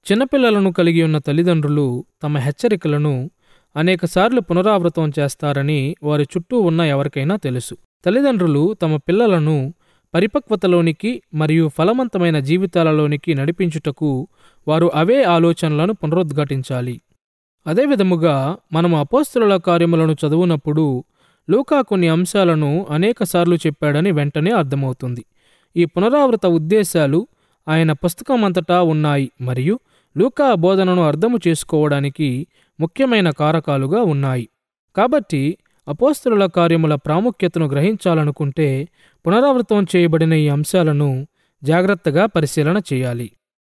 చిన్నపిల్లలను కలిగి ఉన్న తల్లిదండ్రులు తమ హెచ్చరికలను అనేకసార్లు పునరావృతం చేస్తారని వారి చుట్టూ ఉన్న ఎవరికైనా తెలుసు తల్లిదండ్రులు తమ పిల్లలను పరిపక్వతలోనికి మరియు ఫలవంతమైన జీవితాలలోనికి నడిపించుటకు వారు అవే ఆలోచనలను పునరుద్ఘాటించాలి అదేవిధముగా మనము అపోస్తుల కార్యములను చదువునప్పుడు లూకా కొన్ని అంశాలను అనేకసార్లు చెప్పాడని వెంటనే అర్థమవుతుంది ఈ పునరావృత ఉద్దేశాలు ఆయన పుస్తకమంతటా ఉన్నాయి మరియు లూకా బోధనను అర్థము చేసుకోవడానికి ముఖ్యమైన కారకాలుగా ఉన్నాయి కాబట్టి అపోస్తుల కార్యముల ప్రాముఖ్యతను గ్రహించాలనుకుంటే పునరావృతం చేయబడిన ఈ అంశాలను జాగ్రత్తగా పరిశీలన చేయాలి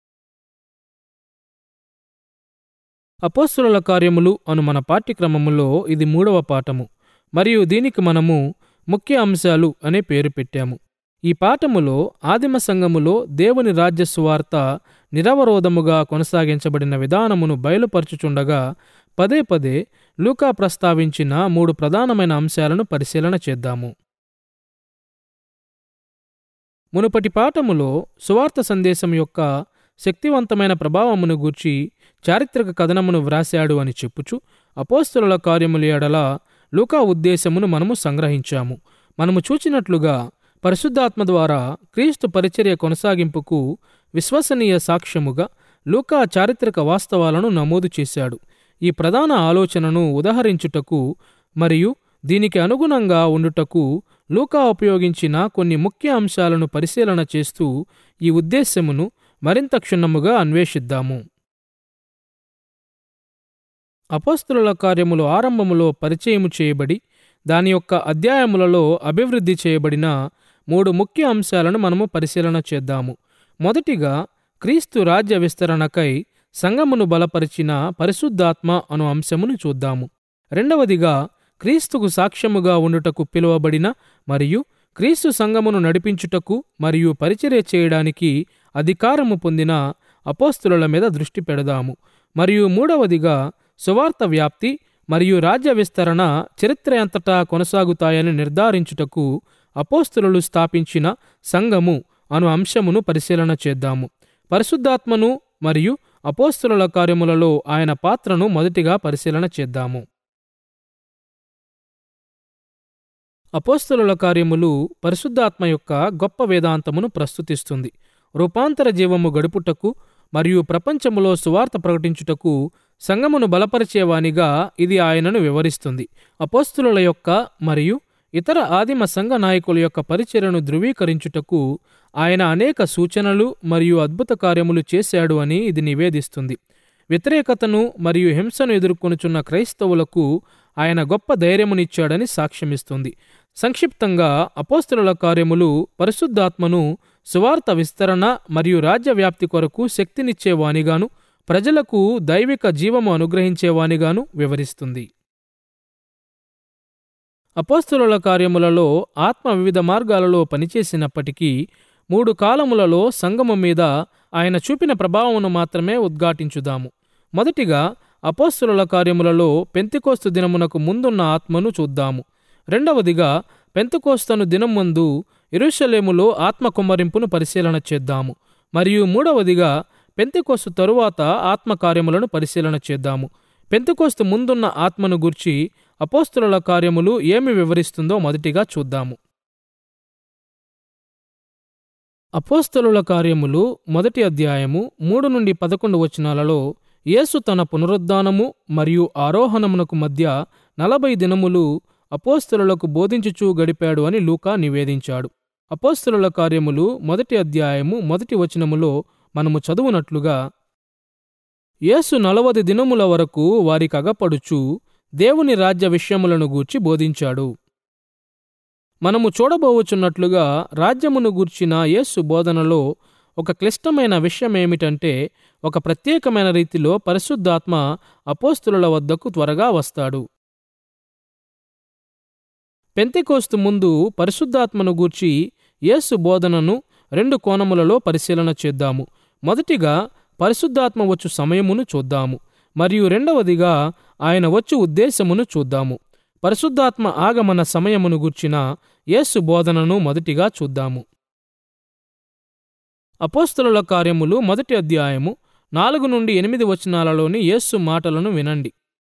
అపోస్తుల కార్యములు అను మన పాఠ్యక్రమములో ఇది మూడవ పాఠము మరియు దీనికి మనము ముఖ్య అంశాలు అనే పేరు పెట్టాము ఈ పాఠములో ఆదిమ సంఘములో దేవుని రాజ్య సువార్త నిరవరోధముగా కొనసాగించబడిన విధానమును బయలుపరచుచుండగా పదే పదే లూకా ప్రస్తావించిన మూడు ప్రధానమైన అంశాలను పరిశీలన చేద్దాము మునుపటి పాఠములో సువార్త సందేశం యొక్క శక్తివంతమైన ప్రభావమును గూర్చి చారిత్రక కథనమును వ్రాశాడు అని చెప్పుచు అపోస్తుల కార్యముల ఎడల లూకా ఉద్దేశమును మనము సంగ్రహించాము మనము చూచినట్లుగా పరిశుద్ధాత్మ ద్వారా క్రీస్తు పరిచర్య కొనసాగింపుకు విశ్వసనీయ సాక్ష్యముగా లూకా చారిత్రక వాస్తవాలను నమోదు చేశాడు ఈ ప్రధాన ఆలోచనను ఉదహరించుటకు మరియు దీనికి అనుగుణంగా ఉండుటకు లూకా ఉపయోగించిన కొన్ని ముఖ్య అంశాలను పరిశీలన చేస్తూ ఈ ఉద్దేశ్యమును మరింత క్షుణ్ణముగా అన్వేషిద్దాము అపోస్తుల కార్యములు ఆరంభములో పరిచయము చేయబడి దాని యొక్క అధ్యాయములలో అభివృద్ధి చేయబడిన మూడు ముఖ్య అంశాలను మనము పరిశీలన చేద్దాము మొదటిగా క్రీస్తు రాజ్య విస్తరణకై సంఘమును బలపరిచిన పరిశుద్ధాత్మ అను అంశమును చూద్దాము రెండవదిగా క్రీస్తుకు సాక్ష్యముగా ఉండుటకు పిలువబడిన మరియు క్రీస్తు సంఘమును నడిపించుటకు మరియు పరిచర్య చేయడానికి అధికారము పొందిన అపోస్తుల మీద దృష్టి పెడదాము మరియు మూడవదిగా సువార్త వ్యాప్తి మరియు రాజ్య విస్తరణ చరిత్ర అంతటా కొనసాగుతాయని నిర్ధారించుటకు అపోస్తులు స్థాపించిన సంఘము అను అంశమును పరిశీలన చేద్దాము పరిశుద్ధాత్మను మరియు అపోస్తుల కార్యములలో ఆయన పాత్రను మొదటిగా పరిశీలన చేద్దాము అపోస్తుల కార్యములు పరిశుద్ధాత్మ యొక్క గొప్ప వేదాంతమును ప్రస్తుతిస్తుంది రూపాంతర జీవము గడుపుటకు మరియు ప్రపంచములో సువార్త ప్రకటించుటకు సంఘమును బలపరిచేవానిగా ఇది ఆయనను వివరిస్తుంది అపోస్తుల యొక్క మరియు ఇతర ఆదిమ సంఘ నాయకుల యొక్క పరిచర్యను ధృవీకరించుటకు ఆయన అనేక సూచనలు మరియు అద్భుత కార్యములు చేశాడు అని ఇది నివేదిస్తుంది వ్యతిరేకతను మరియు హింసను ఎదుర్కొనుచున్న క్రైస్తవులకు ఆయన గొప్ప ధైర్యమునిచ్చాడని సాక్ష్యమిస్తుంది సంక్షిప్తంగా అపోస్తుల కార్యములు పరిశుద్ధాత్మను సువార్త విస్తరణ మరియు రాజ్యవ్యాప్తి కొరకు శక్తినిచ్చేవానిగాను ప్రజలకు దైవిక జీవము అనుగ్రహించేవానిగాను వివరిస్తుంది అపోస్తుల కార్యములలో ఆత్మ వివిధ మార్గాలలో పనిచేసినప్పటికీ మూడు కాలములలో సంగము మీద ఆయన చూపిన ప్రభావమును మాత్రమే ఉద్ఘాటించుదాము మొదటిగా అపోస్తుల కార్యములలో పెంతికోస్తు దినమునకు ముందున్న ఆత్మను చూద్దాము రెండవదిగా పెంతకోస్తను దినం ముందు ఇరుషలేములో ఆత్మ కుమ్మరింపును పరిశీలన చేద్దాము మరియు మూడవదిగా పెంతకోస్తు తరువాత ఆత్మ కార్యములను పరిశీలన చేద్దాము పెంతకోస్తు ముందున్న ఆత్మను గూర్చి అపోస్తుల కార్యములు ఏమి వివరిస్తుందో మొదటిగా చూద్దాము అపోస్తలుల కార్యములు మొదటి అధ్యాయము మూడు నుండి పదకొండు వచనాలలో యేసు తన పునరుద్ధానము మరియు ఆరోహణమునకు మధ్య నలభై దినములు అపోస్తలులకు బోధించుచూ గడిపాడు అని లూకా నివేదించాడు అపోస్తలుల కార్యములు మొదటి అధ్యాయము మొదటి వచనములో మనము చదువునట్లుగా యేసు నలవది దినముల వరకు వారికి అగపడుచు దేవుని రాజ్య విషయములను గూర్చి బోధించాడు మనము చూడబోవచున్నట్లుగా రాజ్యమును గూర్చిన యేసు బోధనలో ఒక క్లిష్టమైన విషయమేమిటంటే ఒక ప్రత్యేకమైన రీతిలో పరిశుద్ధాత్మ అపోస్తుల వద్దకు త్వరగా వస్తాడు పెంతెకోస్తు ముందు పరిశుద్ధాత్మను గూర్చి యేసు బోధనను రెండు కోణములలో పరిశీలన చేద్దాము మొదటిగా పరిశుద్ధాత్మ వచ్చు సమయమును చూద్దాము మరియు రెండవదిగా ఆయన వచ్చు ఉద్దేశమును చూద్దాము పరిశుద్ధాత్మ ఆగమన సమయమును గూర్చిన యేసు బోధనను మొదటిగా చూద్దాము అపోస్తలుల కార్యములు మొదటి అధ్యాయము నాలుగు నుండి ఎనిమిది వచనాలలోని యేస్సు మాటలను వినండి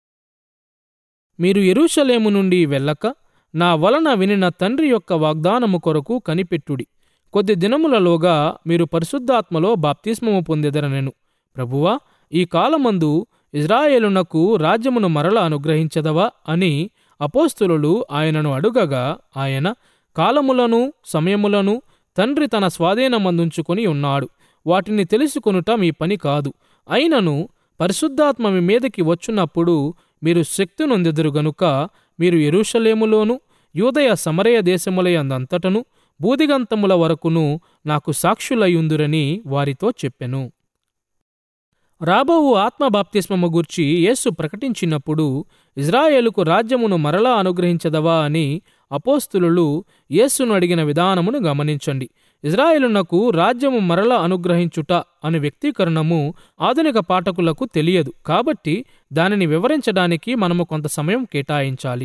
మీరు ఎరుషలేము నుండి వెళ్ళక నా వలన వినిన తండ్రి యొక్క వాగ్దానము కొరకు కనిపెట్టుడి కొద్ది దినములలోగా మీరు పరిశుద్ధాత్మలో బాప్తిస్మము పొందెదరనెను ప్రభువా ఈ కాలమందు ఇజ్రాయేలునకు రాజ్యమును మరల అనుగ్రహించదవా అని అపోస్తులు ఆయనను అడుగగా ఆయన కాలములను సమయములను తండ్రి తన స్వాధీనమందుంచుకొని ఉన్నాడు వాటిని తెలుసుకొనుట మీ పని కాదు అయినను పరిశుద్ధాత్మ మీ మీదకి వచ్చున్నప్పుడు మీరు శక్తి నొందెదురు గనుక మీరు ఎరుషలేములోను యూదయ సమరయ దేశములయందంతటను బూదిగంతముల వరకును నాకు సాక్షులయ్యుందురని వారితో చెప్పెను రాబోవు ఆత్మ బాప్తిస్మము గూర్చి యేసు ప్రకటించినప్పుడు ఇజ్రాయేలుకు రాజ్యమును మరలా అనుగ్రహించదవా అని అపోస్తులు యేసును అడిగిన విధానమును గమనించండి ఇజ్రాయేలునకు రాజ్యము మరల అనుగ్రహించుట అనే వ్యక్తీకరణము ఆధునిక పాఠకులకు తెలియదు కాబట్టి దానిని వివరించడానికి మనము కొంత సమయం కేటాయించాలి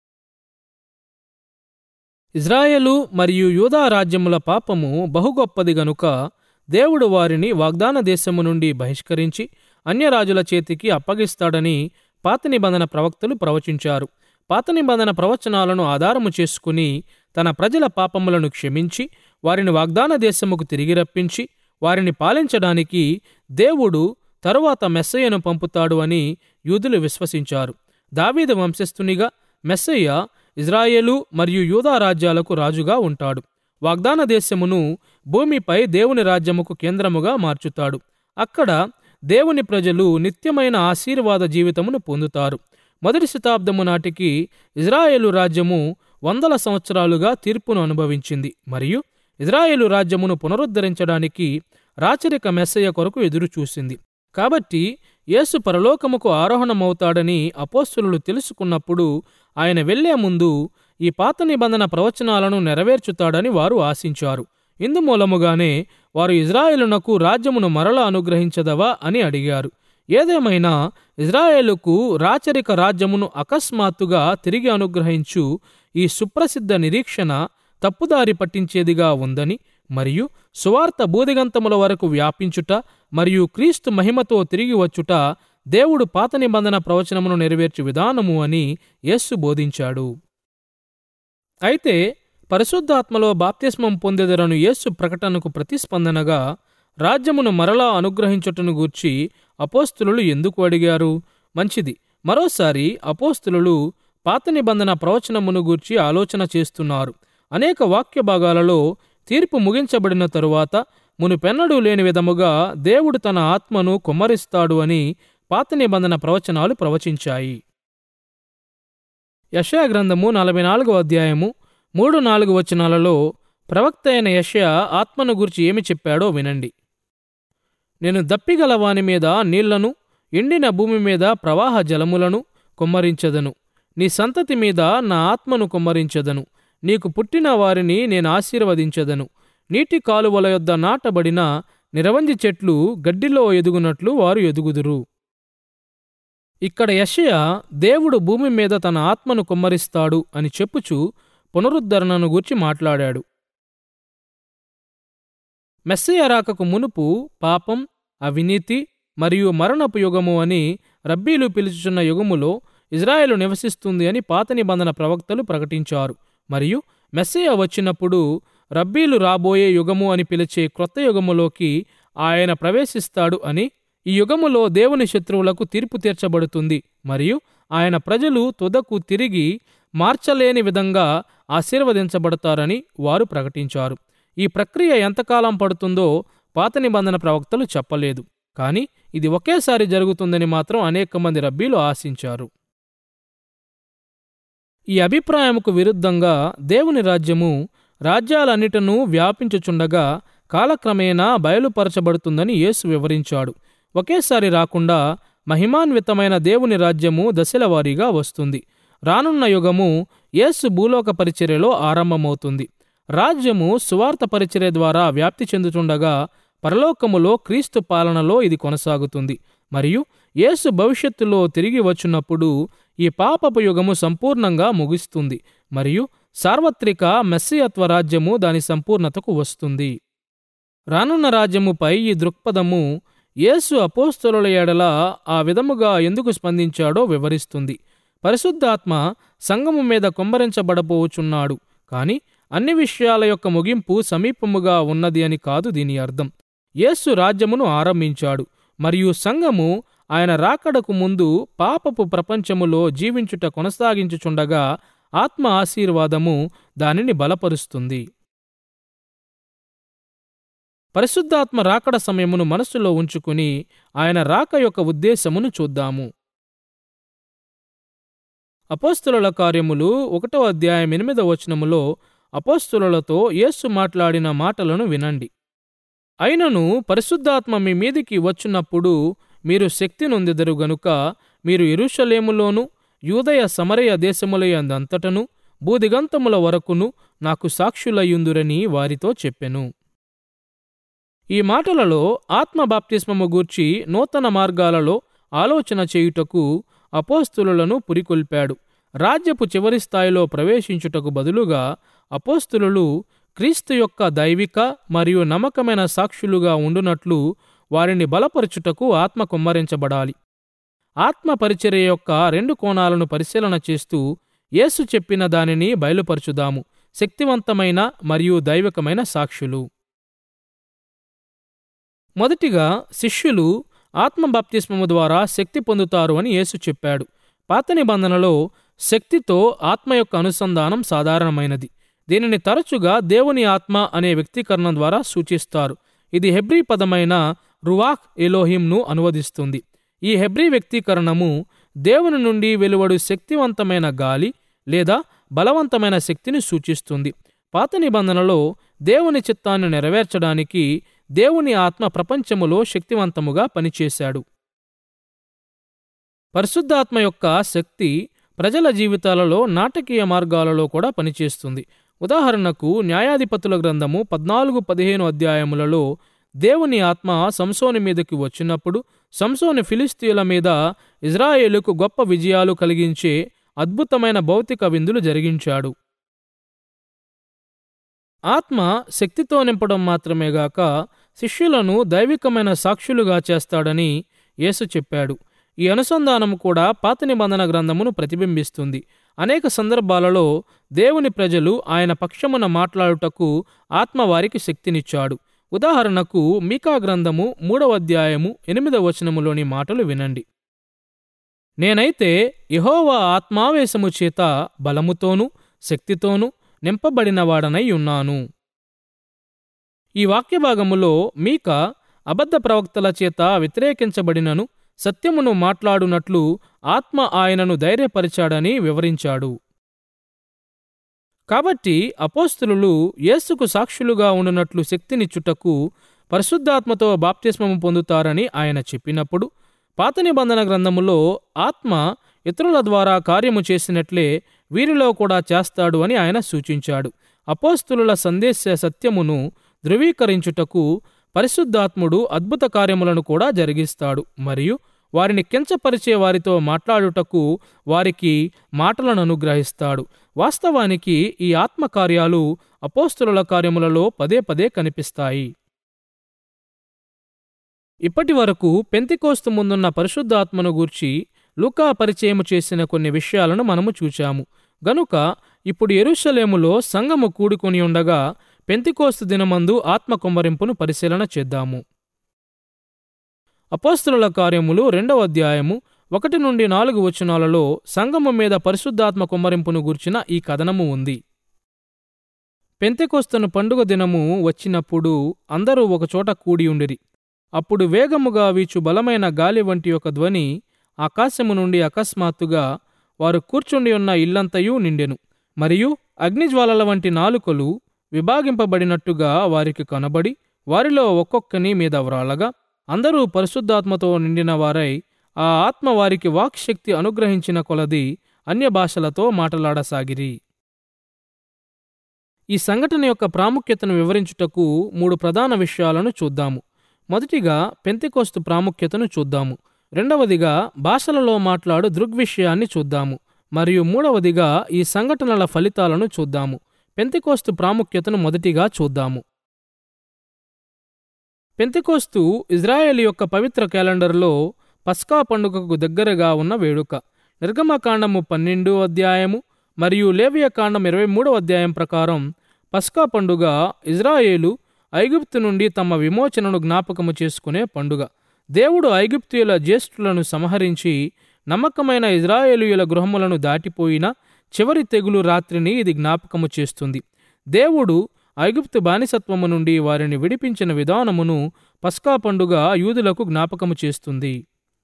ఇజ్రాయేలు మరియు యూదా రాజ్యముల పాపము బహుగొప్పది గనుక దేవుడు వారిని వాగ్దాన దేశము నుండి బహిష్కరించి అన్యరాజుల చేతికి అప్పగిస్తాడని పాత నిబంధన ప్రవక్తలు ప్రవచించారు పాత నిబంధన ప్రవచనాలను ఆధారము చేసుకుని తన ప్రజల పాపములను క్షమించి వారిని వాగ్దాన దేశముకు తిరిగి రప్పించి వారిని పాలించడానికి దేవుడు తరువాత మెస్సయ్యను పంపుతాడు అని యూదులు విశ్వసించారు దావీదు వంశస్థునిగా మెస్సయ్య ఇజ్రాయేలు మరియు యూదా రాజ్యాలకు రాజుగా ఉంటాడు వాగ్దాన దేశమును భూమిపై దేవుని రాజ్యముకు కేంద్రముగా మార్చుతాడు అక్కడ దేవుని ప్రజలు నిత్యమైన ఆశీర్వాద జీవితమును పొందుతారు మొదటి శతాబ్దము నాటికి ఇజ్రాయేలు రాజ్యము వందల సంవత్సరాలుగా తీర్పును అనుభవించింది మరియు ఇజ్రాయేలు రాజ్యమును పునరుద్ధరించడానికి రాచరిక మెస్సయ్య కొరకు ఎదురుచూసింది కాబట్టి యేసు పరలోకముకు ఆరోహణమవుతాడని అపోస్తులు తెలుసుకున్నప్పుడు ఆయన వెళ్లే ముందు ఈ పాత నిబంధన ప్రవచనాలను నెరవేర్చుతాడని వారు ఆశించారు ఇందుమూలముగానే వారు ఇజ్రాయేలునకు రాజ్యమును మరల అనుగ్రహించదవా అని అడిగారు ఏదేమైనా ఇజ్రాయేలుకు రాచరిక రాజ్యమును అకస్మాత్తుగా తిరిగి అనుగ్రహించు ఈ సుప్రసిద్ధ నిరీక్షణ తప్పుదారి పట్టించేదిగా ఉందని మరియు సువార్త బూదిగంతముల వరకు వ్యాపించుట మరియు క్రీస్తు మహిమతో తిరిగి వచ్చుట దేవుడు పాత నిబంధన ప్రవచనమును నెరవేర్చు విధానము అని యేస్సు బోధించాడు అయితే పరిశుద్ధాత్మలో బాప్తిస్మం పొందెదరను యేస్సు ప్రకటనకు ప్రతిస్పందనగా రాజ్యమును మరలా అనుగ్రహించుటను గూర్చి అపోస్తులు ఎందుకు అడిగారు మంచిది మరోసారి అపోస్తులు పాత నిబంధన ప్రవచనమును గూర్చి ఆలోచన చేస్తున్నారు అనేక వాక్య భాగాలలో తీర్పు ముగించబడిన తరువాత మునుపెన్నడూ లేని విధముగా దేవుడు తన ఆత్మను కుమ్మరిస్తాడు అని పాత నిబంధన ప్రవచనాలు ప్రవచించాయి యషయా గ్రంథము నలభై నాలుగవ అధ్యాయము మూడు నాలుగు వచనాలలో ప్రవక్త అయిన యషయా ఆత్మను గురించి ఏమి చెప్పాడో వినండి నేను దప్పిగల వాని మీద నీళ్లను ఎండిన భూమి మీద ప్రవాహ జలములను కుమ్మరించదను నీ సంతతి మీద నా ఆత్మను కుమ్మరించదను నీకు పుట్టిన వారిని నేను ఆశీర్వదించదను నీటి కాలువల యొద్ద నాటబడిన నిరవంజి చెట్లు గడ్డిలో ఎదుగునట్లు వారు ఎదుగుదురు ఇక్కడ యషయ దేవుడు భూమి మీద తన ఆత్మను కుమ్మరిస్తాడు అని చెప్పుచు పునరుద్ధరణను గూర్చి మాట్లాడాడు మెస్సయ రాకకు మునుపు పాపం అవినీతి మరియు మరణపు యుగము అని రబ్బీలు పిలుచుచున్న యుగములో ఇజ్రాయెలు నివసిస్తుంది అని పాత నిబంధన ప్రవక్తలు ప్రకటించారు మరియు మెస్సయ వచ్చినప్పుడు రబ్బీలు రాబోయే యుగము అని పిలిచే క్రొత్త యుగములోకి ఆయన ప్రవేశిస్తాడు అని ఈ యుగములో దేవుని శత్రువులకు తీర్పు తీర్చబడుతుంది మరియు ఆయన ప్రజలు తుదకు తిరిగి మార్చలేని విధంగా ఆశీర్వదించబడతారని వారు ప్రకటించారు ఈ ప్రక్రియ ఎంతకాలం పడుతుందో పాత నిబంధన ప్రవక్తలు చెప్పలేదు కానీ ఇది ఒకేసారి జరుగుతుందని మాత్రం అనేక మంది రబ్బీలు ఆశించారు ఈ అభిప్రాయముకు విరుద్ధంగా దేవుని రాజ్యము రాజ్యాలన్నిటనూ వ్యాపించుచుండగా కాలక్రమేణా బయలుపరచబడుతుందని యేసు వివరించాడు ఒకేసారి రాకుండా మహిమాన్వితమైన దేవుని రాజ్యము దశలవారీగా వస్తుంది రానున్న యుగము యేసు భూలోక పరిచర్యలో ఆరంభమవుతుంది రాజ్యము సువార్త పరిచర్య ద్వారా వ్యాప్తి చెందుతుండగా పరలోకములో క్రీస్తు పాలనలో ఇది కొనసాగుతుంది మరియు యేసు భవిష్యత్తులో తిరిగి వచ్చినప్పుడు ఈ పాపపు యుగము సంపూర్ణంగా ముగిస్తుంది మరియు సార్వత్రిక మెస్సియత్వ రాజ్యము దాని సంపూర్ణతకు వస్తుంది రానున్న రాజ్యముపై ఈ దృక్పథము యేసు అపోస్తలుల ఎడల ఆ విధముగా ఎందుకు స్పందించాడో వివరిస్తుంది పరిశుద్ధాత్మ సంగము మీద కొమ్మరించబడబోచున్నాడు కాని అన్ని విషయాల యొక్క ముగింపు సమీపముగా ఉన్నది అని కాదు దీని అర్థం యేసు రాజ్యమును ఆరంభించాడు మరియు సంఘము ఆయన రాకడకు ముందు పాపపు ప్రపంచములో జీవించుట కొనసాగించుచుండగా ఆత్మ ఆశీర్వాదము దానిని బలపరుస్తుంది పరిశుద్ధాత్మ రాకడ సమయమును మనస్సులో ఉంచుకుని ఆయన రాక యొక్క ఉద్దేశమును చూద్దాము అపోస్తుల కార్యములు ఒకటో అధ్యాయం ఎనిమిదవ వచనములో అపోస్తులతో యేసు మాట్లాడిన మాటలను వినండి అయినను పరిశుద్ధాత్మ మీ మీదికి వచ్చున్నప్పుడు మీరు శక్తి నొందెదరు గనుక మీరు ఇరుషలేములోను యూదయ సమరయ దేశములయందంతటను భూదిగంతముల వరకును నాకు సాక్షులయ్యుందురని వారితో చెప్పెను ఈ మాటలలో ఆత్మ బాప్తిస్మము గూర్చి నూతన మార్గాలలో ఆలోచన చేయుటకు అపోస్తులను పురికొల్పాడు రాజ్యపు చివరి స్థాయిలో ప్రవేశించుటకు బదులుగా అపోస్తులు క్రీస్తు యొక్క దైవిక మరియు నమ్మకమైన సాక్షులుగా ఉండునట్లు వారిని బలపరచుటకు ఆత్మ కుమ్మరించబడాలి ఆత్మ పరిచర్య యొక్క రెండు కోణాలను పరిశీలన చేస్తూ యేసు చెప్పిన దానిని బయలుపరచుదాము శక్తివంతమైన మరియు దైవికమైన సాక్షులు మొదటిగా శిష్యులు ఆత్మ బాప్తిస్మము ద్వారా శక్తి పొందుతారు అని యేసు చెప్పాడు పాత నిబంధనలో శక్తితో ఆత్మ యొక్క అనుసంధానం సాధారణమైనది దీనిని తరచుగా దేవుని ఆత్మ అనే వ్యక్తీకరణ ద్వారా సూచిస్తారు ఇది హెబ్రీ పదమైన రువాక్ ఎలోహింను అనువదిస్తుంది ఈ హెబ్రీ వ్యక్తీకరణము దేవుని నుండి వెలువడు శక్తివంతమైన గాలి లేదా బలవంతమైన శక్తిని సూచిస్తుంది పాత నిబంధనలో దేవుని చిత్తాన్ని నెరవేర్చడానికి దేవుని ఆత్మ ప్రపంచములో శక్తివంతముగా పనిచేశాడు పరిశుద్ధాత్మ యొక్క శక్తి ప్రజల జీవితాలలో నాటకీయ మార్గాలలో కూడా పనిచేస్తుంది ఉదాహరణకు న్యాయాధిపతుల గ్రంథము పద్నాలుగు పదిహేను అధ్యాయములలో దేవుని ఆత్మ సంసోని మీదకి వచ్చినప్పుడు సంసోని ఫిలిస్తీయుల మీద ఇజ్రాయేలుకు గొప్ప విజయాలు కలిగించే అద్భుతమైన భౌతిక విందులు జరిగించాడు ఆత్మ శక్తితో నింపడం మాత్రమే గాక శిష్యులను దైవికమైన సాక్షులుగా చేస్తాడని యేసు చెప్పాడు ఈ అనుసంధానం కూడా పాత నిబంధన గ్రంథమును ప్రతిబింబిస్తుంది అనేక సందర్భాలలో దేవుని ప్రజలు ఆయన పక్షమున మాట్లాడుటకు ఆత్మ వారికి శక్తినిచ్చాడు ఉదాహరణకు మీకా గ్రంథము మూడవ అధ్యాయము ఎనిమిదవ వచనములోని మాటలు వినండి నేనైతే యహోవా ఆత్మావేశము చేత బలముతోనూ శక్తితోనూ నింపబడినవాడనై ఉన్నాను ఈ వాక్యభాగములో మీక అబద్ధ ప్రవక్తల చేత వ్యతిరేకించబడినను సత్యమును మాట్లాడునట్లు ఆత్మ ఆయనను ధైర్యపరిచాడని వివరించాడు కాబట్టి అపోస్తులు యేసుకు సాక్షులుగా ఉండునట్లు శక్తినిచ్చుటకు పరిశుద్ధాత్మతో బాప్తిస్మము పొందుతారని ఆయన చెప్పినప్పుడు పాత నిబంధన గ్రంథములో ఆత్మ ఇతరుల ద్వారా కార్యము చేసినట్లే వీరిలో కూడా చేస్తాడు అని ఆయన సూచించాడు అపోస్తులుల సందేశ సత్యమును ధృవీకరించుటకు పరిశుద్ధాత్ముడు అద్భుత కార్యములను కూడా జరిగిస్తాడు మరియు వారిని కించపరిచే వారితో మాట్లాడుటకు వారికి మాటలను అనుగ్రహిస్తాడు వాస్తవానికి ఈ ఆత్మకార్యాలు అపోస్తుల కార్యములలో పదే పదే కనిపిస్తాయి ఇప్పటి వరకు పెంతికోస్తు ముందున్న పరిశుద్ధాత్మను గూర్చి లూకా పరిచయము చేసిన కొన్ని విషయాలను మనము చూచాము గనుక ఇప్పుడు ఎరుషలేములో సంఘము కూడుకొని ఉండగా పెంతికోస్తు దినమందు ఆత్మ కుమ్మరింపును పరిశీలన చేద్దాము అపోస్తుల కార్యములు రెండవ అధ్యాయము ఒకటి నుండి నాలుగు వచనాలలో సంఘము మీద పరిశుద్ధాత్మ కుమ్మరింపును గూర్చిన ఈ కథనము ఉంది పెంతెకొస్తను పండుగ దినము వచ్చినప్పుడు అందరూ ఒకచోట కూడియుండిరి అప్పుడు వేగముగా వీచు బలమైన గాలి వంటి ఒక ధ్వని ఆకాశము నుండి అకస్మాత్తుగా వారు కూర్చుండి ఉన్న ఇల్లంతయూ నిండెను మరియు అగ్నిజ్వాలల వంటి నాలుకలు విభాగింపబడినట్టుగా వారికి కనబడి వారిలో ఒక్కొక్కని మీద వ్రాలగా అందరూ పరిశుద్ధాత్మతో నిండిన వారై ఆ ఆత్మ వారికి వాక్శక్తి అనుగ్రహించిన కొలది అన్య భాషలతో మాటలాడసాగిరి ఈ సంఘటన యొక్క ప్రాముఖ్యతను వివరించుటకు మూడు ప్రధాన విషయాలను చూద్దాము మొదటిగా పెంతికోస్తు ప్రాముఖ్యతను చూద్దాము రెండవదిగా భాషలలో మాట్లాడు దృగ్విషయాన్ని చూద్దాము మరియు మూడవదిగా ఈ సంఘటనల ఫలితాలను చూద్దాము పెంతికోస్తు ప్రాముఖ్యతను మొదటిగా చూద్దాము పెంతెకోస్తు ఇజ్రాయేల్ యొక్క పవిత్ర క్యాలెండర్లో పస్కా పండుగకు దగ్గరగా ఉన్న వేడుక నిర్గమకాండము పన్నెండు అధ్యాయము మరియు లేవియ కాండం ఇరవై మూడవ అధ్యాయం ప్రకారం పస్కా పండుగ ఇజ్రాయేలు ఐగుప్తు నుండి తమ విమోచనను జ్ఞాపకము చేసుకునే పండుగ దేవుడు ఐగుప్తీయుల జ్యేష్ఠులను సంహరించి నమ్మకమైన ఇజ్రాయేలీయుల గృహములను దాటిపోయిన చివరి తెగులు రాత్రిని ఇది జ్ఞాపకము చేస్తుంది దేవుడు ఐగుప్తు బానిసత్వము నుండి వారిని విడిపించిన విధానమును పస్కా పండుగ యూదులకు జ్ఞాపకము చేస్తుంది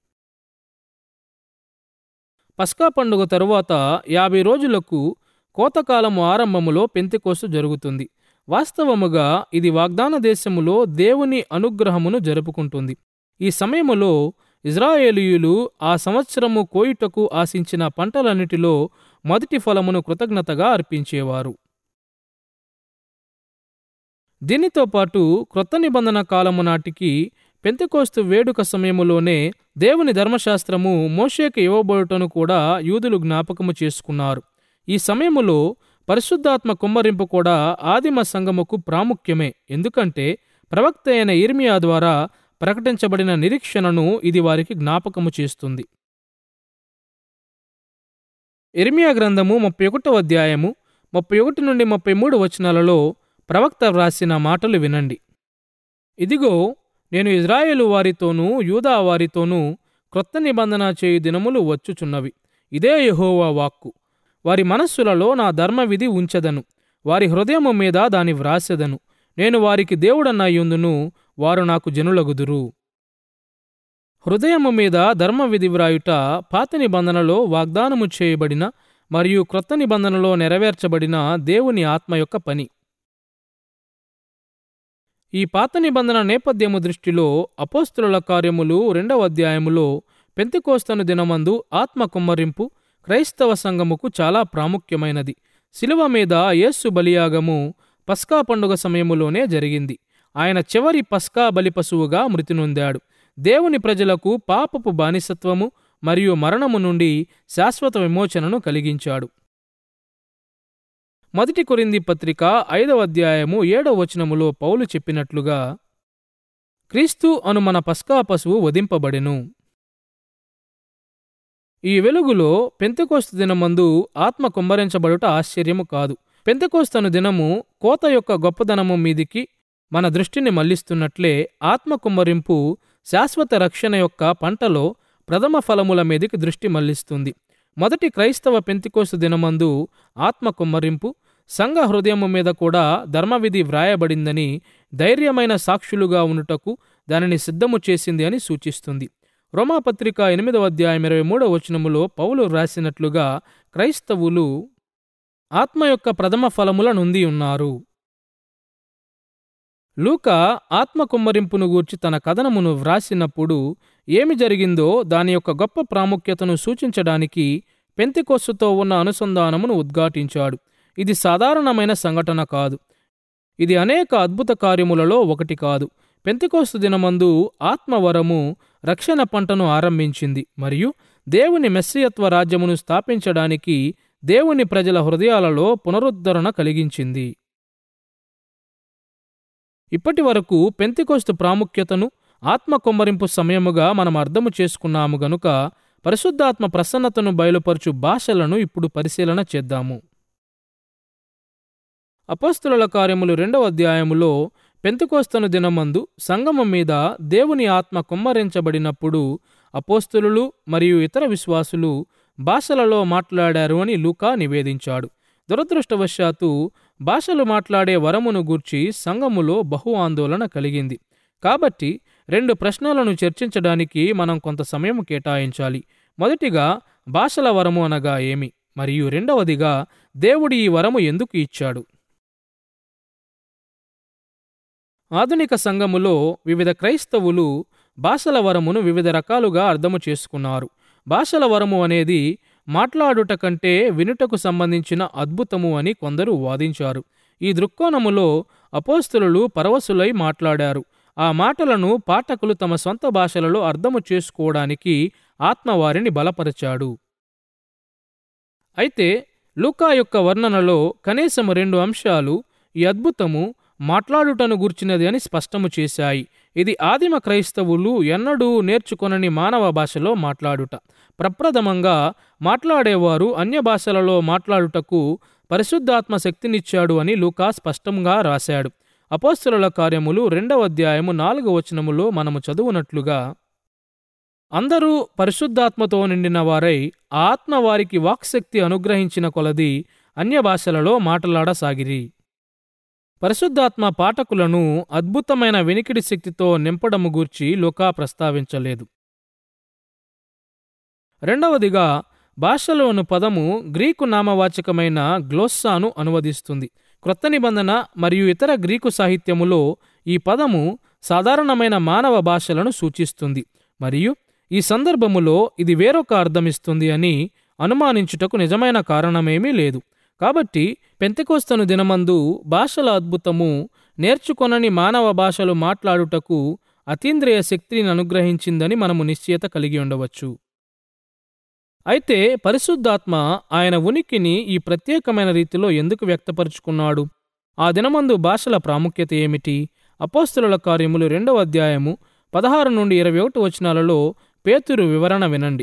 పస్కా పండుగ తరువాత యాభై రోజులకు కోతకాలము ఆరంభములో పెంతెకోస్తు జరుగుతుంది వాస్తవముగా ఇది వాగ్దాన దేశములో దేవుని అనుగ్రహమును జరుపుకుంటుంది ఈ సమయములో ఇజ్రాయేలీయులు ఆ సంవత్సరము కోయుటకు ఆశించిన పంటలన్నిటిలో మొదటి ఫలమును కృతజ్ఞతగా అర్పించేవారు దీనితో పాటు క్రొత్త నిబంధన కాలము నాటికి పెంతెకోస్తు వేడుక సమయములోనే దేవుని ధర్మశాస్త్రము మోషేకి ఇవ్వబడుటను కూడా యూదులు జ్ఞాపకము చేసుకున్నారు ఈ సమయములో పరిశుద్ధాత్మ కుమ్మరింపు కూడా ఆదిమ సంఘముకు ప్రాముఖ్యమే ఎందుకంటే ప్రవక్త అయిన ఇర్మియా ద్వారా ప్రకటించబడిన నిరీక్షణను ఇది వారికి జ్ఞాపకము చేస్తుంది ఇర్మియా గ్రంథము ముప్పై ఒకటో అధ్యాయము ముప్పై ఒకటి నుండి ముప్పై మూడు వచనాలలో ప్రవక్త వ్రాసిన మాటలు వినండి ఇదిగో నేను ఇజ్రాయేలు వారితోనూ యూదా వారితోనూ క్రొత్త నిబంధన చేయు దినములు వచ్చుచున్నవి ఇదే యెహోవా వాక్కు వారి మనస్సులలో నా ధర్మవిధి ఉంచెదను వారి హృదయము మీద దాని వ్రాసెదను నేను వారికి దేవుడన్నయ్యుందును వారు నాకు జనులగుదురు హృదయము మీద ధర్మవిధి వ్రాయుట పాత నిబంధనలో వాగ్దానము చేయబడిన మరియు క్రొత్త నిబంధనలో నెరవేర్చబడిన దేవుని ఆత్మ యొక్క పని ఈ పాత నిబంధన నేపథ్యము దృష్టిలో అపోస్తుల కార్యములు రెండవ అధ్యాయములో పెంతికోస్తను దినమందు ఆత్మ కుమ్మరింపు క్రైస్తవ సంఘముకు చాలా ప్రాముఖ్యమైనది శిలువ మీద యేస్సు బలియాగము పస్కా పండుగ సమయములోనే జరిగింది ఆయన చివరి పస్కా బలి పశువుగా మృతి నొందాడు దేవుని ప్రజలకు పాపపు బానిసత్వము మరియు మరణము నుండి శాశ్వత విమోచనను కలిగించాడు మొదటి కొరింది పత్రిక ఐదవ అధ్యాయము ఏడవ వచనములో పౌలు చెప్పినట్లుగా క్రీస్తు అను మన పస్కా పశువు వధింపబడెను ఈ వెలుగులో పెంతెకోస్తు దినమందు ఆత్మ కుమ్మరించబడుట ఆశ్చర్యము కాదు పెంతెకోస్తను దినము కోత యొక్క గొప్పదనము మీదికి మన దృష్టిని మళ్లిస్తున్నట్లే ఆత్మ కుమ్మరింపు శాశ్వత రక్షణ యొక్క పంటలో ప్రథమ ఫలముల మీదికి దృష్టి మళ్లిస్తుంది మొదటి క్రైస్తవ పెంతికోస్తు దినమందు ఆత్మ కుమ్మరింపు సంఘ హృదయము మీద కూడా ధర్మవిధి వ్రాయబడిందని ధైర్యమైన సాక్షులుగా ఉండుటకు దానిని సిద్ధము చేసింది అని సూచిస్తుంది రోమాపత్రిక ఎనిమిదవ అధ్యాయం ఇరవై మూడవ వచనములో పౌలు రాసినట్లుగా క్రైస్తవులు ఆత్మ యొక్క ప్రథమ ఫలముల నుండి ఉన్నారు లూక ఆత్మ కుమ్మరింపును గూర్చి తన కథనమును వ్రాసినప్పుడు ఏమి జరిగిందో దాని యొక్క గొప్ప ప్రాముఖ్యతను సూచించడానికి పెంతికొస్సుతో ఉన్న అనుసంధానమును ఉద్ఘాటించాడు ఇది సాధారణమైన సంఘటన కాదు ఇది అనేక అద్భుత కార్యములలో ఒకటి కాదు పెంతికోస్తు దినమందు ఆత్మవరము రక్షణ పంటను ఆరంభించింది మరియు దేవుని మెస్సియత్వ రాజ్యమును స్థాపించడానికి దేవుని ప్రజల హృదయాలలో పునరుద్ధరణ కలిగించింది ఇప్పటి వరకు పెంతికోస్తు ప్రాముఖ్యతను ఆత్మ కొమ్మరింపు సమయముగా మనం అర్థము చేసుకున్నాము గనుక పరిశుద్ధాత్మ ప్రసన్నతను బయలుపరచు భాషలను ఇప్పుడు పరిశీలన చేద్దాము అపోస్తుల కార్యములు రెండవ అధ్యాయములో పెంతుకోస్తను దినమందు సంగమం మీద దేవుని ఆత్మ కుమ్మరించబడినప్పుడు అపోస్తులు మరియు ఇతర విశ్వాసులు భాషలలో మాట్లాడారు అని లూకా నివేదించాడు దురదృష్టవశాత్తు భాషలు మాట్లాడే వరమును గూర్చి సంఘములో బహు ఆందోళన కలిగింది కాబట్టి రెండు ప్రశ్నలను చర్చించడానికి మనం కొంత సమయం కేటాయించాలి మొదటిగా భాషల వరము అనగా ఏమి మరియు రెండవదిగా దేవుడు ఈ వరము ఎందుకు ఇచ్చాడు ఆధునిక సంఘములో వివిధ క్రైస్తవులు భాషల వరమును వివిధ రకాలుగా అర్థము చేసుకున్నారు భాషల వరము అనేది మాట్లాడుట కంటే వినుటకు సంబంధించిన అద్భుతము అని కొందరు వాదించారు ఈ దృక్కోణములో అపోస్తులు పరవశులై మాట్లాడారు ఆ మాటలను పాఠకులు తమ సొంత భాషలలో అర్థము చేసుకోవడానికి ఆత్మ వారిని బలపరచాడు అయితే లూకా యొక్క వర్ణనలో కనీసం రెండు అంశాలు ఈ అద్భుతము మాట్లాడుటను గూర్చినది అని స్పష్టము చేశాయి ఇది ఆదిమ క్రైస్తవులు ఎన్నడూ నేర్చుకొనని మానవ భాషలో మాట్లాడుట ప్రప్రథమంగా మాట్లాడేవారు అన్య భాషలలో మాట్లాడుటకు పరిశుద్ధాత్మ శక్తినిచ్చాడు అని లూకా స్పష్టంగా రాశాడు అపోస్తుల కార్యములు రెండవ అధ్యాయము నాలుగవ వచనములో మనము చదువునట్లుగా అందరూ పరిశుద్ధాత్మతో నిండిన వారై ఆ ఆత్మ వారికి వాక్శక్తి అనుగ్రహించిన కొలది అన్య భాషలలో మాట్లాడసాగిరి పరిశుద్ధాత్మ పాఠకులను అద్భుతమైన వెనికిడి శక్తితో నింపడము గూర్చి లూకా ప్రస్తావించలేదు రెండవదిగా భాషలోను పదము గ్రీకు నామవాచకమైన గ్లోస్సాను అనువదిస్తుంది క్రొత్త నిబంధన మరియు ఇతర గ్రీకు సాహిత్యములో ఈ పదము సాధారణమైన మానవ భాషలను సూచిస్తుంది మరియు ఈ సందర్భములో ఇది వేరొక అర్థమిస్తుంది అని అనుమానించుటకు నిజమైన కారణమేమీ లేదు కాబట్టి పెంతెకోస్తను దినమందు భాషల అద్భుతము నేర్చుకొనని మానవ భాషలు మాట్లాడుటకు అతీంద్రియ శక్తిని అనుగ్రహించిందని మనము నిశ్చయత కలిగి ఉండవచ్చు అయితే పరిశుద్ధాత్మ ఆయన ఉనికిని ఈ ప్రత్యేకమైన రీతిలో ఎందుకు వ్యక్తపరుచుకున్నాడు ఆ దినమందు భాషల ప్రాముఖ్యత ఏమిటి అపోస్తుల కార్యములు రెండవ అధ్యాయము పదహారు నుండి ఇరవై ఒకటి వచనాలలో పేతురు వివరణ వినండి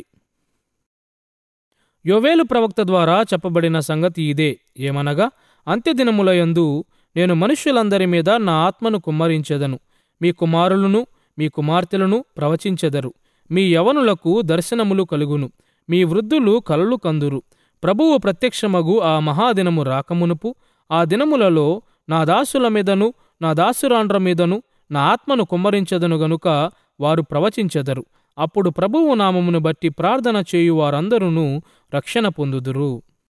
యోవేలు ప్రవక్త ద్వారా చెప్పబడిన సంగతి ఇదే ఏమనగా అంత్యదినములయందు నేను మనుష్యులందరి మీద నా ఆత్మను కుమ్మరించెదను మీ కుమారులను మీ కుమార్తెలను ప్రవచించెదరు మీ యవనులకు దర్శనములు కలుగును మీ వృద్ధులు కలలు కందురు ప్రభువు ప్రత్యక్షమగు ఆ మహాదినము రాకమునుపు ఆ దినములలో నా దాసుల మీదను నా దాసురాండ్ర మీదను నా ఆత్మను కుమ్మరించెదను గనుక వారు ప్రవచించెదరు అప్పుడు ప్రభువు నామమును బట్టి ప్రార్థన చేయు వారందరూ రక్షణ పొందుదురు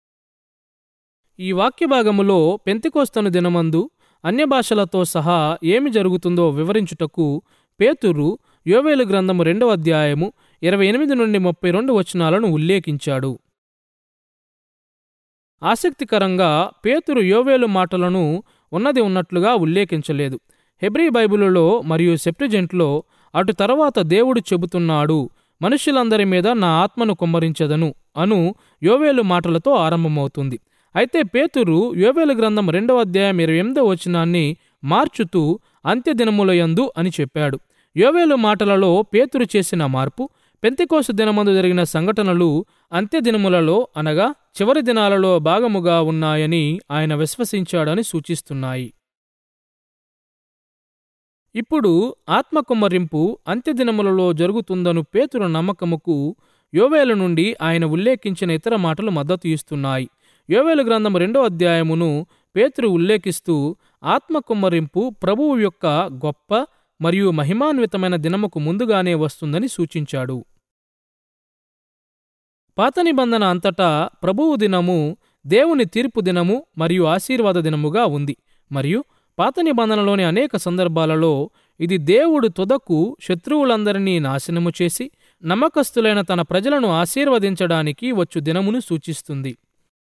ఈ వాక్యభాగములో పెంతికోస్తను దినమందు అన్య భాషలతో సహా ఏమి జరుగుతుందో వివరించుటకు పేతురు యోవేలు గ్రంథము రెండవ అధ్యాయము ఇరవై ఎనిమిది నుండి ముప్పై రెండు వచనాలను ఉల్లేఖించాడు ఆసక్తికరంగా పేతురు యోవేలు మాటలను ఉన్నది ఉన్నట్లుగా ఉల్లేఖించలేదు హెబ్రీ బైబిలులో మరియు సెప్టిజెంట్లో అటు తర్వాత దేవుడు చెబుతున్నాడు మనుషులందరి మీద నా ఆత్మను కుమ్మరించదను అను యోవేలు మాటలతో ఆరంభమవుతుంది అయితే పేతురు యోవేలు గ్రంథం రెండవ అధ్యాయం ఇరవై ఎనిమిదో వచనాన్ని మార్చుతూ అంత్యదినములయందు అని చెప్పాడు యోవేలు మాటలలో పేతురు చేసిన మార్పు పెంతికోసు దినమందు జరిగిన సంఘటనలు అంత్యదినములలో అనగా చివరి దినాలలో భాగముగా ఉన్నాయని ఆయన విశ్వసించాడని సూచిస్తున్నాయి ఇప్పుడు ఆత్మకుమ్మరింపు అంత్యదినములలో జరుగుతుందను పేతురు నమ్మకముకు యోవేలు నుండి ఆయన ఉల్లేఖించిన ఇతర మాటలు మద్దతు ఇస్తున్నాయి యోవేలు గ్రంథం రెండో అధ్యాయమును పేతురు ఉల్లేఖిస్తూ ఆత్మకుమ్మరింపు ప్రభువు యొక్క గొప్ప మరియు మహిమాన్వితమైన దినముకు ముందుగానే వస్తుందని సూచించాడు పాత నిబంధన అంతటా ప్రభువు దినము దేవుని తీర్పు దినము మరియు ఆశీర్వాద దినముగా ఉంది మరియు పాత నిబంధనలోని అనేక సందర్భాలలో ఇది దేవుడు తుదకు శత్రువులందరినీ నాశనము చేసి నమ్మకస్తులైన తన ప్రజలను ఆశీర్వదించడానికి వచ్చు దినమును సూచిస్తుంది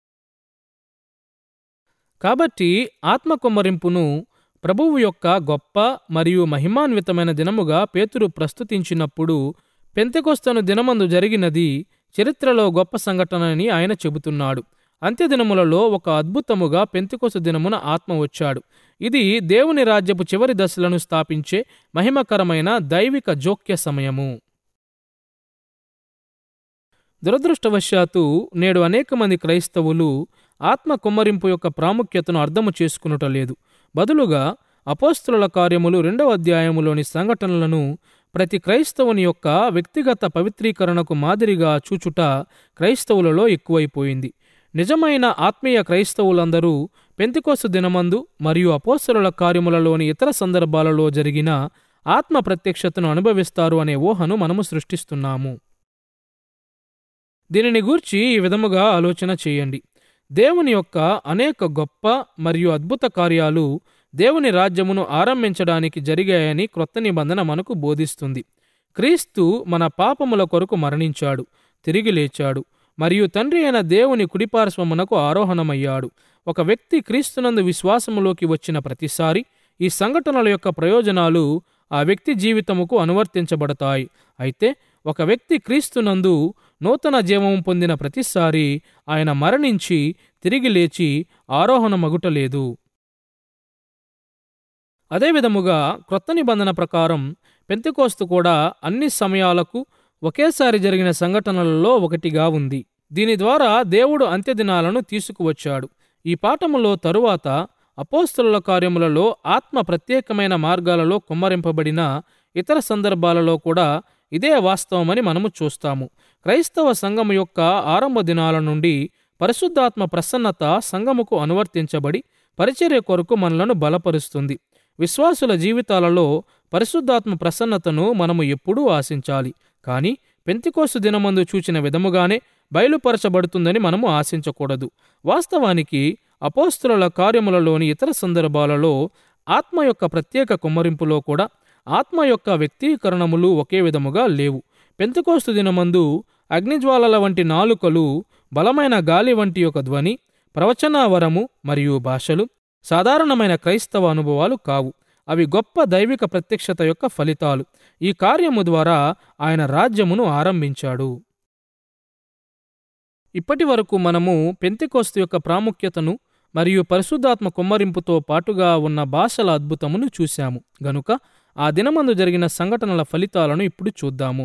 కాబట్టి ఆత్మకుమ్మరింపును ప్రభువు యొక్క గొప్ప మరియు మహిమాన్వితమైన దినముగా పేతురు ప్రస్తుతించినప్పుడు పెంతెకొస్తను దినమందు జరిగినది చరిత్రలో గొప్ప సంఘటనని ఆయన చెబుతున్నాడు అంత్యదినములలో ఒక అద్భుతముగా పెంతికొస దినమున ఆత్మ వచ్చాడు ఇది దేవుని రాజ్యపు చివరి దశలను స్థాపించే మహిమకరమైన దైవిక జోక్య సమయము దురదృష్టవశాత్తు నేడు అనేక మంది క్రైస్తవులు ఆత్మ కుమ్మరింపు యొక్క ప్రాముఖ్యతను అర్థము చేసుకునుటలేదు బదులుగా అపోస్తుల కార్యములు రెండవ అధ్యాయములోని సంఘటనలను ప్రతి క్రైస్తవుని యొక్క వ్యక్తిగత పవిత్రీకరణకు మాదిరిగా చూచుట క్రైస్తవులలో ఎక్కువైపోయింది నిజమైన ఆత్మీయ క్రైస్తవులందరూ పెంతికోసు దినమందు మరియు అపోస్తలుల కార్యములలోని ఇతర సందర్భాలలో జరిగిన ఆత్మ ప్రత్యక్షతను అనుభవిస్తారు అనే ఊహను మనము సృష్టిస్తున్నాము దీనిని గూర్చి ఈ విధముగా ఆలోచన చేయండి దేవుని యొక్క అనేక గొప్ప మరియు అద్భుత కార్యాలు దేవుని రాజ్యమును ఆరంభించడానికి జరిగాయని క్రొత్త నిబంధన మనకు బోధిస్తుంది క్రీస్తు మన పాపముల కొరకు మరణించాడు తిరిగి లేచాడు మరియు తండ్రి అయిన దేవుని కుడిపార్శ్వమునకు ఆరోహణమయ్యాడు ఒక వ్యక్తి క్రీస్తునందు విశ్వాసములోకి వచ్చిన ప్రతిసారి ఈ సంఘటనల యొక్క ప్రయోజనాలు ఆ వ్యక్తి జీవితముకు అనువర్తించబడతాయి అయితే ఒక వ్యక్తి క్రీస్తునందు నూతన జీవము పొందిన ప్రతిసారి ఆయన మరణించి తిరిగి లేచి ఆరోహణమగుటలేదు అదే విధముగా క్రొత్త నిబంధన ప్రకారం పెంతెకోస్తు కూడా అన్ని సమయాలకు ఒకేసారి జరిగిన సంఘటనలలో ఒకటిగా ఉంది దీని ద్వారా దేవుడు అంత్యదినాలను తీసుకువచ్చాడు ఈ పాఠములో తరువాత అపోస్తుల కార్యములలో ఆత్మ ప్రత్యేకమైన మార్గాలలో కుమ్మరింపబడిన ఇతర సందర్భాలలో కూడా ఇదే వాస్తవమని మనము చూస్తాము క్రైస్తవ సంఘము యొక్క ఆరంభ దినాల నుండి పరిశుద్ధాత్మ ప్రసన్నత సంఘముకు అనువర్తించబడి పరిచర్య కొరకు మనలను బలపరుస్తుంది విశ్వాసుల జీవితాలలో పరిశుద్ధాత్మ ప్రసన్నతను మనము ఎప్పుడూ ఆశించాలి కానీ పెంతికోసు దినమందు చూచిన విధముగానే బయలుపరచబడుతుందని మనము ఆశించకూడదు వాస్తవానికి అపోస్తుల కార్యములలోని ఇతర సందర్భాలలో ఆత్మ యొక్క ప్రత్యేక కుమ్మరింపులో కూడా ఆత్మ యొక్క వ్యక్తీకరణములు ఒకే విధముగా లేవు పెంతకోస్తు దినమందు అగ్నిజ్వాలల వంటి నాలుకలు బలమైన గాలి వంటి ఒక ధ్వని ప్రవచన వరము మరియు భాషలు సాధారణమైన క్రైస్తవ అనుభవాలు కావు అవి గొప్ప దైవిక ప్రత్యక్షత యొక్క ఫలితాలు ఈ కార్యము ద్వారా ఆయన రాజ్యమును ఆరంభించాడు ఇప్పటి వరకు మనము పెంతెకోస్తు యొక్క ప్రాముఖ్యతను మరియు పరిశుద్ధాత్మ కుమ్మరింపుతో పాటుగా ఉన్న భాషల అద్భుతమును చూశాము గనుక ఆ దినమందు జరిగిన సంఘటనల ఫలితాలను ఇప్పుడు చూద్దాము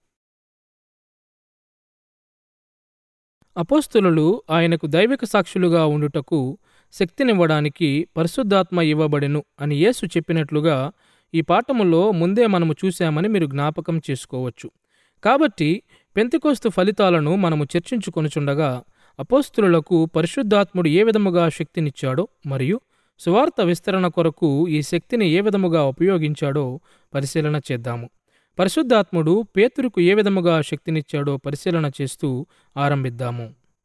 అపోస్తులు ఆయనకు దైవిక సాక్షులుగా ఉండుటకు శక్తినివ్వడానికి పరిశుద్ధాత్మ ఇవ్వబడెను అని యేసు చెప్పినట్లుగా ఈ పాఠములో ముందే మనము చూశామని మీరు జ్ఞాపకం చేసుకోవచ్చు కాబట్టి పెంతికోస్తు ఫలితాలను మనము చర్చించుకొనుచుండగా అపోస్తులకు పరిశుద్ధాత్ముడు ఏ విధముగా శక్తినిచ్చాడో మరియు సువార్త విస్తరణ కొరకు ఈ శక్తిని ఏ విధముగా ఉపయోగించాడో పరిశీలన చేద్దాము పరిశుద్ధాత్ముడు పేతురుకు ఏ విధముగా శక్తినిచ్చాడో పరిశీలన చేస్తూ ఆరంభిద్దాము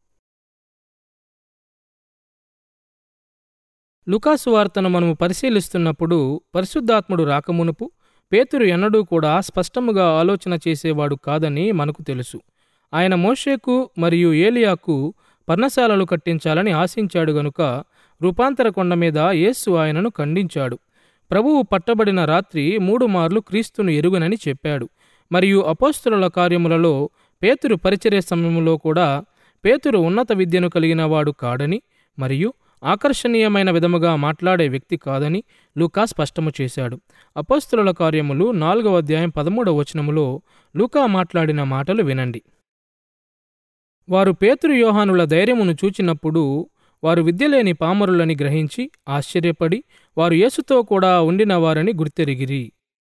లుకాసు వార్తను మనము పరిశీలిస్తున్నప్పుడు పరిశుద్ధాత్ముడు రాకమునుపు పేతురు ఎన్నడూ కూడా స్పష్టముగా ఆలోచన చేసేవాడు కాదని మనకు తెలుసు ఆయన మోషేకు మరియు ఏలియాకు పర్ణశాలలు కట్టించాలని ఆశించాడు గనుక రూపాంతర కొండ మీద యేసు ఆయనను ఖండించాడు ప్రభువు పట్టబడిన రాత్రి మూడు మార్లు క్రీస్తును ఎరుగనని చెప్పాడు మరియు అపోస్తుల కార్యములలో పేతురు పరిచర్య సమయంలో కూడా పేతురు ఉన్నత విద్యను కలిగిన వాడు కాడని మరియు ఆకర్షణీయమైన విధముగా మాట్లాడే వ్యక్తి కాదని లూకా స్పష్టము చేశాడు అపోస్తుల కార్యములు నాలుగవ అధ్యాయం పదమూడవ వచనములో లూకా మాట్లాడిన మాటలు వినండి వారు పేతురు యోహానుల ధైర్యమును చూచినప్పుడు వారు విద్యలేని పామరులని గ్రహించి ఆశ్చర్యపడి వారు యేసుతో కూడా ఉండిన వారని గుర్తెరిగిరి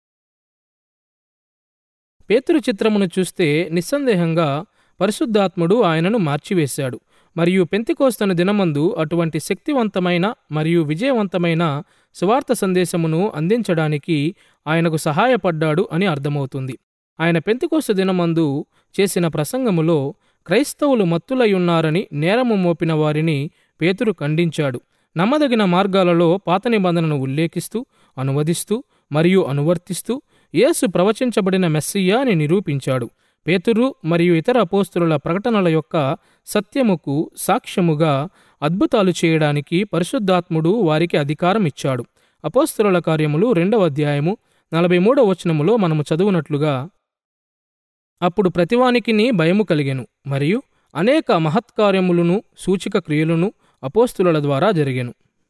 పేతురు చిత్రమును చూస్తే నిస్సందేహంగా పరిశుద్ధాత్ముడు ఆయనను మార్చివేశాడు మరియు పెంతికోస్తను దినమందు అటువంటి శక్తివంతమైన మరియు విజయవంతమైన సువార్త సందేశమును అందించడానికి ఆయనకు సహాయపడ్డాడు అని అర్థమవుతుంది ఆయన పెంతికోస్తు దినమందు చేసిన ప్రసంగములో క్రైస్తవులు మత్తులయ్యున్నారని నేరము మోపిన వారిని పేతురు ఖండించాడు నమ్మదగిన మార్గాలలో పాత నిబంధనను ఉల్లేఖిస్తూ అనువదిస్తూ మరియు అనువర్తిస్తూ యేసు ప్రవచించబడిన మెస్సియా అని నిరూపించాడు పేతురు మరియు ఇతర అపోస్తుల ప్రకటనల యొక్క సత్యముకు సాక్ష్యముగా అద్భుతాలు చేయడానికి పరిశుద్ధాత్ముడు వారికి అధికారం ఇచ్చాడు అపోస్తుల కార్యములు రెండవ అధ్యాయము నలభై మూడవ వచనములో మనము చదువునట్లుగా అప్పుడు ప్రతివానికిని భయము కలిగెను మరియు అనేక మహత్కార్యములను సూచిక క్రియలను అపోస్తుల ద్వారా జరిగెను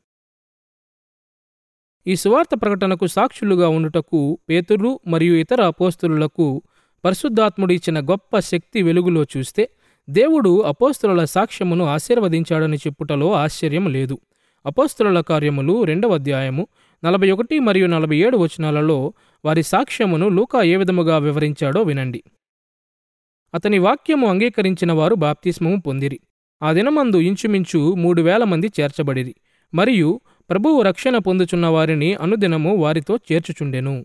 ఈ సువార్త ప్రకటనకు సాక్షులుగా ఉండుటకు పేతురు మరియు ఇతర అపోస్తులకు పరిశుద్ధాత్ముడు ఇచ్చిన గొప్ప శక్తి వెలుగులో చూస్తే దేవుడు అపోస్తుల సాక్ష్యమును ఆశీర్వదించాడని చెప్పుటలో ఆశ్చర్యం లేదు అపోస్తుల కార్యములు రెండవ అధ్యాయము నలభై ఒకటి మరియు నలభై ఏడు వచనాలలో వారి సాక్ష్యమును లూకా ఏ విధముగా వివరించాడో వినండి అతని వాక్యము అంగీకరించిన వారు బాప్తిస్మము పొందిరి ఆ దినమందు ఇంచుమించు మూడు వేల మంది చేర్చబడిరి మరియు ప్రభువు రక్షణ పొందుచున్న వారిని అనుదినము వారితో చేర్చుచుండెను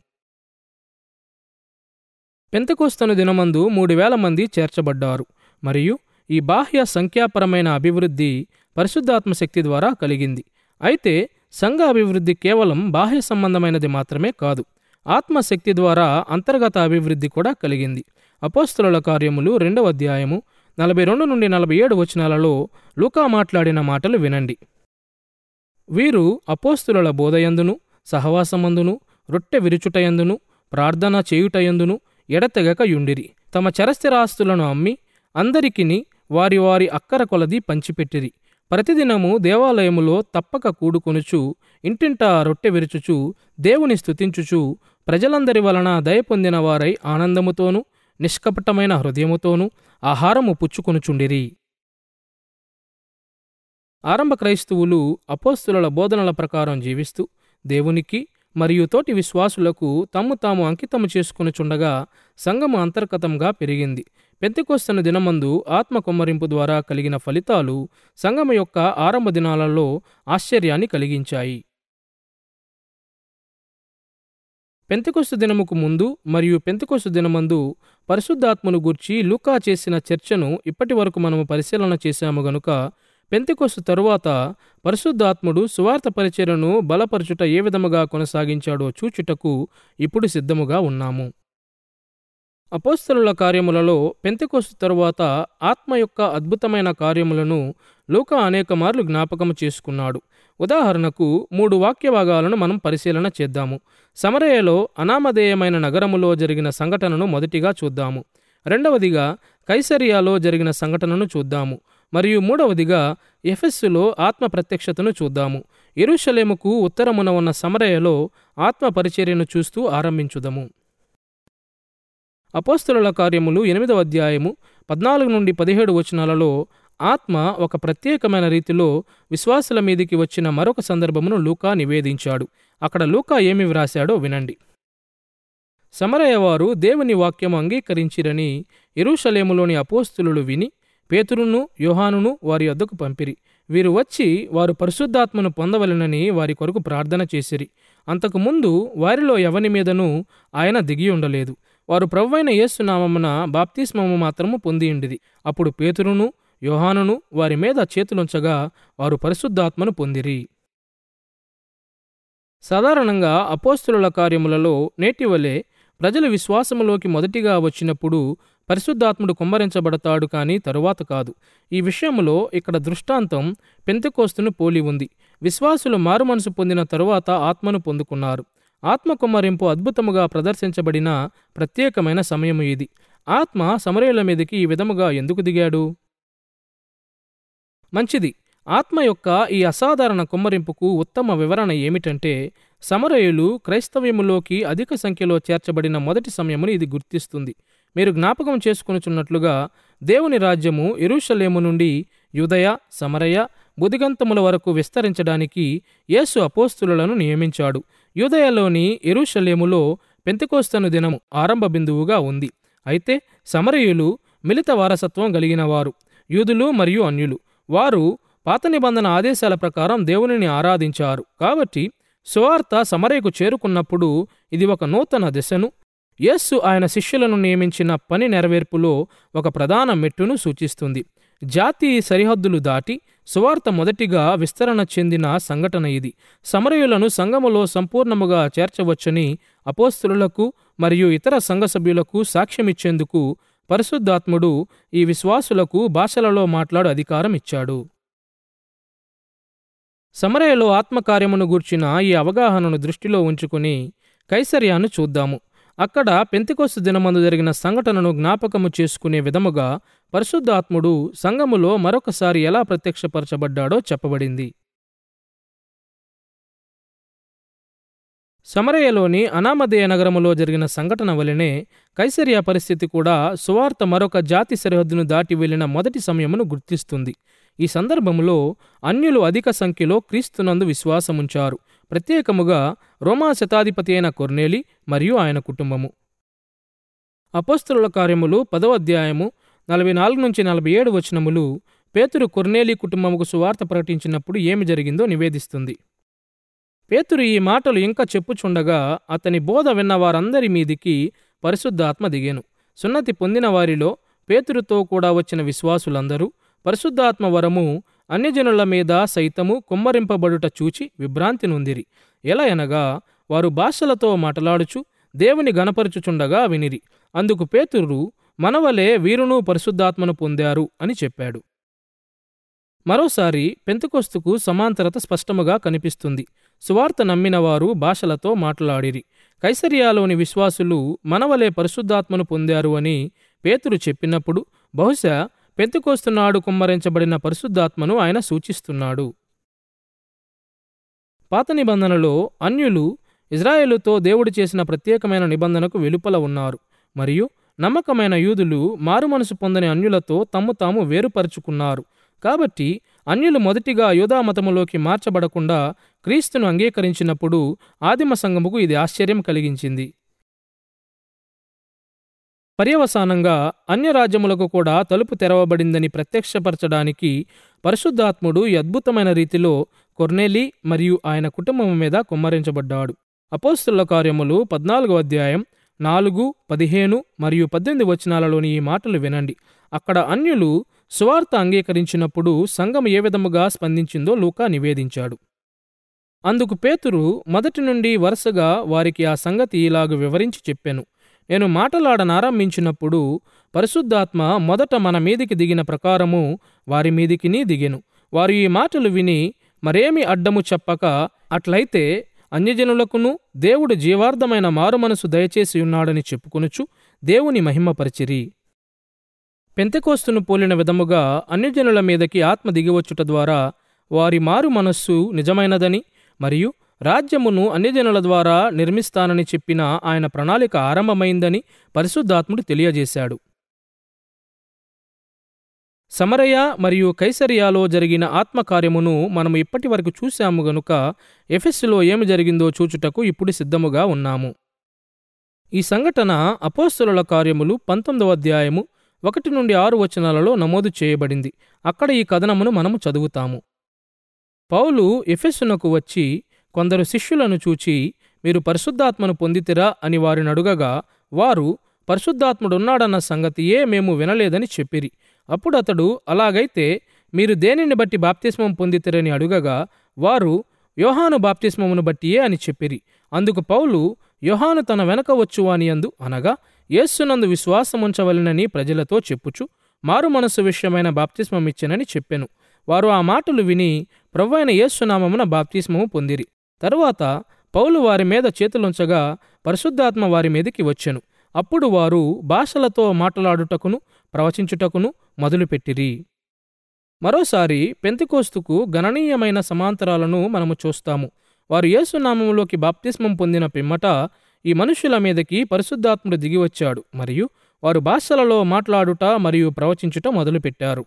పెంతకోస్తను దినమందు మూడు వేల మంది చేర్చబడ్డారు మరియు ఈ బాహ్య సంఖ్యాపరమైన అభివృద్ధి పరిశుద్ధాత్మ శక్తి ద్వారా కలిగింది అయితే సంఘ అభివృద్ధి కేవలం బాహ్య సంబంధమైనది మాత్రమే కాదు ఆత్మశక్తి ద్వారా అంతర్గత అభివృద్ధి కూడా కలిగింది అపోస్తుల కార్యములు రెండవ అధ్యాయము నలభై రెండు నుండి నలభై ఏడు వచనాలలో లూకా మాట్లాడిన మాటలు వినండి వీరు అపోస్తుల బోధయందును సహవాసమందును రొట్టె విరుచుటయందును ప్రార్థన చేయుటయందును ఎడతెగక యుండిరి తమ చరస్థిరాస్తులను అమ్మి అందరికిని వారి వారి అక్కర కొలది పంచిపెట్టిరి ప్రతిదినము దేవాలయములో తప్పక కూడుకొనుచు ఇంటింటా రొట్టె విరుచుచు దేవుని స్తుతించుచు ప్రజలందరి వలన దయ పొందిన వారై ఆనందముతోనూ నిష్కపటమైన హృదయముతోనూ ఆహారము పుచ్చుకొనుచుండిరి ఆరంభ క్రైస్తవులు అపోస్తుల బోధనల ప్రకారం జీవిస్తూ దేవునికి మరియు తోటి విశ్వాసులకు తమ్ము తాము అంకితము చేసుకునిచుండగా సంఘము అంతర్గతంగా పెరిగింది పెంతికొస్తున్న దినమందు ఆత్మ కుమ్మరింపు ద్వారా కలిగిన ఫలితాలు సంఘము యొక్క ఆరంభ దినాలలో ఆశ్చర్యాన్ని కలిగించాయి పెంతికొస్తు దినముకు ముందు మరియు పెంతికొస్తు దినమందు పరిశుద్ధాత్మను గూర్చి లూకా చేసిన చర్చను ఇప్పటి వరకు మనము పరిశీలన చేశాము గనుక పెంతికొస్తు తరువాత పరిశుద్ధాత్ముడు సువార్త పరిచయను బలపరచుట ఏ విధముగా కొనసాగించాడో చూచుటకు ఇప్పుడు సిద్ధముగా ఉన్నాము అపోస్తలుల కార్యములలో పెంతెకొస్తు తరువాత ఆత్మ యొక్క అద్భుతమైన కార్యములను లూకా అనేక మార్లు జ్ఞాపకము చేసుకున్నాడు ఉదాహరణకు మూడు వాక్య భాగాలను మనం పరిశీలన చేద్దాము సమరయలో అనామధేయమైన నగరములో జరిగిన సంఘటనను మొదటిగా చూద్దాము రెండవదిగా కైసరియాలో జరిగిన సంఘటనను చూద్దాము మరియు మూడవదిగా ఎఫెస్సులో ఆత్మ ప్రత్యక్షతను చూద్దాము ఎరుషలేముకు ఉత్తరమున ఉన్న సమరయలో ఆత్మ పరిచర్యను చూస్తూ ఆరంభించుదము అపోస్తలుల కార్యములు ఎనిమిదవ అధ్యాయము పద్నాలుగు నుండి పదిహేడు వచనాలలో ఆత్మ ఒక ప్రత్యేకమైన రీతిలో విశ్వాసుల మీదికి వచ్చిన మరొక సందర్భమును లూకా నివేదించాడు అక్కడ లూకా ఏమి వ్రాశాడో వినండి సమరయ్యవారు దేవుని వాక్యము అంగీకరించిరని ఎరుషలేములోని అపోస్తులు విని పేతురును యోహానును వారి వద్దకు పంపిరి వీరు వచ్చి వారు పరిశుద్ధాత్మను పొందవలెనని వారి కొరకు ప్రార్థన చేసిరి అంతకుముందు వారిలో ఎవని మీదనూ ఆయన దిగి ఉండలేదు వారు ప్రవ్వైన యేసునామమున బాప్తిస్మము మాత్రము పొందియుండిది అప్పుడు పేతురును యోహానును వారి మీద చేతులుంచగా వారు పరిశుద్ధాత్మను పొందిరి సాధారణంగా అపోస్తుల కార్యములలో నేటివలే ప్రజలు విశ్వాసములోకి మొదటిగా వచ్చినప్పుడు పరిశుద్ధాత్ముడు కుమ్మరించబడతాడు కానీ తరువాత కాదు ఈ విషయంలో ఇక్కడ దృష్టాంతం పెంతెకోస్తును పోలి ఉంది విశ్వాసులు మారుమనసు పొందిన తరువాత ఆత్మను పొందుకున్నారు ఆత్మ కుమ్మరింపు అద్భుతముగా ప్రదర్శించబడిన ప్రత్యేకమైన సమయము ఇది ఆత్మ సమరయుల మీదకి ఈ విధముగా ఎందుకు దిగాడు మంచిది ఆత్మ యొక్క ఈ అసాధారణ కుమ్మరింపుకు ఉత్తమ వివరణ ఏమిటంటే సమరయులు క్రైస్తవ్యములోకి అధిక సంఖ్యలో చేర్చబడిన మొదటి సమయమును ఇది గుర్తిస్తుంది మీరు జ్ఞాపకం చేసుకునుచున్నట్లుగా దేవుని రాజ్యము ఎరుషలేము నుండి యుదయ సమరయ బుదిగంతముల వరకు విస్తరించడానికి యేసు అపోస్తులను నియమించాడు యూదయలోని ఎరుషలేములో పెంతెకోస్తను దినము ఆరంభ బిందువుగా ఉంది అయితే సమరయులు మిలిత వారసత్వం కలిగిన వారు యూదులు మరియు అన్యులు వారు పాత నిబంధన ఆదేశాల ప్రకారం దేవునిని ఆరాధించారు కాబట్టి సువార్త సమరయకు చేరుకున్నప్పుడు ఇది ఒక నూతన దిశను యేస్సు ఆయన శిష్యులను నియమించిన పని నెరవేర్పులో ఒక ప్రధాన మెట్టును సూచిస్తుంది జాతి సరిహద్దులు దాటి సువార్త మొదటిగా విస్తరణ చెందిన సంఘటన ఇది సమరయులను సంఘములో సంపూర్ణముగా చేర్చవచ్చని అపోస్తులకు మరియు ఇతర సంఘ సభ్యులకు సాక్ష్యమిచ్చేందుకు పరిశుద్ధాత్ముడు ఈ విశ్వాసులకు భాషలలో మాట్లాడు అధికారం ఇచ్చాడు సమరయలో ఆత్మకార్యమును గూర్చిన ఈ అవగాహనను దృష్టిలో ఉంచుకుని కైసర్యాను చూద్దాము అక్కడ పెంతికొస్తు దినమందు జరిగిన సంఘటనను జ్ఞాపకము చేసుకునే విధముగా పరిశుద్ధాత్ముడు సంఘములో మరొకసారి ఎలా ప్రత్యక్షపరచబడ్డాడో చెప్పబడింది సమరయలోని అనామధేయ నగరములో జరిగిన సంఘటన వలనే కైసరియా పరిస్థితి కూడా సువార్త మరొక జాతి సరిహద్దును దాటి వెళ్లిన మొదటి సమయమును గుర్తిస్తుంది ఈ సందర్భములో అన్యులు అధిక సంఖ్యలో క్రీస్తునందు విశ్వాసముంచారు ప్రత్యేకముగా రోమా శతాధిపతి అయిన కొర్నేలి మరియు ఆయన కుటుంబము అపోస్తుల కార్యములు పదవ అధ్యాయము నలభై నాలుగు నుంచి నలభై ఏడు వచనములు పేతురు కొర్నేలి కుటుంబముకు సువార్త ప్రకటించినప్పుడు ఏమి జరిగిందో నివేదిస్తుంది పేతురు ఈ మాటలు ఇంకా చెప్పుచుండగా అతని బోధ విన్న వారందరి మీదికి పరిశుద్ధాత్మ దిగెను సున్నతి పొందిన వారిలో పేతురుతో కూడా వచ్చిన విశ్వాసులందరూ పరిశుద్ధాత్మ వరము అన్యజనుల మీద సైతము కుమ్మరింపబడుట చూచి విభ్రాంతి నొందిరి ఎలా అనగా వారు భాషలతో మాట్లాడుచు దేవుని గనపరుచుచుండగా వినిరి అందుకు పేతురు మనవలే వీరును పరిశుద్ధాత్మను పొందారు అని చెప్పాడు మరోసారి పెంతకొస్తుకు సమాంతరత స్పష్టముగా కనిపిస్తుంది సువార్త నమ్మిన వారు భాషలతో మాట్లాడిరి కైసరియాలోని విశ్వాసులు మనవలే పరిశుద్ధాత్మను పొందారు అని పేతురు చెప్పినప్పుడు బహుశా పెంతుకోస్తున్నాడు కుమ్మరించబడిన పరిశుద్ధాత్మను ఆయన సూచిస్తున్నాడు పాత నిబంధనలో అన్యులు ఇజ్రాయేలుతో దేవుడు చేసిన ప్రత్యేకమైన నిబంధనకు వెలుపల ఉన్నారు మరియు నమ్మకమైన యూదులు మారుమనసు పొందని అన్యులతో తమ్ము తాము వేరుపరుచుకున్నారు కాబట్టి అన్యులు మొదటిగా యూదామతములోకి మార్చబడకుండా క్రీస్తును అంగీకరించినప్పుడు ఆదిమ సంఘముకు ఇది ఆశ్చర్యం కలిగించింది పర్యవసానంగా అన్యరాజ్యములకు కూడా తలుపు తెరవబడిందని ప్రత్యక్షపరచడానికి పరిశుద్ధాత్ముడు ఈ అద్భుతమైన రీతిలో కొర్నేలి మరియు ఆయన కుటుంబం మీద కుమ్మరించబడ్డాడు అపోస్తుల కార్యములు పద్నాలుగో అధ్యాయం నాలుగు పదిహేను మరియు పద్దెనిమిది వచనాలలోని ఈ మాటలు వినండి అక్కడ అన్యులు సువార్త అంగీకరించినప్పుడు సంఘం ఏ విధముగా స్పందించిందో లూకా నివేదించాడు అందుకు పేతురు మొదటి నుండి వరుసగా వారికి ఆ సంగతి ఇలాగు వివరించి చెప్పెను నేను మాటలాడనారంభించినప్పుడు పరిశుద్ధాత్మ మొదట మన మీదికి దిగిన ప్రకారము వారి మీదికిని దిగెను వారు ఈ మాటలు విని మరేమి అడ్డము చెప్పక అట్లయితే అన్యజనులకును దేవుడు జీవార్థమైన మారుమనసు దయచేసి ఉన్నాడని చెప్పుకొనుచు దేవుని మహిమపరిచిరి పెంతెకోస్తును పోలిన విధముగా అన్యజనుల మీదకి ఆత్మ దిగివచ్చుట ద్వారా వారి మారు మనస్సు నిజమైనదని మరియు రాజ్యమును అన్యజనుల ద్వారా నిర్మిస్తానని చెప్పిన ఆయన ప్రణాళిక ఆరంభమైందని పరిశుద్ధాత్ముడు తెలియజేశాడు సమరయ మరియు కైసరియాలో జరిగిన ఆత్మకార్యమును మనము ఇప్పటి వరకు చూశాము గనుక ఎఫెస్సులో ఏమి జరిగిందో చూచుటకు ఇప్పుడు సిద్ధముగా ఉన్నాము ఈ సంఘటన అపోస్తుల కార్యములు పంతొమ్మిదవ అధ్యాయము ఒకటి నుండి ఆరు వచనాలలో నమోదు చేయబడింది అక్కడ ఈ కథనమును మనము చదువుతాము పౌలు ఎఫెస్సునకు వచ్చి కొందరు శిష్యులను చూచి మీరు పరిశుద్ధాత్మను పొందితిరా అని వారిని అడుగగా వారు పరిశుద్ధాత్ముడున్నాడన్న సంగతియే మేము వినలేదని చెప్పిరి అప్పుడు అతడు అలాగైతే మీరు దేనిని బట్టి బాప్తిస్మం పొందితిరని అడుగగా వారు యోహాను బాప్తిస్మమును బట్టియే అని చెప్పిరి అందుకు పౌలు యోహాను తన వెనక వచ్చువాని అందు అనగా యేస్సునందు విశ్వాసముంచవలెనని ప్రజలతో చెప్పుచు మారు మనస్సు విషయమైన బాప్తిస్మమిచ్చెనని చెప్పెను వారు ఆ మాటలు విని ప్రవ్వైన యేస్సునామమున బాప్తిస్మము పొందిరి తరువాత పౌలు వారి మీద చేతులుంచగా పరిశుద్ధాత్మ వారి మీదికి వచ్చెను అప్పుడు వారు భాషలతో మాట్లాడుటకును ప్రవచించుటకును మొదలుపెట్టిరి మరోసారి పెంతికోస్తుకు గణనీయమైన సమాంతరాలను మనము చూస్తాము వారు యేసునామములోకి బాప్తిస్మం పొందిన పిమ్మట ఈ మనుషుల మీదకి పరిశుద్ధాత్ముడు దిగివచ్చాడు మరియు వారు భాషలలో మాట్లాడుట మరియు ప్రవచించుట మొదలుపెట్టారు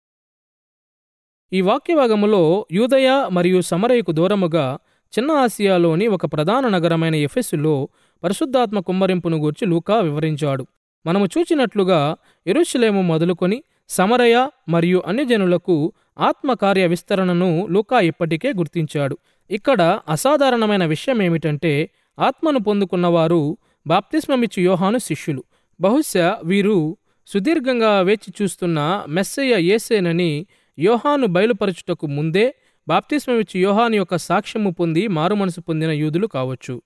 ఈ వాక్యభాగములో యూదయ మరియు సమరయకు దూరముగా చిన్న ఆసియాలోని ఒక ప్రధాన నగరమైన ఎఫెస్సులో పరిశుద్ధాత్మ కుమ్మరింపును గూర్చి లూకా వివరించాడు మనము చూచినట్లుగా ఎరుషులేము మొదలుకొని సమరయ మరియు అన్యజనులకు ఆత్మకార్య విస్తరణను లూకా ఇప్పటికే గుర్తించాడు ఇక్కడ అసాధారణమైన విషయం ఏమిటంటే ఆత్మను పొందుకున్నవారు బాప్తిస్మమిచ్చు యోహాను శిష్యులు బహుశా వీరు సుదీర్ఘంగా వేచి చూస్తున్న మెస్సయ్య ఏసేనని యోహాను బయలుపరచుటకు ముందే బాప్తిస్మమిచ్చు యోహాను యొక్క సాక్ష్యము పొంది మారుమనసు పొందిన యూదులు కావచ్చు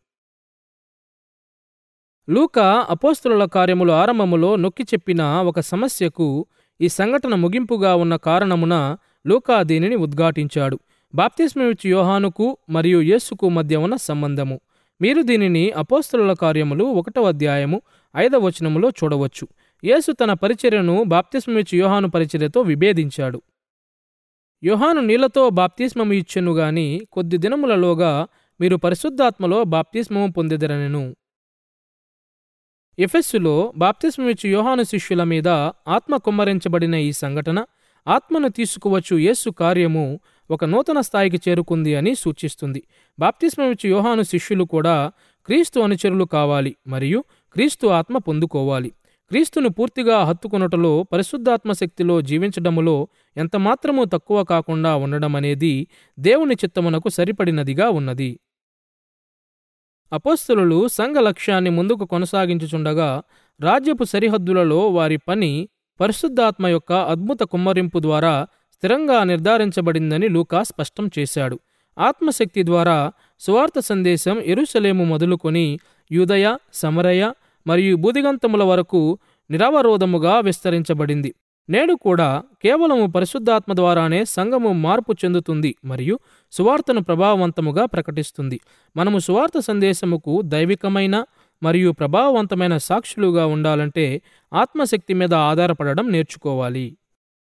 లూకా అపోస్తుల కార్యముల ఆరంభములో నొక్కి చెప్పిన ఒక సమస్యకు ఈ సంఘటన ముగింపుగా ఉన్న కారణమున లూకా దీనిని ఉద్ఘాటించాడు బాప్తిస్మమిచ్చు యోహానుకు మరియు యేసుకు మధ్య ఉన్న సంబంధము మీరు దీనిని అపోస్తుల కార్యములు ఒకటవ అధ్యాయము ఐదవ వచనములో చూడవచ్చు యేసు తన పరిచర్యను బాప్తిస్మమిచ్చు యోహాను పరిచర్యతో విభేదించాడు యోహాను నీళ్లతో బాప్తిస్మము ఇచ్చెను గాని కొద్ది దినములలోగా మీరు పరిశుద్ధాత్మలో బాప్తిస్మము పొందెదరనెను ఎఫెస్సులో బాప్తిస్మమిచ్చు యోహాను శిష్యుల మీద ఆత్మ కుమ్మరించబడిన ఈ సంఘటన ఆత్మను తీసుకువచ్చు యేసు కార్యము ఒక నూతన స్థాయికి చేరుకుంది అని సూచిస్తుంది బాప్తిస్మమిచ్చు యోహాను శిష్యులు కూడా క్రీస్తు అనుచరులు కావాలి మరియు క్రీస్తు ఆత్మ పొందుకోవాలి క్రీస్తును పూర్తిగా హత్తుకొనుటలో పరిశుద్ధాత్మ శక్తిలో జీవించడములో ఎంతమాత్రమూ తక్కువ కాకుండా ఉండడం అనేది దేవుని చిత్తమునకు సరిపడినదిగా ఉన్నది అపోస్తులు సంఘ లక్ష్యాన్ని ముందుకు కొనసాగించుచుండగా రాజ్యపు సరిహద్దులలో వారి పని పరిశుద్ధాత్మ యొక్క అద్భుత కుమ్మరింపు ద్వారా స్థిరంగా నిర్ధారించబడిందని లూకా స్పష్టం చేశాడు ఆత్మశక్తి ద్వారా సువార్త సందేశం ఎరుసలేము మొదలుకొని యూదయ సమరయ మరియు బూదిగంతముల వరకు నిరవరోధముగా విస్తరించబడింది నేడు కూడా కేవలము పరిశుద్ధాత్మ ద్వారానే సంఘము మార్పు చెందుతుంది మరియు సువార్తను ప్రభావవంతముగా ప్రకటిస్తుంది మనము సువార్త సందేశముకు దైవికమైన మరియు ప్రభావవంతమైన సాక్షులుగా ఉండాలంటే ఆత్మశక్తి మీద ఆధారపడడం నేర్చుకోవాలి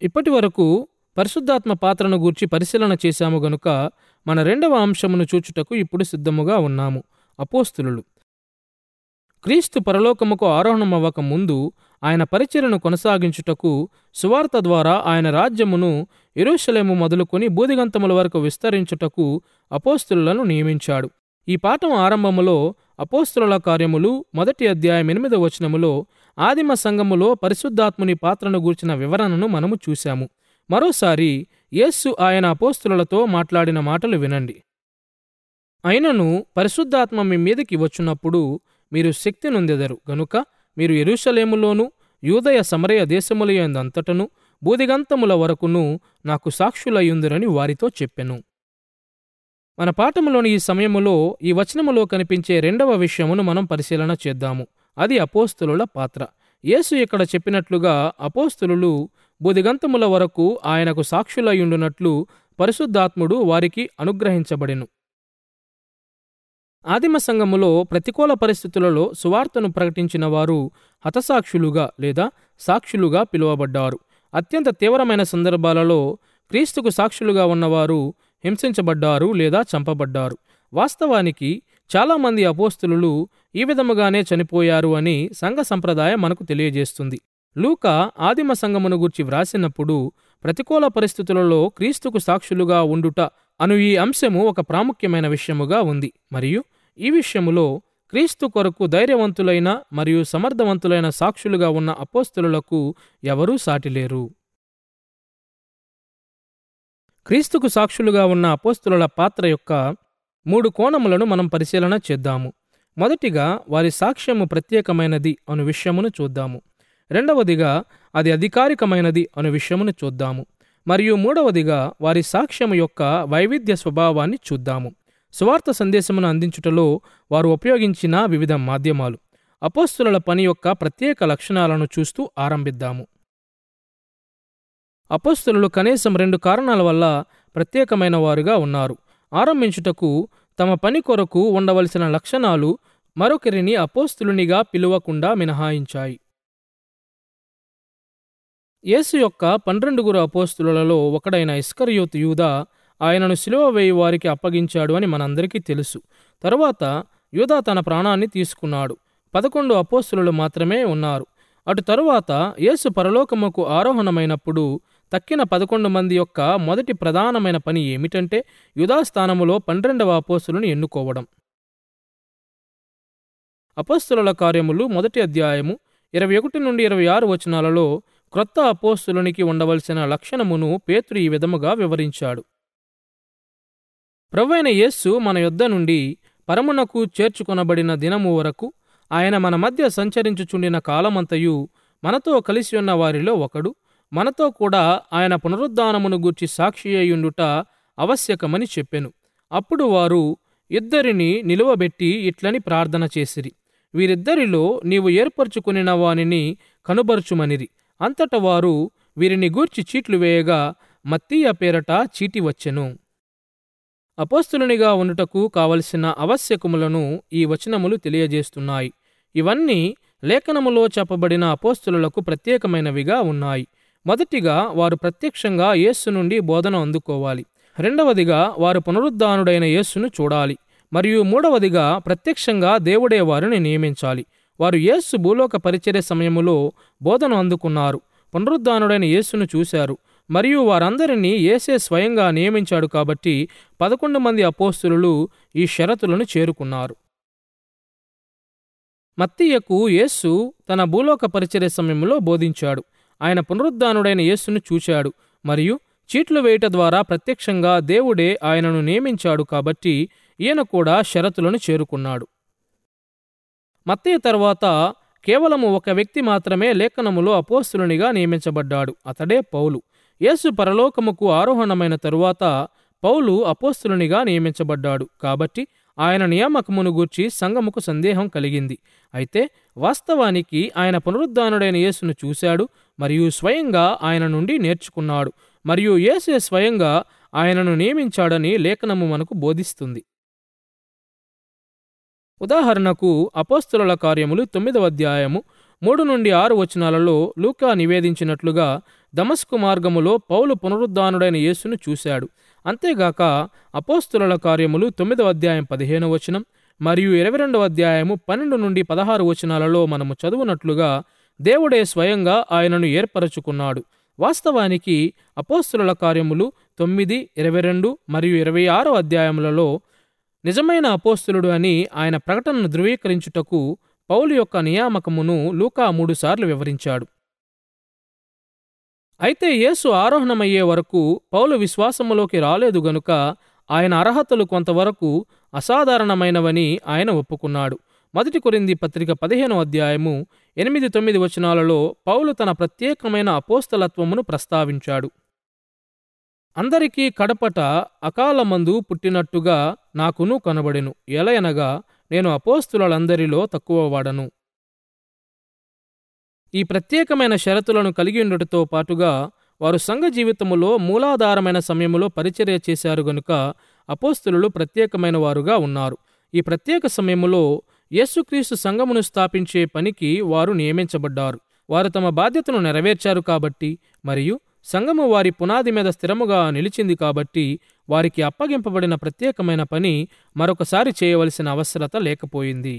ఇప్పటి వరకు పరిశుద్ధాత్మ పాత్రను గూర్చి పరిశీలన చేశాము గనుక మన రెండవ అంశమును చూచుటకు ఇప్పుడు సిద్ధముగా ఉన్నాము అపోస్తులు క్రీస్తు పరలోకముకు ఆరోహణమవ్వక ముందు ఆయన పరిచర్యను కొనసాగించుటకు సువార్త ద్వారా ఆయన రాజ్యమును ఎరుషలేము మొదలుకొని బూదిగంతముల వరకు విస్తరించుటకు అపోస్తులను నియమించాడు ఈ పాఠం ఆరంభములో అపోస్తుల కార్యములు మొదటి అధ్యాయం ఎనిమిదవ వచనములో ఆదిమ సంఘములో పరిశుద్ధాత్ముని పాత్రను గూర్చిన వివరణను మనము చూశాము మరోసారి యేస్సు ఆయన అపోస్తులతో మాట్లాడిన మాటలు వినండి అయినను పరిశుద్ధాత్మ మీ మీదకి వచ్చున్నప్పుడు మీరు శక్తి నొందెదరు గనుక మీరు ఎరుషలేములోను యూదయ సమరయ దేశములయందంతటను బూదిగంతముల వరకును నాకు సాక్షులయ్యుందిరని వారితో చెప్పెను మన పాఠములోని ఈ సమయములో ఈ వచనములో కనిపించే రెండవ విషయమును మనం పరిశీలన చేద్దాము అది అపోస్తులుల పాత్ర యేసు ఇక్కడ చెప్పినట్లుగా అపోస్తులు బుదిగంతముల వరకు ఆయనకు సాక్షులయ్యుండునట్లు పరిశుద్ధాత్ముడు వారికి అనుగ్రహించబడెను ఆదిమ సంఘములో ప్రతికూల పరిస్థితులలో సువార్తను ప్రకటించిన వారు హతసాక్షులుగా లేదా సాక్షులుగా పిలువబడ్డారు అత్యంత తీవ్రమైన సందర్భాలలో క్రీస్తుకు సాక్షులుగా ఉన్నవారు హింసించబడ్డారు లేదా చంపబడ్డారు వాస్తవానికి చాలామంది అపోస్తులు ఈ విధముగానే చనిపోయారు అని సంఘ సంప్రదాయం మనకు తెలియజేస్తుంది లూక ఆదిమ సంఘమును గూర్చి వ్రాసినప్పుడు ప్రతికూల పరిస్థితులలో క్రీస్తుకు సాక్షులుగా ఉండుట అను ఈ అంశము ఒక ప్రాముఖ్యమైన విషయముగా ఉంది మరియు ఈ విషయములో క్రీస్తు కొరకు ధైర్యవంతులైన మరియు సమర్థవంతులైన సాక్షులుగా ఉన్న అపోస్తులకు ఎవరూ సాటిలేరు క్రీస్తుకు సాక్షులుగా ఉన్న అపోస్తుల పాత్ర యొక్క మూడు కోణములను మనం పరిశీలన చేద్దాము మొదటిగా వారి సాక్ష్యము ప్రత్యేకమైనది అను విషయమును చూద్దాము రెండవదిగా అది అధికారికమైనది అను విషయమును చూద్దాము మరియు మూడవదిగా వారి సాక్ష్యము యొక్క వైవిధ్య స్వభావాన్ని చూద్దాము సువార్త సందేశమును అందించుటలో వారు ఉపయోగించిన వివిధ మాధ్యమాలు అపోస్తుల పని యొక్క ప్రత్యేక లక్షణాలను చూస్తూ ఆరంభిద్దాము అపోస్తులు కనీసం రెండు కారణాల వల్ల ప్రత్యేకమైన వారుగా ఉన్నారు ఆరంభించుటకు తమ పని కొరకు ఉండవలసిన లక్షణాలు మరొకరిని అపోస్తులునిగా పిలువకుండా మినహాయించాయి యేసు యొక్క పన్నెండుగురు అపోస్తులలో ఒకడైన ఇస్కరియోతు యూదా ఆయనను సిలువ వేయి వారికి అప్పగించాడు అని మనందరికీ తెలుసు తరువాత యూదా తన ప్రాణాన్ని తీసుకున్నాడు పదకొండు అపోస్తులు మాత్రమే ఉన్నారు అటు తరువాత యేసు పరలోకముకు ఆరోహణమైనప్పుడు తక్కిన పదకొండు మంది యొక్క మొదటి ప్రధానమైన పని ఏమిటంటే యుధాస్థానములో పన్నెండవ అపోస్తులను ఎన్నుకోవడం అపోస్తుల కార్యములు మొదటి అధ్యాయము ఇరవై ఒకటి నుండి ఇరవై ఆరు వచనాలలో క్రొత్త అపోస్తులునికి ఉండవలసిన లక్షణమును పేతురు ఈ విధముగా వివరించాడు ప్రవ్వైన యేస్సు మన యొద్ద నుండి పరమునకు చేర్చుకొనబడిన దినము వరకు ఆయన మన మధ్య సంచరించుచుండిన కాలమంతయు మనతో కలిసి ఉన్న వారిలో ఒకడు మనతో కూడా ఆయన పునరుద్ధానమును గూర్చి సాక్షి అయ్యుండుట ఆవశ్యకమని చెప్పెను అప్పుడు వారు ఇద్దరిని నిలువబెట్టి ఇట్లని ప్రార్థన చేసిరి వీరిద్దరిలో నీవు ఏర్పరచుకునిన వానిని కనుబరుచుమనిరి అంతట వారు వీరిని గూర్చి చీట్లు వేయగా మత్తీయ పేరట చీటి వచ్చెను అపోస్తులునిగా ఉండుటకు కావలసిన ఆవశ్యకములను ఈ వచనములు తెలియజేస్తున్నాయి ఇవన్నీ లేఖనములో చెప్పబడిన అపోస్తులకు ప్రత్యేకమైనవిగా ఉన్నాయి మొదటిగా వారు ప్రత్యక్షంగా యేస్సు నుండి బోధన అందుకోవాలి రెండవదిగా వారు పునరుద్ధానుడైన యేస్సును చూడాలి మరియు మూడవదిగా ప్రత్యక్షంగా దేవుడే వారిని నియమించాలి వారు యేస్సు భూలోక పరిచర్య సమయములో బోధన అందుకున్నారు పునరుద్ధానుడైన యేస్సును చూశారు మరియు వారందరినీ యేసే స్వయంగా నియమించాడు కాబట్టి పదకొండు మంది అపోస్తులు ఈ షరతులను చేరుకున్నారు మత్తీయకు యేస్సు తన భూలోక పరిచర్య సమయంలో బోధించాడు ఆయన పునరుద్ధానుడైన యేస్సును చూశాడు మరియు చీట్లు వేయట ద్వారా ప్రత్యక్షంగా దేవుడే ఆయనను నియమించాడు కాబట్టి ఈయన కూడా షరతులను చేరుకున్నాడు మత్తయ్య తర్వాత కేవలము ఒక వ్యక్తి మాత్రమే లేఖనములో అపోస్తులునిగా నియమించబడ్డాడు అతడే పౌలు యేసు పరలోకముకు ఆరోహణమైన తరువాత పౌలు అపోస్తులునిగా నియమించబడ్డాడు కాబట్టి ఆయన నియామకమును గూర్చి సంఘముకు సందేహం కలిగింది అయితే వాస్తవానికి ఆయన పునరుద్ధానుడైన యేసును చూశాడు మరియు స్వయంగా ఆయన నుండి నేర్చుకున్నాడు మరియు యేసే స్వయంగా ఆయనను నియమించాడని లేఖనము మనకు బోధిస్తుంది ఉదాహరణకు అపోస్తుల కార్యములు తొమ్మిదవ అధ్యాయము మూడు నుండి ఆరు వచనాలలో లూకా నివేదించినట్లుగా దమస్కు మార్గములో పౌలు పునరుద్ధానుడైన యేసును చూశాడు అంతేగాక అపోస్తుల కార్యములు తొమ్మిదవ అధ్యాయం పదిహేను వచనం మరియు ఇరవై రెండవ అధ్యాయము పన్నెండు నుండి పదహారు వచనాలలో మనము చదువునట్లుగా దేవుడే స్వయంగా ఆయనను ఏర్పరచుకున్నాడు వాస్తవానికి అపోస్తుల కార్యములు తొమ్మిది ఇరవై రెండు మరియు ఇరవై ఆరో అధ్యాయములలో నిజమైన అపోస్తులుడు అని ఆయన ప్రకటనను ధృవీకరించుటకు పౌలు యొక్క నియామకమును లూకా మూడుసార్లు వివరించాడు అయితే యేసు ఆరోహణమయ్యే వరకు పౌలు విశ్వాసములోకి రాలేదు గనుక ఆయన అర్హతలు కొంతవరకు అసాధారణమైనవని ఆయన ఒప్పుకున్నాడు మొదటి కొరింది పత్రిక పదిహేనో అధ్యాయము ఎనిమిది తొమ్మిది వచనాలలో పౌలు తన ప్రత్యేకమైన అపోస్తలత్వమును ప్రస్తావించాడు అందరికీ కడపట అకాలమందు పుట్టినట్టుగా నాకును కనబడెను ఎలయనగా నేను అపోస్తులందరిలో తక్కువవాడను ఈ ప్రత్యేకమైన షరతులను కలిగి ఉండటంతో పాటుగా వారు సంఘ జీవితములో మూలాధారమైన సమయములో పరిచర్య చేశారు గనుక అపోస్తులు ప్రత్యేకమైన వారుగా ఉన్నారు ఈ ప్రత్యేక సమయములో యేసుక్రీస్తు సంఘమును స్థాపించే పనికి వారు నియమించబడ్డారు వారు తమ బాధ్యతను నెరవేర్చారు కాబట్టి మరియు సంఘము వారి పునాది మీద స్థిరముగా నిలిచింది కాబట్టి వారికి అప్పగింపబడిన ప్రత్యేకమైన పని మరొకసారి చేయవలసిన అవసరత లేకపోయింది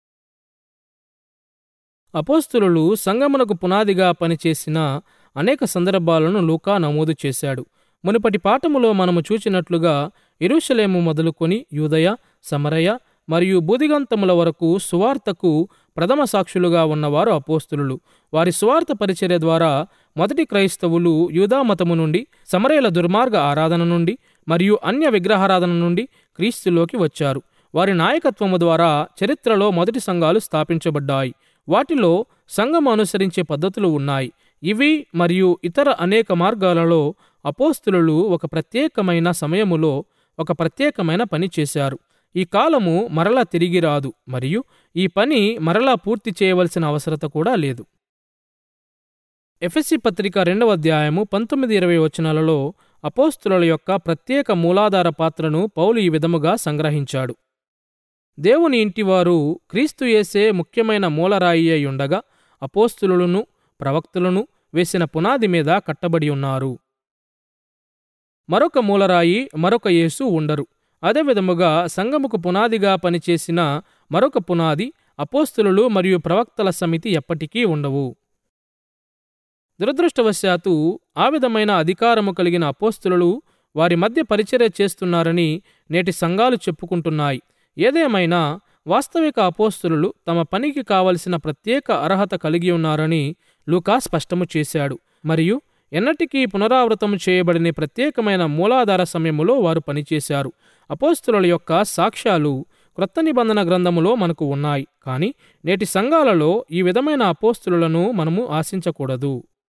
అపోస్తులు సంగమునకు పునాదిగా పనిచేసిన అనేక సందర్భాలను లూకా నమోదు చేశాడు మునుపటి పాఠములో మనము చూచినట్లుగా ఇరుషలేము మొదలుకొని యూదయ సమరయ మరియు బూదిగంతముల వరకు సువార్తకు ప్రథమ సాక్షులుగా ఉన్నవారు అపోస్తులు వారి సువార్త పరిచర్య ద్వారా మొదటి క్రైస్తవులు యూదామతము నుండి సమరయుల దుర్మార్గ ఆరాధన నుండి మరియు అన్య విగ్రహారాధన నుండి క్రీస్తులోకి వచ్చారు వారి నాయకత్వము ద్వారా చరిత్రలో మొదటి సంఘాలు స్థాపించబడ్డాయి వాటిలో సంఘం అనుసరించే పద్ధతులు ఉన్నాయి ఇవి మరియు ఇతర అనేక మార్గాలలో అపోస్తులు ఒక ప్రత్యేకమైన సమయములో ఒక ప్రత్యేకమైన పని చేశారు ఈ కాలము మరలా తిరిగి రాదు మరియు ఈ పని మరలా పూర్తి చేయవలసిన అవసరత కూడా లేదు ఎఫ్ఎస్సి పత్రిక రెండవ అధ్యాయము పంతొమ్మిది ఇరవై వచనాలలో అపోస్తుల యొక్క ప్రత్యేక మూలాధార పాత్రను పౌలు ఈ విధముగా సంగ్రహించాడు దేవుని ఇంటివారు క్రీస్తు యేసే ముఖ్యమైన మూలరాయి అయి ఉండగా అపోస్తులను ప్రవక్తులను వేసిన పునాది మీద కట్టబడి ఉన్నారు మరొక మూలరాయి మరొక యేసు ఉండరు అదేవిధముగా సంగముకు పునాదిగా పనిచేసిన మరొక పునాది అపోస్తులు మరియు ప్రవక్తల సమితి ఎప్పటికీ ఉండవు దురదృష్టవశాత్తు ఆ విధమైన అధికారము కలిగిన అపోస్తులు వారి మధ్య పరిచర్య చేస్తున్నారని నేటి సంఘాలు చెప్పుకుంటున్నాయి ఏదేమైనా వాస్తవిక అపోస్తులు తమ పనికి కావలసిన ప్రత్యేక అర్హత కలిగి ఉన్నారని లూకా స్పష్టము చేశాడు మరియు ఎన్నటికీ పునరావృతము చేయబడిన ప్రత్యేకమైన మూలాధార సమయములో వారు పనిచేశారు అపోస్తుల యొక్క సాక్ష్యాలు క్రొత్త నిబంధన గ్రంథములో మనకు ఉన్నాయి కానీ నేటి సంఘాలలో ఈ విధమైన అపోస్తులను మనము ఆశించకూడదు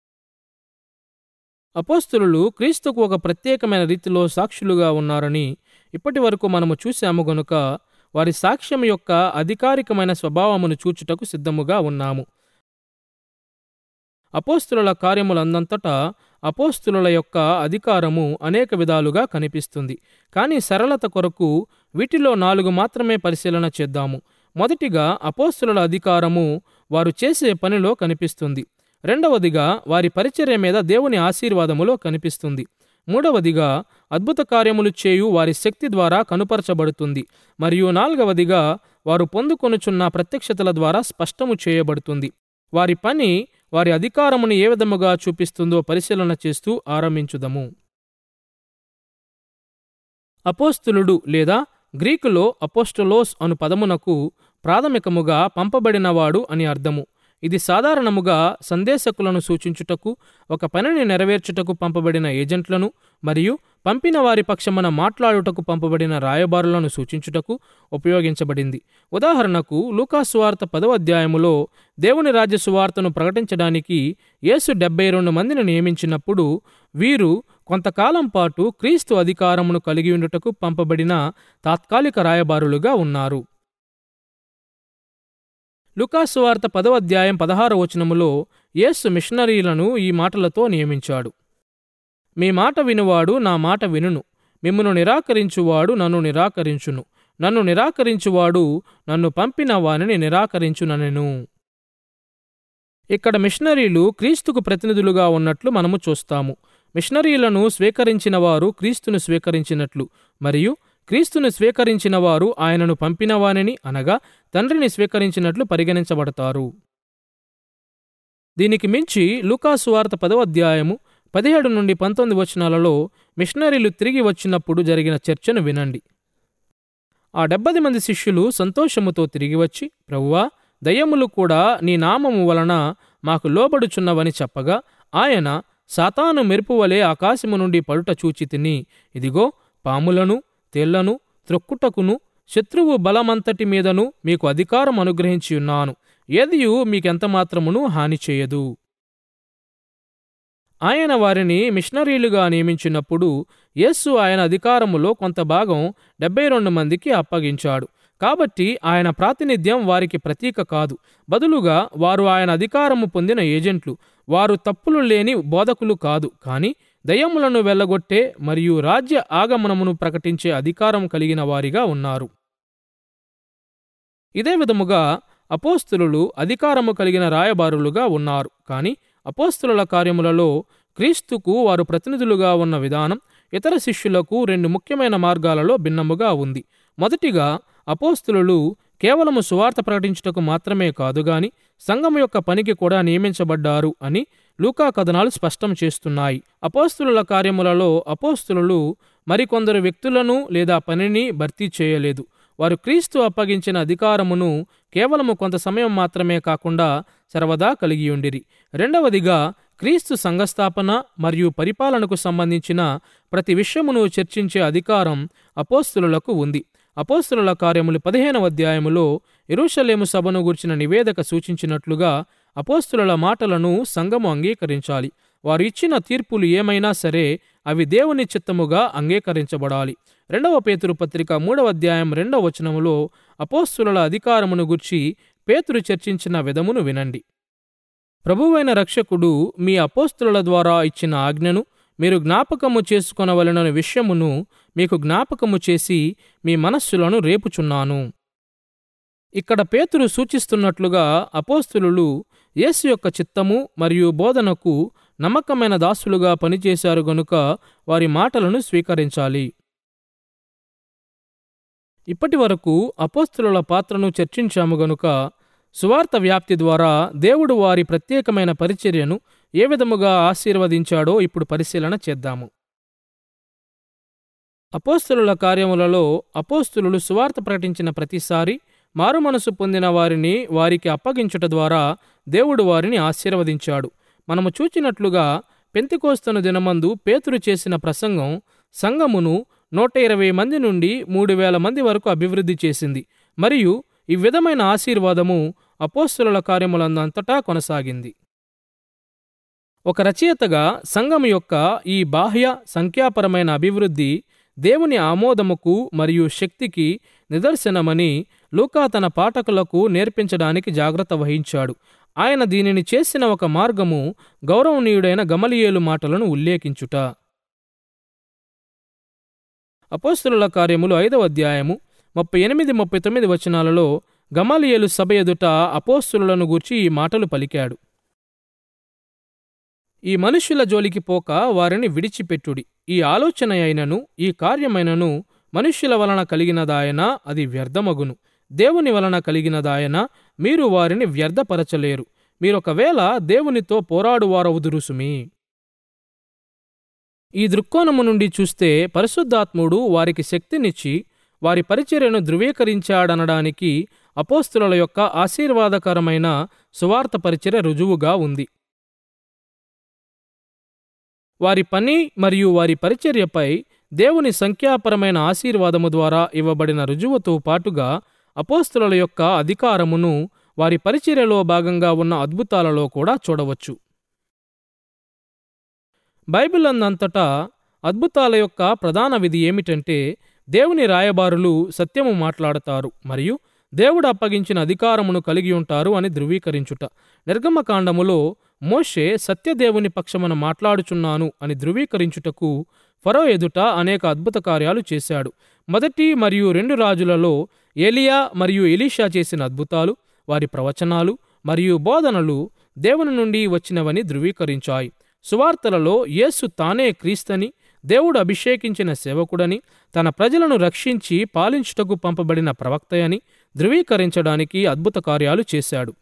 అపోస్తులు క్రీస్తుకు ఒక ప్రత్యేకమైన రీతిలో సాక్షులుగా ఉన్నారని ఇప్పటి వరకు మనము చూశాము గనుక వారి సాక్ష్యం యొక్క అధికారికమైన స్వభావమును చూచుటకు సిద్ధముగా ఉన్నాము అపోస్తుల కార్యములందంతటా అపోస్తుల యొక్క అధికారము అనేక విధాలుగా కనిపిస్తుంది కానీ సరళత కొరకు వీటిలో నాలుగు మాత్రమే పరిశీలన చేద్దాము మొదటిగా అపోస్తుల అధికారము వారు చేసే పనిలో కనిపిస్తుంది రెండవదిగా వారి పరిచర్య మీద దేవుని ఆశీర్వాదములో కనిపిస్తుంది మూడవదిగా అద్భుత కార్యములు చేయు వారి శక్తి ద్వారా కనుపరచబడుతుంది మరియు నాలుగవదిగా వారు పొందుకొనుచున్న ప్రత్యక్షతల ద్వారా స్పష్టము చేయబడుతుంది వారి పని వారి అధికారమును ఏ విధముగా చూపిస్తుందో పరిశీలన చేస్తూ ఆరంభించుదము అపోస్తులుడు లేదా గ్రీకులో అపోస్టలోస్ అను పదమునకు ప్రాథమికముగా పంపబడినవాడు అని అర్థము ఇది సాధారణముగా సందేశకులను సూచించుటకు ఒక పనిని నెరవేర్చుటకు పంపబడిన ఏజెంట్లను మరియు పంపిన వారి పక్షమున మాట్లాడుటకు పంపబడిన రాయబారులను సూచించుటకు ఉపయోగించబడింది ఉదాహరణకు లూకాసువార్త పదవ అధ్యాయములో దేవుని రాజ్య సువార్తను ప్రకటించడానికి యేసు డెబ్బై రెండు మందిని నియమించినప్పుడు వీరు కొంతకాలం పాటు క్రీస్తు అధికారమును కలిగి ఉండుటకు పంపబడిన తాత్కాలిక రాయబారులుగా ఉన్నారు లుకాసు వార్త పదవ అధ్యాయం పదహార వచనములో యేసు మిషనరీలను ఈ మాటలతో నియమించాడు మీ మాట వినువాడు నా మాట వినును మిమ్మును నిరాకరించువాడు నన్ను నిరాకరించును నన్ను నిరాకరించువాడు నన్ను పంపిన వానిని నిరాకరించుననెను ఇక్కడ మిషనరీలు క్రీస్తుకు ప్రతినిధులుగా ఉన్నట్లు మనము చూస్తాము మిషనరీలను స్వీకరించిన వారు క్రీస్తును స్వీకరించినట్లు మరియు క్రీస్తును స్వీకరించిన వారు ఆయనను పంపినవానిని అనగా తండ్రిని స్వీకరించినట్లు పరిగణించబడతారు దీనికి మించి లూకాసు వార్త పదవ అధ్యాయము పదిహేడు నుండి పంతొమ్మిది వచనాలలో మిషనరీలు తిరిగి వచ్చినప్పుడు జరిగిన చర్చను వినండి ఆ డెబ్బది మంది శిష్యులు సంతోషముతో తిరిగి వచ్చి ప్రభువా దయ్యములు కూడా నీ నామము వలన మాకు లోబడుచున్నవని చెప్పగా ఆయన సాతాను మెరుపు వలె ఆకాశము నుండి పడుట చూచి తిని ఇదిగో పాములను తేళ్లను త్రొక్కుటకును శత్రువు బలమంతటి మీదను మీకు అధికారం అనుగ్రహించి ఉన్నాను ఏదియు మీకెంతమాత్రమును హాని చేయదు ఆయన వారిని మిషనరీలుగా నియమించినప్పుడు యేసు ఆయన అధికారములో కొంత భాగం డెబ్బై రెండు మందికి అప్పగించాడు కాబట్టి ఆయన ప్రాతినిధ్యం వారికి ప్రతీక కాదు బదులుగా వారు ఆయన అధికారము పొందిన ఏజెంట్లు వారు తప్పులు లేని బోధకులు కాదు కానీ దయ్యములను వెళ్ళగొట్టే మరియు రాజ్య ఆగమనమును ప్రకటించే అధికారం కలిగిన వారిగా ఉన్నారు ఇదే విధముగా అపోస్తులు అధికారము కలిగిన రాయబారులుగా ఉన్నారు కానీ అపోస్తుల కార్యములలో క్రీస్తుకు వారు ప్రతినిధులుగా ఉన్న విధానం ఇతర శిష్యులకు రెండు ముఖ్యమైన మార్గాలలో భిన్నముగా ఉంది మొదటిగా అపోస్తులు కేవలము సువార్త ప్రకటించుటకు మాత్రమే కాదు గాని సంఘం యొక్క పనికి కూడా నియమించబడ్డారు అని లూకా కథనాలు స్పష్టం చేస్తున్నాయి అపోస్తుల కార్యములలో అపోస్తులు మరికొందరు వ్యక్తులను లేదా పనిని భర్తీ చేయలేదు వారు క్రీస్తు అప్పగించిన అధికారమును కేవలము కొంత సమయం మాత్రమే కాకుండా సర్వదా కలిగియుండిరి రెండవదిగా క్రీస్తు సంఘస్థాపన మరియు పరిపాలనకు సంబంధించిన ప్రతి విషయమును చర్చించే అధికారం అపోస్తులకు ఉంది అపోస్తుల కార్యములు పదిహేనవ అధ్యాయములో ఎరుషలేము సభను గుర్చిన నివేదిక సూచించినట్లుగా అపోస్తుల మాటలను సంఘము అంగీకరించాలి వారు ఇచ్చిన తీర్పులు ఏమైనా సరే అవి దేవుని చిత్తముగా అంగీకరించబడాలి రెండవ పేతురు పత్రిక మూడవ అధ్యాయం రెండవ వచనములో అపోస్తుల అధికారమును గుర్చి పేతురు చర్చించిన విధమును వినండి ప్రభువైన రక్షకుడు మీ అపోస్తుల ద్వారా ఇచ్చిన ఆజ్ఞను మీరు జ్ఞాపకము చేసుకొనవలనని విషయమును మీకు జ్ఞాపకము చేసి మీ మనస్సులను రేపుచున్నాను ఇక్కడ పేతురు సూచిస్తున్నట్లుగా అపోస్తులు యేసు యొక్క చిత్తము మరియు బోధనకు నమ్మకమైన దాసులుగా పనిచేశారు గనుక వారి మాటలను స్వీకరించాలి ఇప్పటి వరకు అపోస్తుల పాత్రను చర్చించాము గనుక సువార్త వ్యాప్తి ద్వారా దేవుడు వారి ప్రత్యేకమైన పరిచర్యను ఏ విధముగా ఆశీర్వదించాడో ఇప్పుడు పరిశీలన చేద్దాము అపోస్తుల కార్యములలో అపోస్తులు సువార్త ప్రకటించిన ప్రతిసారి మారుమనసు పొందిన వారిని వారికి అప్పగించుట ద్వారా దేవుడు వారిని ఆశీర్వదించాడు మనము చూచినట్లుగా పెంతికోస్తను దినమందు పేతురు చేసిన ప్రసంగం సంఘమును నూట ఇరవై మంది నుండి మూడు వేల మంది వరకు అభివృద్ధి చేసింది మరియు ఈ విధమైన ఆశీర్వాదము అపోస్తుల కార్యములందంతటా కొనసాగింది ఒక రచయితగా సంఘం యొక్క ఈ బాహ్య సంఖ్యాపరమైన అభివృద్ధి దేవుని ఆమోదముకు మరియు శక్తికి నిదర్శనమని లూకా తన పాఠకులకు నేర్పించడానికి జాగ్రత్త వహించాడు ఆయన దీనిని చేసిన ఒక మార్గము గౌరవనీయుడైన గమలియేలు మాటలను ఉల్లేఖించుట అపోస్తుల కార్యములు ఐదవ అధ్యాయము ముప్పై ఎనిమిది ముప్పై తొమ్మిది వచనాలలో గమలియేలు సభ ఎదుట అపోస్తులను గూర్చి ఈ మాటలు పలికాడు ఈ మనుష్యుల జోలికి పోక వారిని విడిచిపెట్టుడి ఈ ఆలోచన అయినను ఈ కార్యమైనను మనుష్యుల వలన కలిగినదాయన అది వ్యర్థమగును దేవుని వలన కలిగినదాయన మీరు వారిని వ్యర్థపరచలేరు మీరొకవేళ దేవునితో పోరాడువారవుదురుసుమి ఈ దృక్కోణము నుండి చూస్తే పరిశుద్ధాత్ముడు వారికి శక్తినిచ్చి వారి పరిచర్యను ధృవీకరించాడనడానికి అపోస్తుల యొక్క ఆశీర్వాదకరమైన సువార్త పరిచర్య రుజువుగా ఉంది వారి పని మరియు వారి పరిచర్యపై దేవుని సంఖ్యాపరమైన ఆశీర్వాదము ద్వారా ఇవ్వబడిన రుజువుతో పాటుగా అపోస్తుల యొక్క అధికారమును వారి పరిచర్యలో భాగంగా ఉన్న అద్భుతాలలో కూడా చూడవచ్చు బైబిల్ అందంతటా అద్భుతాల యొక్క ప్రధాన విధి ఏమిటంటే దేవుని రాయబారులు సత్యము మాట్లాడతారు మరియు దేవుడు అప్పగించిన అధికారమును కలిగి ఉంటారు అని ధృవీకరించుట నిర్గమకాండములో మోషే సత్యదేవుని పక్షమున మాట్లాడుచున్నాను అని ధృవీకరించుటకు ఫరో ఎదుట అనేక అద్భుత కార్యాలు చేశాడు మొదటి మరియు రెండు రాజులలో ఏలియా మరియు ఎలీషా చేసిన అద్భుతాలు వారి ప్రవచనాలు మరియు బోధనలు దేవుని నుండి వచ్చినవని ధృవీకరించాయి సువార్తలలో యేసు తానే క్రీస్తని దేవుడు అభిషేకించిన సేవకుడని తన ప్రజలను రక్షించి పాలించుటకు పంపబడిన ప్రవక్తయని ధృవీకరించడానికి అద్భుత కార్యాలు చేశాడు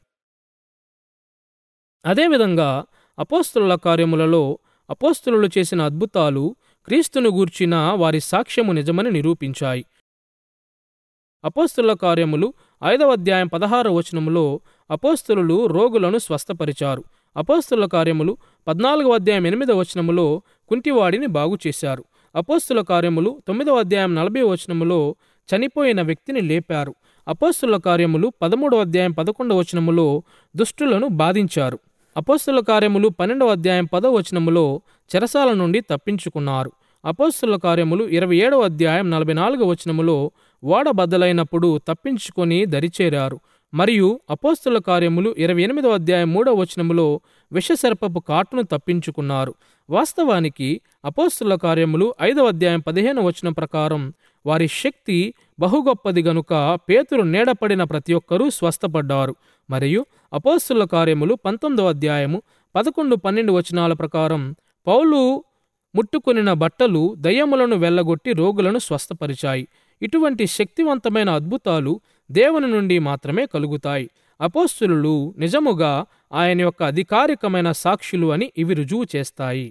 అదేవిధంగా అపోస్తుల కార్యములలో అపోస్తులు చేసిన అద్భుతాలు క్రీస్తును గూర్చిన వారి సాక్ష్యము నిజమని నిరూపించాయి అపోస్తుల కార్యములు ఐదవ అధ్యాయం పదహారవ వచనములో అపోస్తులు రోగులను స్వస్థపరిచారు అపోస్తుల కార్యములు పద్నాలుగవ అధ్యాయం ఎనిమిదవ వచనములో కుంటివాడిని బాగు చేశారు అపోస్తుల కార్యములు తొమ్మిదవ అధ్యాయం నలభై వచనములో చనిపోయిన వ్యక్తిని లేపారు అపోస్తుల కార్యములు పదమూడవ అధ్యాయం పదకొండవ వచనములో దుష్టులను బాధించారు అపోస్తుల కార్యములు పన్నెండవ అధ్యాయం పదవ వచనములో చెరసాల నుండి తప్పించుకున్నారు అపోస్తుల కార్యములు ఇరవై ఏడవ అధ్యాయం నలభై నాలుగవ వచనములో ఓడ బద్దలైనప్పుడు తప్పించుకొని దరిచేరారు మరియు అపోస్తుల కార్యములు ఇరవై ఎనిమిదవ అధ్యాయం మూడవ వచనములో విషసర్పపు కాటును తప్పించుకున్నారు వాస్తవానికి అపోస్తుల కార్యములు ఐదవ అధ్యాయం పదిహేను వచనం ప్రకారం వారి శక్తి బహుగొప్పది గనుక పేతురు నీడపడిన ప్రతి ఒక్కరూ స్వస్థపడ్డారు మరియు అపోస్తుల కార్యములు పంతొమ్మిదవ అధ్యాయము పదకొండు పన్నెండు వచనాల ప్రకారం పౌలు ముట్టుకొనిన బట్టలు దయ్యములను వెళ్ళగొట్టి రోగులను స్వస్థపరిచాయి ఇటువంటి శక్తివంతమైన అద్భుతాలు దేవుని నుండి మాత్రమే కలుగుతాయి అపోస్తులు నిజముగా ఆయన యొక్క అధికారికమైన సాక్షులు అని ఇవి రుజువు చేస్తాయి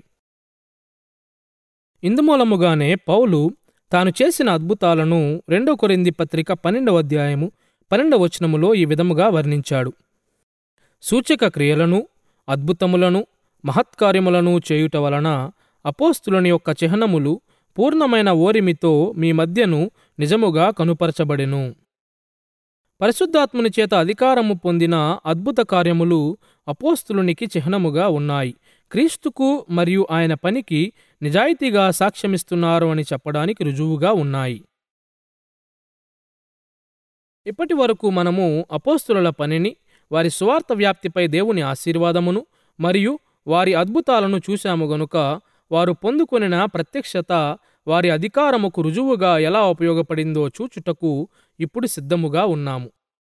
ఇందుమూలముగానే పౌలు తాను చేసిన అద్భుతాలను రెండో కొరింది పత్రిక పన్నెండవ అధ్యాయము పన్నెండవ వచనములో ఈ విధముగా వర్ణించాడు సూచక క్రియలను అద్భుతములను మహత్కార్యములను చేయుట వలన అపోస్తులని యొక్క చిహ్నములు పూర్ణమైన ఓరిమితో మీ మధ్యను నిజముగా కనుపరచబడెను పరిశుద్ధాత్ముని చేత అధికారము పొందిన అద్భుత కార్యములు అపోస్తులునికి చిహ్నముగా ఉన్నాయి క్రీస్తుకు మరియు ఆయన పనికి నిజాయితీగా సాక్ష్యమిస్తున్నారు అని చెప్పడానికి రుజువుగా ఉన్నాయి ఇప్పటి వరకు మనము అపోస్తుల పనిని వారి సువార్త వ్యాప్తిపై దేవుని ఆశీర్వాదమును మరియు వారి అద్భుతాలను చూశాము గనుక వారు పొందుకొనిన ప్రత్యక్షత వారి అధికారముకు రుజువుగా ఎలా ఉపయోగపడిందో చూచుటకు ఇప్పుడు సిద్ధముగా ఉన్నాము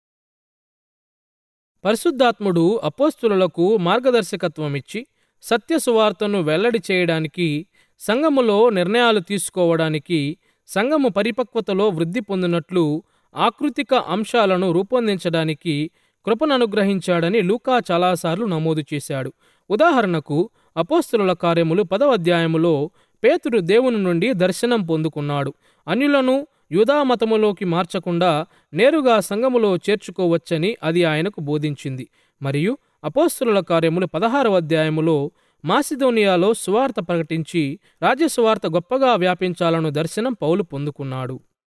పరిశుద్ధాత్ముడు అపోస్తులకు మార్గదర్శకత్వమిచ్చి సత్య సువార్తను వెల్లడి చేయడానికి సంఘములో నిర్ణయాలు తీసుకోవడానికి సంఘము పరిపక్వతలో వృద్ధి పొందినట్లు ఆకృతిక అంశాలను రూపొందించడానికి కృపను అనుగ్రహించాడని లూకా చాలాసార్లు నమోదు చేశాడు ఉదాహరణకు అపోస్తుల కార్యములు పదవ అధ్యాయములో పేతుడు దేవుని నుండి దర్శనం పొందుకున్నాడు అన్యులను యూదామతములోకి మార్చకుండా నేరుగా సంఘములో చేర్చుకోవచ్చని అది ఆయనకు బోధించింది మరియు అపోస్తుల కార్యములు పదహారవ అధ్యాయములో మాసిదోనియాలో సువార్త ప్రకటించి రాజ్యసువార్త గొప్పగా వ్యాపించాలను దర్శనం పౌలు పొందుకున్నాడు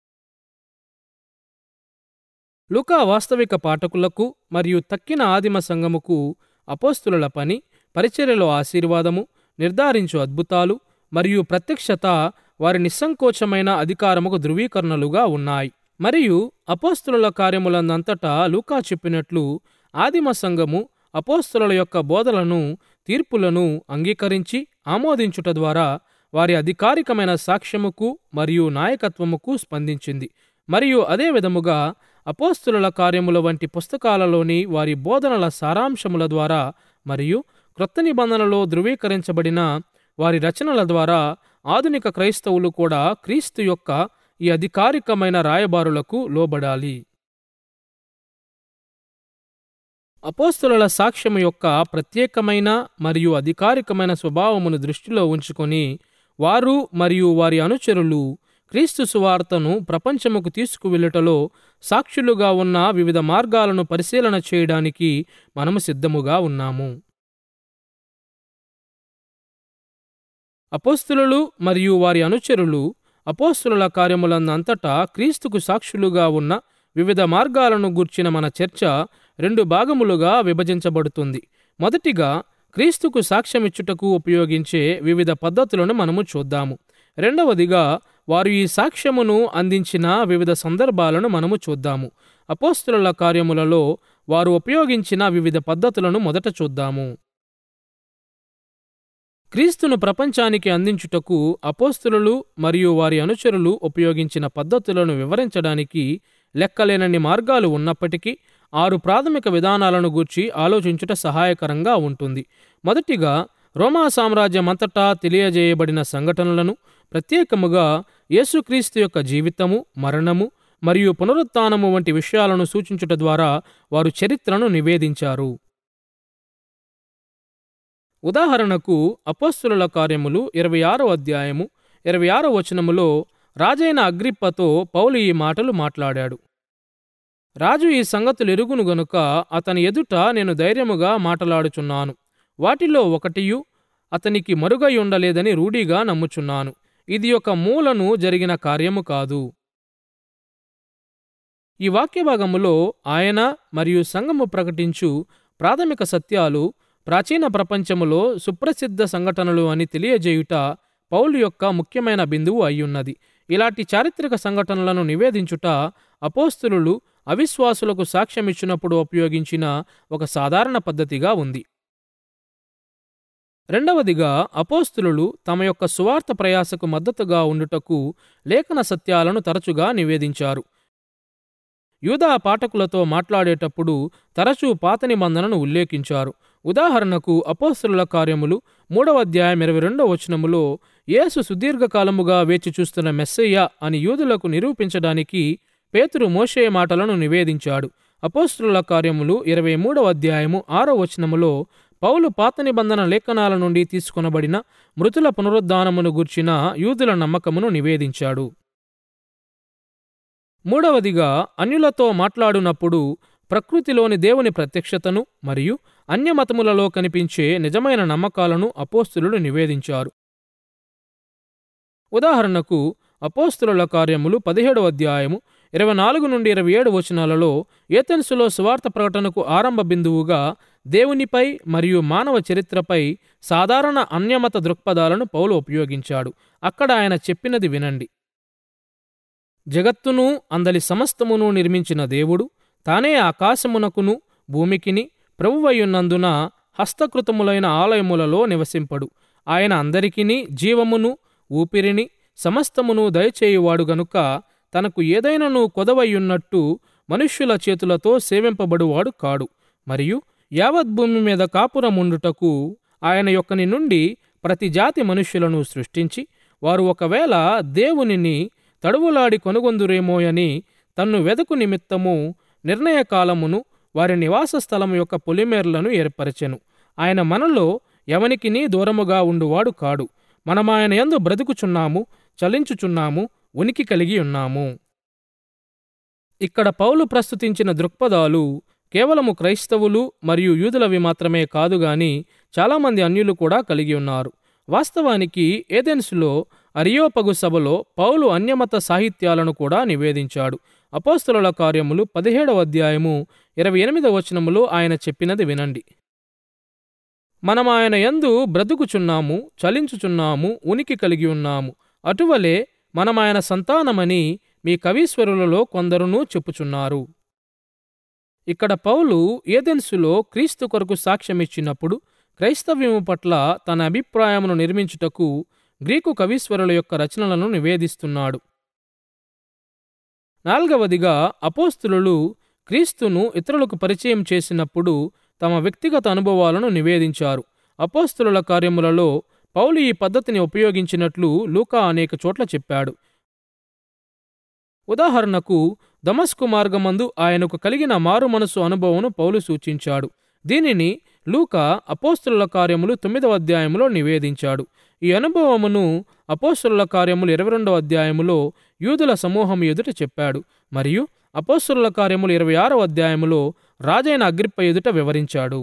లుకా వాస్తవిక పాఠకులకు మరియు తక్కిన ఆదిమ సంఘముకు అపోస్తుల పని పరిచర్యలో ఆశీర్వాదము నిర్ధారించు అద్భుతాలు మరియు ప్రత్యక్షత వారి నిస్సంకోచమైన అధికారముకు ధృవీకరణలుగా ఉన్నాయి మరియు అపోస్తుల కార్యములందంతటా లూకా చెప్పినట్లు ఆదిమ సంఘము అపోస్తుల యొక్క బోధలను తీర్పులను అంగీకరించి ఆమోదించుట ద్వారా వారి అధికారికమైన సాక్ష్యముకు మరియు నాయకత్వముకు స్పందించింది మరియు అదే విధముగా అపోస్తుల కార్యముల వంటి పుస్తకాలలోని వారి బోధనల సారాంశముల ద్వారా మరియు క్రొత్త నిబంధనలో ధృవీకరించబడిన వారి రచనల ద్వారా ఆధునిక క్రైస్తవులు కూడా క్రీస్తు యొక్క ఈ అధికారికమైన రాయబారులకు లోబడాలి అపోస్తుల సాక్ష్యము యొక్క ప్రత్యేకమైన మరియు అధికారికమైన స్వభావమును దృష్టిలో ఉంచుకొని వారు మరియు వారి అనుచరులు క్రీస్తు సువార్తను ప్రపంచముకు తీసుకువెళ్ళుటలో సాక్షులుగా ఉన్న వివిధ మార్గాలను పరిశీలన చేయడానికి మనము సిద్ధముగా ఉన్నాము అపోస్తులు మరియు వారి అనుచరులు అపోస్తుల కార్యములందంతటా క్రీస్తుకు సాక్షులుగా ఉన్న వివిధ మార్గాలను గూర్చిన మన చర్చ రెండు భాగములుగా విభజించబడుతుంది మొదటిగా క్రీస్తుకు సాక్ష్యమిచ్చుటకు ఉపయోగించే వివిధ పద్ధతులను మనము చూద్దాము రెండవదిగా వారు ఈ సాక్ష్యమును అందించిన వివిధ సందర్భాలను మనము చూద్దాము అపోస్తుల కార్యములలో వారు ఉపయోగించిన వివిధ పద్ధతులను మొదట చూద్దాము క్రీస్తును ప్రపంచానికి అందించుటకు అపోస్తులు మరియు వారి అనుచరులు ఉపయోగించిన పద్ధతులను వివరించడానికి లెక్కలేనన్ని మార్గాలు ఉన్నప్పటికీ ఆరు ప్రాథమిక విధానాలను గూర్చి ఆలోచించుట సహాయకరంగా ఉంటుంది మొదటిగా రోమా సామ్రాజ్యమంతటా తెలియజేయబడిన సంఘటనలను ప్రత్యేకముగా యేసుక్రీస్తు యొక్క జీవితము మరణము మరియు పునరుత్థానము వంటి విషయాలను సూచించుట ద్వారా వారు చరిత్రను నివేదించారు ఉదాహరణకు అపోస్తుల కార్యములు ఇరవై ఆరో అధ్యాయము ఇరవై ఆరో వచనములో రాజైన అగ్రిప్పతో పౌలు ఈ మాటలు మాట్లాడాడు రాజు ఈ సంగతులు ఎరుగును గనుక అతని ఎదుట నేను ధైర్యముగా మాటలాడుచున్నాను వాటిలో ఒకటియు అతనికి మరుగై ఉండలేదని రూఢిగా నమ్ముచున్నాను ఇది ఒక మూలను జరిగిన కార్యము కాదు ఈ వాక్యభాగములో ఆయన మరియు సంఘము ప్రకటించు ప్రాథమిక సత్యాలు ప్రాచీన ప్రపంచములో సుప్రసిద్ధ సంఘటనలు అని తెలియజేయుట పౌలు యొక్క ముఖ్యమైన బిందువు అయ్యున్నది ఇలాంటి చారిత్రక సంఘటనలను నివేదించుట అపోస్తులు అవిశ్వాసులకు సాక్ష్యమిచ్చినప్పుడు ఉపయోగించిన ఒక సాధారణ పద్ధతిగా ఉంది రెండవదిగా అపోస్తులు తమ యొక్క సువార్త ప్రయాసకు మద్దతుగా ఉండుటకు లేఖన సత్యాలను తరచుగా నివేదించారు యూదా పాఠకులతో మాట్లాడేటప్పుడు తరచూ పాత నిబంధనను ఉల్లేఖించారు ఉదాహరణకు అపోస్తుల కార్యములు మూడవ అధ్యాయం ఇరవై రెండవ వచనములో యేసు సుదీర్ఘకాలముగా వేచి చూస్తున్న మెస్సయ్య అని యూదులకు నిరూపించడానికి పేతురు మోషే మాటలను నివేదించాడు అపోస్తుల కార్యములు ఇరవై మూడవ అధ్యాయము ఆరో వచనములో పౌలు పాత నిబంధన లేఖనాల నుండి తీసుకొనబడిన మృతుల పునరుద్ధానమును గూర్చిన యూదుల నమ్మకమును నివేదించాడు మూడవదిగా అన్యులతో మాట్లాడునప్పుడు ప్రకృతిలోని దేవుని ప్రత్యక్షతను మరియు అన్యమతములలో కనిపించే నిజమైన నమ్మకాలను అపోస్తులు నివేదించారు ఉదాహరణకు అపోస్తుల కార్యములు పదిహేడవ అధ్యాయము ఇరవై నాలుగు నుండి ఇరవై ఏడు వచనాలలో ఏథెన్సులో సువార్త ప్రకటనకు ఆరంభ బిందువుగా దేవునిపై మరియు మానవ చరిత్రపై సాధారణ అన్యమత దృక్పథాలను పౌలు ఉపయోగించాడు అక్కడ ఆయన చెప్పినది వినండి జగత్తును అందలి సమస్తమును నిర్మించిన దేవుడు తానే ఆకాశమునకును భూమికిని ప్రభువయ్యున్నందున హస్తకృతములైన ఆలయములలో నివసింపడు ఆయన అందరికిని జీవమును ఊపిరిని సమస్తమును దయచేయువాడు గనుక తనకు ఏదైనను కొదవయ్యున్నట్టు మనుష్యుల చేతులతో సేవింపబడువాడు కాడు మరియు యావత్ భూమి మీద కాపురముండుటకు ఆయన యొక్కని నుండి ప్రతి జాతి మనుష్యులను సృష్టించి వారు ఒకవేళ దేవునిని తడువులాడి కొనుగొందురేమోయని తన్ను వెదకు నిమిత్తము నిర్ణయ కాలమును వారి నివాస స్థలము యొక్క పొలిమేర్లను ఏర్పరచెను ఆయన మనలో ఎవనికిని దూరముగా ఉండువాడు కాడు మనమాయన యందు బ్రతుకుచున్నాము చలించుచున్నాము ఉనికి కలిగి ఉన్నాము ఇక్కడ పౌలు ప్రస్తుతించిన దృక్పథాలు కేవలము క్రైస్తవులు మరియు యూదులవి మాత్రమే కాదుగాని చాలామంది అన్యులు కూడా కలిగి ఉన్నారు వాస్తవానికి ఏథెన్సులో అరియోపగు సభలో పౌలు అన్యమత సాహిత్యాలను కూడా నివేదించాడు అపోస్తుల కార్యములు పదిహేడవ అధ్యాయము ఇరవై ఎనిమిదవ వచనములో ఆయన చెప్పినది వినండి మనం ఆయన యందు బ్రతుకుచున్నాము చలించుచున్నాము ఉనికి కలిగి ఉన్నాము అటువలే మనం ఆయన సంతానమని మీ కవీశ్వరులలో కొందరును చెప్పుచున్నారు ఇక్కడ పౌలు ఏదెన్సులో క్రీస్తు కొరకు సాక్ష్యమిచ్చినప్పుడు క్రైస్తవ్యము పట్ల తన అభిప్రాయమును నిర్మించుటకు గ్రీకు కవీశ్వరుల యొక్క రచనలను నివేదిస్తున్నాడు నాల్గవదిగా అపోస్తులు క్రీస్తును ఇతరులకు పరిచయం చేసినప్పుడు తమ వ్యక్తిగత అనుభవాలను నివేదించారు అపోస్తుల కార్యములలో పౌలు ఈ పద్ధతిని ఉపయోగించినట్లు లూకా అనేక చోట్ల చెప్పాడు ఉదాహరణకు దమస్కు మార్గమందు ఆయనకు కలిగిన మారు మనసు అనుభవమును పౌలు సూచించాడు దీనిని లూకా అపోస్తుల కార్యములు తొమ్మిదవ అధ్యాయములో నివేదించాడు ఈ అనుభవమును అపోస్తుల కార్యములు ఇరవై రెండవ అధ్యాయములో యూదుల సమూహం ఎదుట చెప్పాడు మరియు అపోస్తుల కార్యములు ఇరవై ఆరవ అధ్యాయములో రాజైన అగ్రిప్ప ఎదుట వివరించాడు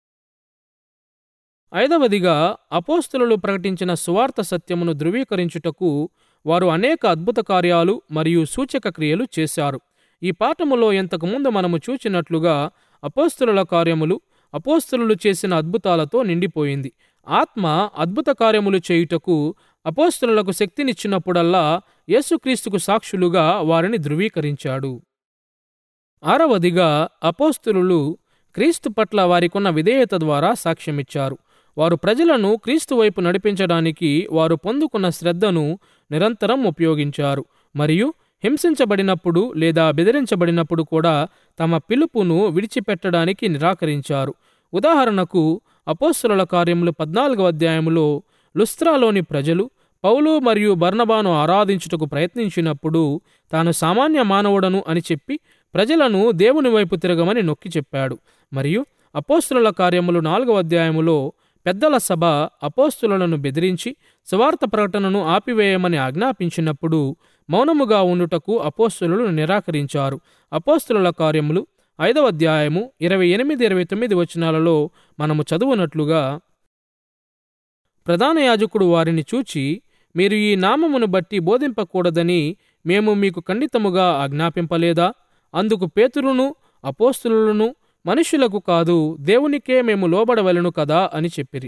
ఐదవదిగా అపోస్తులు ప్రకటించిన సువార్త సత్యమును ధృవీకరించుటకు వారు అనేక అద్భుత కార్యాలు మరియు సూచక క్రియలు చేశారు ఈ పాఠములో ఇంతకుముందు మనము చూచినట్లుగా అపోస్తుల కార్యములు అపోస్తులు చేసిన అద్భుతాలతో నిండిపోయింది ఆత్మ అద్భుత కార్యములు చేయుటకు అపోస్తులకు శక్తినిచ్చినప్పుడల్లా యేసుక్రీస్తుకు సాక్షులుగా వారిని ధృవీకరించాడు ఆరవదిగా అపోస్తులు క్రీస్తు పట్ల వారికున్న విధేయత ద్వారా సాక్ష్యమిచ్చారు వారు ప్రజలను క్రీస్తు వైపు నడిపించడానికి వారు పొందుకున్న శ్రద్ధను నిరంతరం ఉపయోగించారు మరియు హింసించబడినప్పుడు లేదా బెదిరించబడినప్పుడు కూడా తమ పిలుపును విడిచిపెట్టడానికి నిరాకరించారు ఉదాహరణకు అపోస్తుల కార్యములు పద్నాలుగవ అధ్యాయములో లుస్త్రాలోని ప్రజలు పౌలు మరియు బర్నబాను ఆరాధించుటకు ప్రయత్నించినప్పుడు తాను సామాన్య మానవుడను అని చెప్పి ప్రజలను దేవుని వైపు తిరగమని నొక్కి చెప్పాడు మరియు అపోస్తుల కార్యములు నాలుగవ అధ్యాయములో పెద్దల సభ అపోస్తులను బెదిరించి సువార్త ప్రకటనను ఆపివేయమని ఆజ్ఞాపించినప్పుడు మౌనముగా ఉండుటకు అపోస్తులు నిరాకరించారు అపోస్తుల కార్యములు ఐదవ అధ్యాయము ఇరవై ఎనిమిది ఇరవై తొమ్మిది వచనాలలో మనము చదువునట్లుగా ప్రధాన యాజకుడు వారిని చూచి మీరు ఈ నామమును బట్టి బోధింపకూడదని మేము మీకు ఖండితముగా ఆజ్ఞాపింపలేదా అందుకు పేతురును అపోస్తులను మనుషులకు కాదు దేవునికే మేము లోబడవలెను కదా అని చెప్పిరి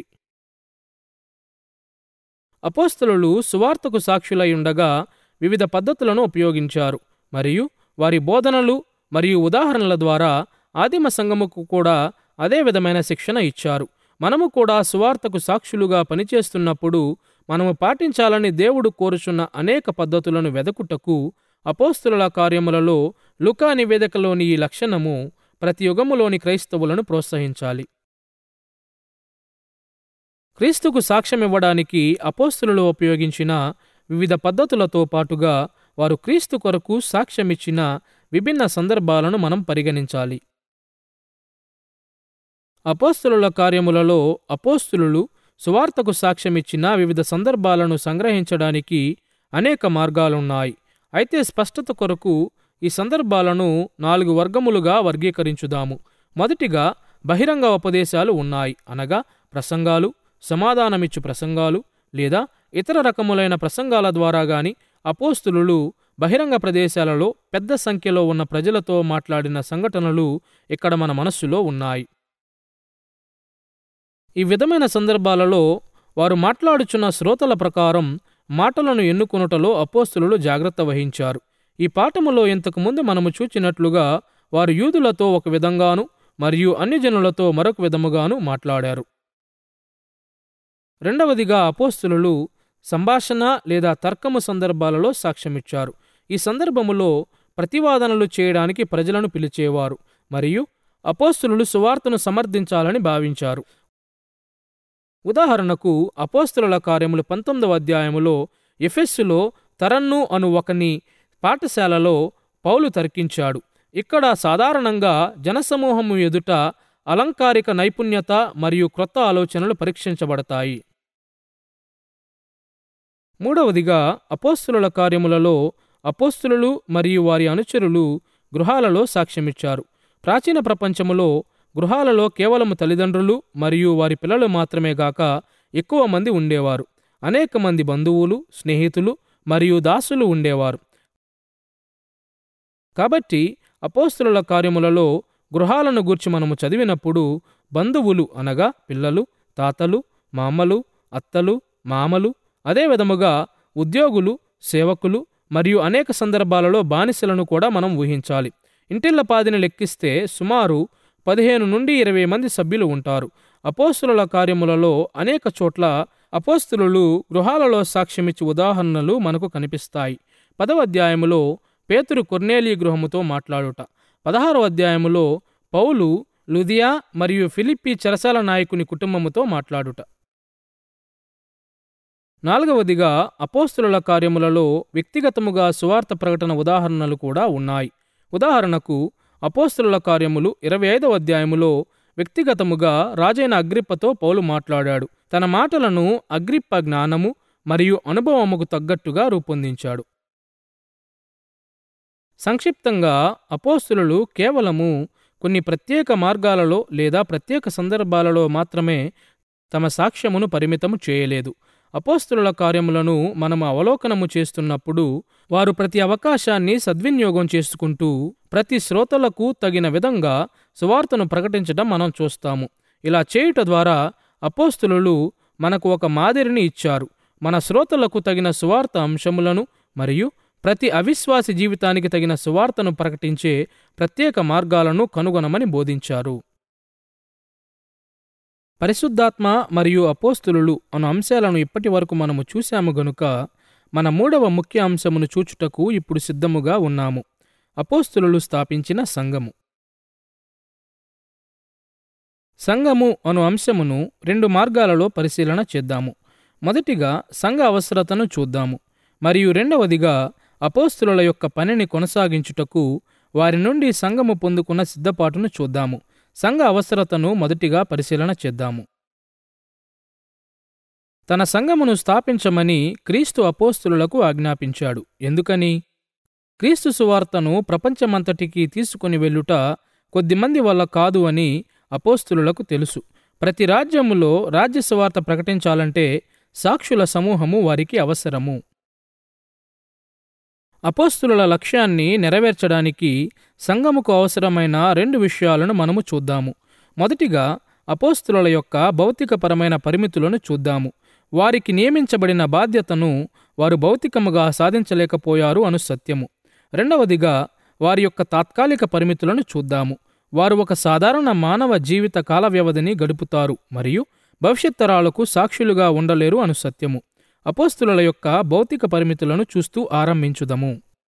అపోస్తలు సువార్తకు సాక్షులై ఉండగా వివిధ పద్ధతులను ఉపయోగించారు మరియు వారి బోధనలు మరియు ఉదాహరణల ద్వారా ఆదిమ సంఘముకు కూడా అదే విధమైన శిక్షణ ఇచ్చారు మనము కూడా సువార్తకు సాక్షులుగా పనిచేస్తున్నప్పుడు మనము పాటించాలని దేవుడు కోరుచున్న అనేక పద్ధతులను వెదకుటకు అపోస్తుల కార్యములలో లుకా నివేదికలోని ఈ లక్షణము ప్రతి యుగములోని క్రైస్తవులను ప్రోత్సహించాలి క్రీస్తుకు సాక్ష్యమివ్వడానికి అపోస్తులు ఉపయోగించిన వివిధ పద్ధతులతో పాటుగా వారు క్రీస్తు కొరకు సాక్ష్యమిచ్చిన విభిన్న సందర్భాలను మనం పరిగణించాలి అపోస్తుల కార్యములలో అపోస్తులు సువార్తకు సాక్ష్యమిచ్చిన వివిధ సందర్భాలను సంగ్రహించడానికి అనేక మార్గాలున్నాయి అయితే స్పష్టత కొరకు ఈ సందర్భాలను నాలుగు వర్గములుగా వర్గీకరించుదాము మొదటిగా బహిరంగ ఉపదేశాలు ఉన్నాయి అనగా ప్రసంగాలు సమాధానమిచ్చు ప్రసంగాలు లేదా ఇతర రకములైన ప్రసంగాల ద్వారా గాని అపోస్తులు బహిరంగ ప్రదేశాలలో పెద్ద సంఖ్యలో ఉన్న ప్రజలతో మాట్లాడిన సంఘటనలు ఇక్కడ మన మనస్సులో ఉన్నాయి ఈ విధమైన సందర్భాలలో వారు మాట్లాడుచున్న శ్రోతల ప్రకారం మాటలను ఎన్నుకొనుటలో అపోస్తులు జాగ్రత్త వహించారు ఈ పాఠములో ఇంతకుముందు మనము చూచినట్లుగా వారు యూదులతో ఒక విధంగాను మరియు అన్ని జనులతో మరొక విధముగాను మాట్లాడారు రెండవదిగా అపోస్తులు సంభాషణ లేదా తర్కము సందర్భాలలో సాక్ష్యమిచ్చారు ఈ సందర్భములో ప్రతివాదనలు చేయడానికి ప్రజలను పిలిచేవారు మరియు అపోస్తులు సువార్తను సమర్థించాలని భావించారు ఉదాహరణకు అపోస్తుల కార్యములు పంతొమ్మిదవ అధ్యాయములో ఎఫెస్సులో తరన్ను అను ఒకని పాఠశాలలో పౌలు తర్కించాడు ఇక్కడ సాధారణంగా జనసమూహము ఎదుట అలంకారిక నైపుణ్యత మరియు క్రొత్త ఆలోచనలు పరీక్షించబడతాయి మూడవదిగా అపోస్తుల కార్యములలో అపోస్తులు మరియు వారి అనుచరులు గృహాలలో సాక్ష్యమిచ్చారు ప్రాచీన ప్రపంచములో గృహాలలో కేవలము తల్లిదండ్రులు మరియు వారి పిల్లలు మాత్రమే గాక ఎక్కువ మంది ఉండేవారు అనేక మంది బంధువులు స్నేహితులు మరియు దాసులు ఉండేవారు కాబట్టి అపోస్తుల కార్యములలో గృహాలను గూర్చి మనము చదివినప్పుడు బంధువులు అనగా పిల్లలు తాతలు మామలు అత్తలు మామలు అదే విధముగా ఉద్యోగులు సేవకులు మరియు అనేక సందర్భాలలో బానిసలను కూడా మనం ఊహించాలి ఇంటిళ్లపాదిని లెక్కిస్తే సుమారు పదిహేను నుండి ఇరవై మంది సభ్యులు ఉంటారు అపోస్తుల కార్యములలో అనేక చోట్ల అపోస్తులు గృహాలలో సాక్ష్యమిచ్చి ఉదాహరణలు మనకు కనిపిస్తాయి పదవ అధ్యాయములో పేతురు కొర్నేలి గృహముతో మాట్లాడుట పదహారవ అధ్యాయములో పౌలు లుదియా మరియు ఫిలిప్పి చెరసాల నాయకుని కుటుంబముతో మాట్లాడుట నాలుగవదిగా అపోస్తుల కార్యములలో వ్యక్తిగతముగా సువార్త ప్రకటన ఉదాహరణలు కూడా ఉన్నాయి ఉదాహరణకు అపోస్తుల కార్యములు ఇరవై ఐదవ అధ్యాయములో వ్యక్తిగతముగా రాజైన అగ్రిప్పతో పౌలు మాట్లాడాడు తన మాటలను అగ్రిప్ప జ్ఞానము మరియు అనుభవముకు తగ్గట్టుగా రూపొందించాడు సంక్షిప్తంగా అపోస్తులు కేవలము కొన్ని ప్రత్యేక మార్గాలలో లేదా ప్రత్యేక సందర్భాలలో మాత్రమే తమ సాక్ష్యమును పరిమితము చేయలేదు అపోస్తుల కార్యములను మనము అవలోకనము చేస్తున్నప్పుడు వారు ప్రతి అవకాశాన్ని సద్వినియోగం చేసుకుంటూ ప్రతి శ్రోతలకు తగిన విధంగా సువార్తను ప్రకటించడం మనం చూస్తాము ఇలా చేయుట ద్వారా అపోస్తులు మనకు ఒక మాదిరిని ఇచ్చారు మన శ్రోతలకు తగిన సువార్త అంశములను మరియు ప్రతి అవిశ్వాసి జీవితానికి తగిన సువార్తను ప్రకటించే ప్రత్యేక మార్గాలను కనుగొనమని బోధించారు పరిశుద్ధాత్మ మరియు అపోస్తులు అను అంశాలను ఇప్పటి వరకు మనము చూశాము గనుక మన మూడవ ముఖ్య అంశమును చూచుటకు ఇప్పుడు సిద్ధముగా ఉన్నాము అపోస్తులు స్థాపించిన సంఘము సంఘము అను అంశమును రెండు మార్గాలలో పరిశీలన చేద్దాము మొదటిగా సంఘ అవసరతను చూద్దాము మరియు రెండవదిగా అపోస్తుల యొక్క పనిని కొనసాగించుటకు వారి నుండి సంఘము పొందుకున్న సిద్ధపాటును చూద్దాము సంఘ అవసరతను మొదటిగా పరిశీలన చేద్దాము తన సంఘమును స్థాపించమని క్రీస్తు అపోస్తులకు ఆజ్ఞాపించాడు ఎందుకని క్రీస్తు సువార్తను ప్రపంచమంతటికి తీసుకుని వెళ్ళుట కొద్దిమంది వల్ల కాదు అని అపోస్తులకు తెలుసు ప్రతి రాజ్యములో రాజ్య సువార్త ప్రకటించాలంటే సాక్షుల సమూహము వారికి అవసరము అపోస్తుల లక్ష్యాన్ని నెరవేర్చడానికి సంఘముకు అవసరమైన రెండు విషయాలను మనము చూద్దాము మొదటిగా అపోస్తుల యొక్క భౌతికపరమైన పరిమితులను చూద్దాము వారికి నియమించబడిన బాధ్యతను వారు భౌతికముగా సాధించలేకపోయారు అను సత్యము రెండవదిగా వారి యొక్క తాత్కాలిక పరిమితులను చూద్దాము వారు ఒక సాధారణ మానవ జీవిత కాల వ్యవధిని గడుపుతారు మరియు భవిష్యత్ తరాలకు సాక్షులుగా ఉండలేరు అను సత్యము అపోస్తుల యొక్క భౌతిక పరిమితులను చూస్తూ ఆరంభించుదము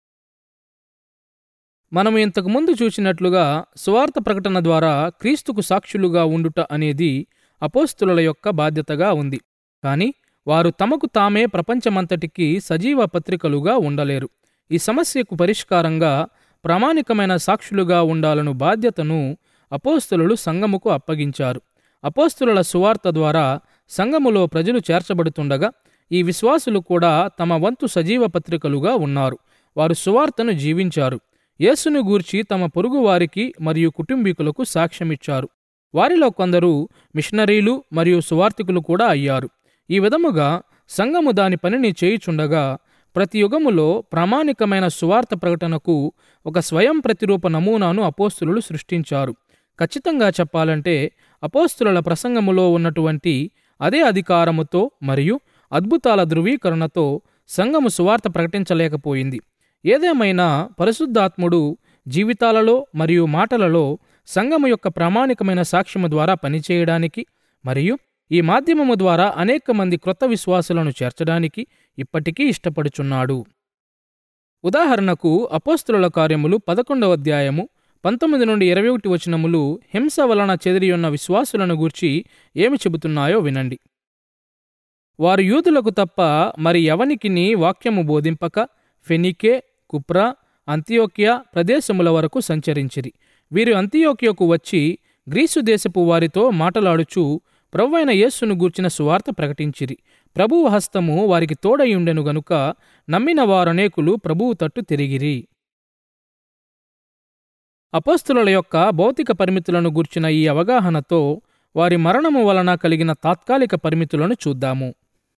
మనము ఇంతకుముందు చూసినట్లుగా సువార్త ప్రకటన ద్వారా క్రీస్తుకు సాక్షులుగా ఉండుట అనేది అపోస్తుల యొక్క బాధ్యతగా ఉంది కానీ వారు తమకు తామే ప్రపంచమంతటికి సజీవ పత్రికలుగా ఉండలేరు ఈ సమస్యకు పరిష్కారంగా ప్రామాణికమైన సాక్షులుగా ఉండాలను బాధ్యతను అపోస్తులు సంఘముకు అప్పగించారు అపోస్తుల సువార్త ద్వారా సంఘములో ప్రజలు చేర్చబడుతుండగా ఈ విశ్వాసులు కూడా తమ వంతు సజీవ పత్రికలుగా ఉన్నారు వారు సువార్తను జీవించారు యేసును గూర్చి తమ పొరుగువారికి మరియు కుటుంబీకులకు సాక్ష్యమిచ్చారు వారిలో కొందరు మిషనరీలు మరియు సువార్థికులు కూడా అయ్యారు ఈ విధముగా సంఘము దాని పనిని చేయుచుండగా ప్రతి యుగములో ప్రామాణికమైన సువార్త ప్రకటనకు ఒక స్వయం ప్రతిరూప నమూనాను అపోస్తులు సృష్టించారు ఖచ్చితంగా చెప్పాలంటే అపోస్తుల ప్రసంగములో ఉన్నటువంటి అదే అధికారముతో మరియు అద్భుతాల ధృవీకరణతో సంఘము సువార్త ప్రకటించలేకపోయింది ఏదేమైనా పరిశుద్ధాత్ముడు జీవితాలలో మరియు మాటలలో సంఘము యొక్క ప్రామాణికమైన సాక్ష్యము ద్వారా పనిచేయడానికి మరియు ఈ మాధ్యమము ద్వారా అనేక మంది క్రొత్త విశ్వాసులను చేర్చడానికి ఇప్పటికీ ఇష్టపడుచున్నాడు ఉదాహరణకు అపోస్తుల కార్యములు పదకొండవ అధ్యాయము పంతొమ్మిది నుండి ఇరవై ఒకటి వచనములు హింస వలన చెదిరియున్న విశ్వాసులను గూర్చి ఏమి చెబుతున్నాయో వినండి వారు యూదులకు తప్ప మరి ఎవనికిని వాక్యము బోధింపక ఫెనికే కుప్రా అంత్యోక్య ప్రదేశముల వరకు సంచరించిరి వీరు అంత్యోక్యకు వచ్చి గ్రీసు దేశపు వారితో మాటలాడుచు ప్రభువైన యేస్సును గూర్చిన సువార్త ప్రకటించిరి ప్రభువు హస్తము వారికి తోడయుండెను గనుక నమ్మిన వారనేకులు ప్రభువు తట్టు తిరిగిరి అపోస్తుల యొక్క భౌతిక పరిమితులను గూర్చిన ఈ అవగాహనతో వారి మరణము వలన కలిగిన తాత్కాలిక పరిమితులను చూద్దాము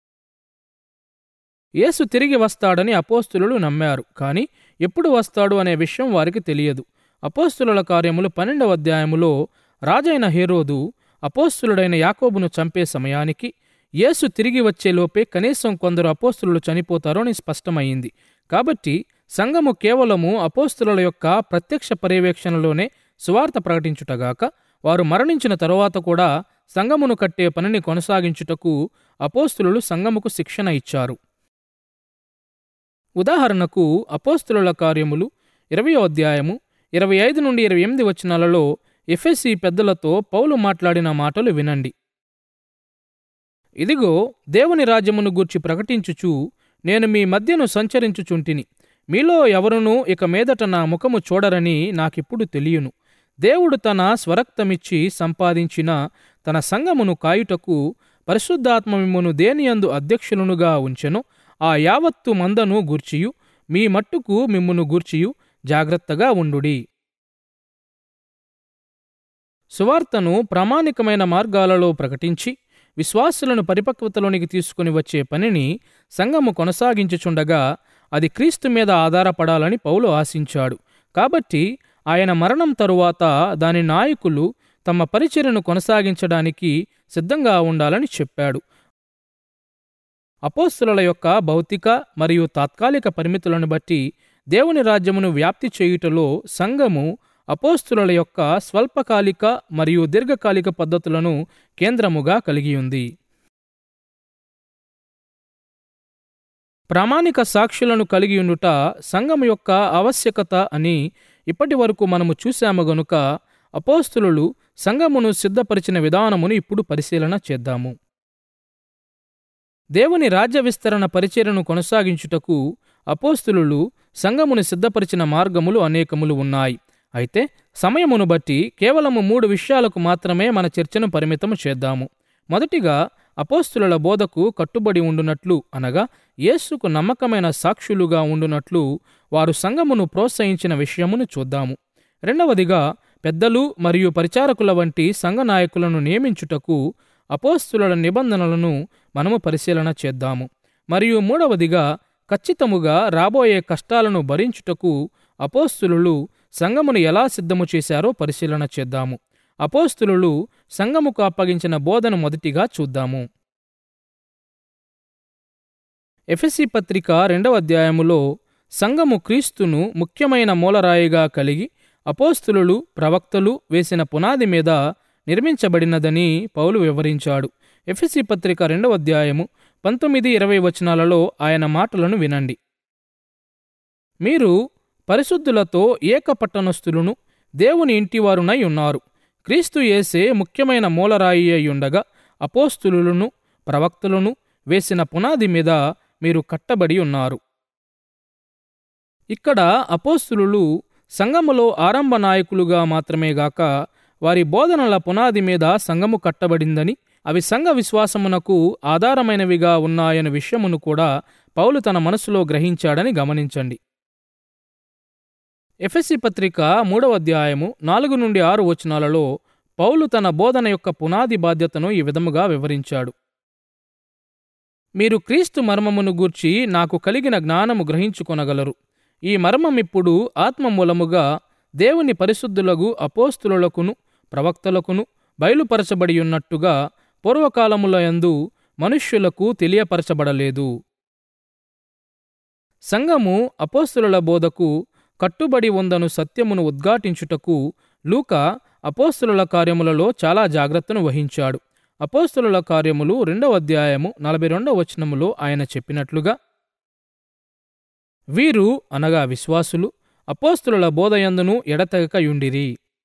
యేసు తిరిగి వస్తాడని అపోస్తులు నమ్మారు కానీ ఎప్పుడు వస్తాడు అనే విషయం వారికి తెలియదు అపోస్తుల కార్యములు పన్నెండవ అధ్యాయములో రాజైన హేరోదు అపోస్తులుడైన యాకోబును చంపే సమయానికి యేసు తిరిగి వచ్చేలోపే కనీసం కొందరు అపోస్తులు చనిపోతారు అని స్పష్టమైంది కాబట్టి సంఘము కేవలము అపోస్తుల యొక్క ప్రత్యక్ష పర్యవేక్షణలోనే సువార్త ప్రకటించుటగాక వారు మరణించిన తరువాత కూడా సంఘమును కట్టే పనిని కొనసాగించుటకు అపోస్తులు సంఘముకు శిక్షణ ఇచ్చారు ఉదాహరణకు అపోస్తుల కార్యములు ఇరవయో అధ్యాయము ఇరవై ఐదు నుండి ఇరవై ఎనిమిది వచనాలలో ఎఫ్ఎస్సి పెద్దలతో పౌలు మాట్లాడిన మాటలు వినండి ఇదిగో దేవుని రాజ్యమును గూర్చి ప్రకటించుచు నేను మీ మధ్యను సంచరించుచుంటిని మీలో ఎవరునూ ఇక మీదట నా ముఖము చూడరని నాకిప్పుడు తెలియను దేవుడు తన స్వరక్తమిచ్చి సంపాదించిన తన సంఘమును కాయుటకు పరిశుద్ధాత్మ మిమ్మును దేనియందు అధ్యక్షులనుగా ఉంచెను ఆ యావత్తు మందను గూర్చియు మీ మట్టుకు మిమ్మును గూర్చియు జాగ్రత్తగా ఉండుడి సువార్తను ప్రామాణికమైన మార్గాలలో ప్రకటించి విశ్వాసులను పరిపక్వతలోనికి తీసుకుని వచ్చే పనిని సంఘము కొనసాగించుచుండగా అది క్రీస్తు మీద ఆధారపడాలని పౌలు ఆశించాడు కాబట్టి ఆయన మరణం తరువాత దాని నాయకులు తమ పరిచర్యను కొనసాగించడానికి సిద్ధంగా ఉండాలని చెప్పాడు అపోస్తుల యొక్క భౌతిక మరియు తాత్కాలిక పరిమితులను బట్టి దేవుని రాజ్యమును వ్యాప్తి చేయుటలో సంఘము అపోస్తుల యొక్క స్వల్పకాలిక మరియు దీర్ఘకాలిక పద్ధతులను కేంద్రముగా కలిగి ఉంది ప్రామాణిక సాక్షులను కలిగి ఉండుట సంఘం యొక్క ఆవశ్యకత అని ఇప్పటి వరకు మనము చూశాము గనుక అపోస్తులు సంఘమును సిద్ధపరిచిన విధానమును ఇప్పుడు పరిశీలన చేద్దాము దేవుని రాజ్య విస్తరణ పరిచర్యను కొనసాగించుటకు అపోస్తులు సంఘమును సిద్ధపరిచిన మార్గములు అనేకములు ఉన్నాయి అయితే సమయమును బట్టి కేవలము మూడు విషయాలకు మాత్రమే మన చర్చను పరిమితము చేద్దాము మొదటిగా అపోస్తుల బోధకు కట్టుబడి ఉండునట్లు అనగా యేసుకు నమ్మకమైన సాక్షులుగా ఉండునట్లు వారు సంఘమును ప్రోత్సహించిన విషయమును చూద్దాము రెండవదిగా పెద్దలు మరియు పరిచారకుల వంటి సంఘ నాయకులను నియమించుటకు అపోస్తుల నిబంధనలను మనము పరిశీలన చేద్దాము మరియు మూడవదిగా ఖచ్చితముగా రాబోయే కష్టాలను భరించుటకు అపోస్తులు సంఘమును ఎలా సిద్ధము చేశారో పరిశీలన చేద్దాము అపోస్తులు సంఘముకు అప్పగించిన బోధను మొదటిగా చూద్దాము ఎఫెసి పత్రిక రెండవ అధ్యాయములో సంఘము క్రీస్తును ముఖ్యమైన మూలరాయిగా కలిగి అపోస్తులు ప్రవక్తలు వేసిన పునాది మీద నిర్మించబడినదని పౌలు వివరించాడు ఎఫెసి పత్రిక రెండవ అధ్యాయము పంతొమ్మిది ఇరవై వచనాలలో ఆయన మాటలను వినండి మీరు పరిశుద్ధులతో ఏకపట్టణస్థులను దేవుని ఇంటివారునై ఉన్నారు క్రీస్తు యేసే ముఖ్యమైన మూలరాయి అయ్యుండగా అపోస్తులులను ప్రవక్తలను వేసిన పునాది మీద మీరు కట్టబడి ఉన్నారు ఇక్కడ అపోస్తులు సంఘములో ఆరంభ నాయకులుగా మాత్రమే గాక వారి బోధనల పునాది మీద సంఘము కట్టబడిందని అవి సంఘ విశ్వాసమునకు ఆధారమైనవిగా ఉన్నాయన్న విషయమును కూడా పౌలు తన మనసులో గ్రహించాడని గమనించండి ఎఫెసి పత్రిక మూడవ అధ్యాయము నాలుగు నుండి ఆరు వచనాలలో పౌలు తన బోధన యొక్క పునాది బాధ్యతను ఈ విధముగా వివరించాడు మీరు క్రీస్తు మర్మమును గూర్చి నాకు కలిగిన జ్ఞానము గ్రహించుకొనగలరు ఈ మర్మమిప్పుడు ఆత్మ మూలముగా దేవుని పరిశుద్ధులకు అపోస్తులకును ప్రవక్తలకును బయలుపరచబడి ఉన్నట్టుగా పూర్వకాలములయందు మనుష్యులకు తెలియపరచబడలేదు సంఘము అపోస్తుల బోధకు కట్టుబడి ఉందను సత్యమును ఉద్ఘాటించుటకు లూక అపోస్తుల కార్యములలో చాలా జాగ్రత్తను వహించాడు అపోస్తుల కార్యములు రెండవ అధ్యాయము నలభై రెండవ వచనములో ఆయన చెప్పినట్లుగా వీరు అనగా విశ్వాసులు అపోస్తుల బోధయందును ఎడతెగక యుండిరి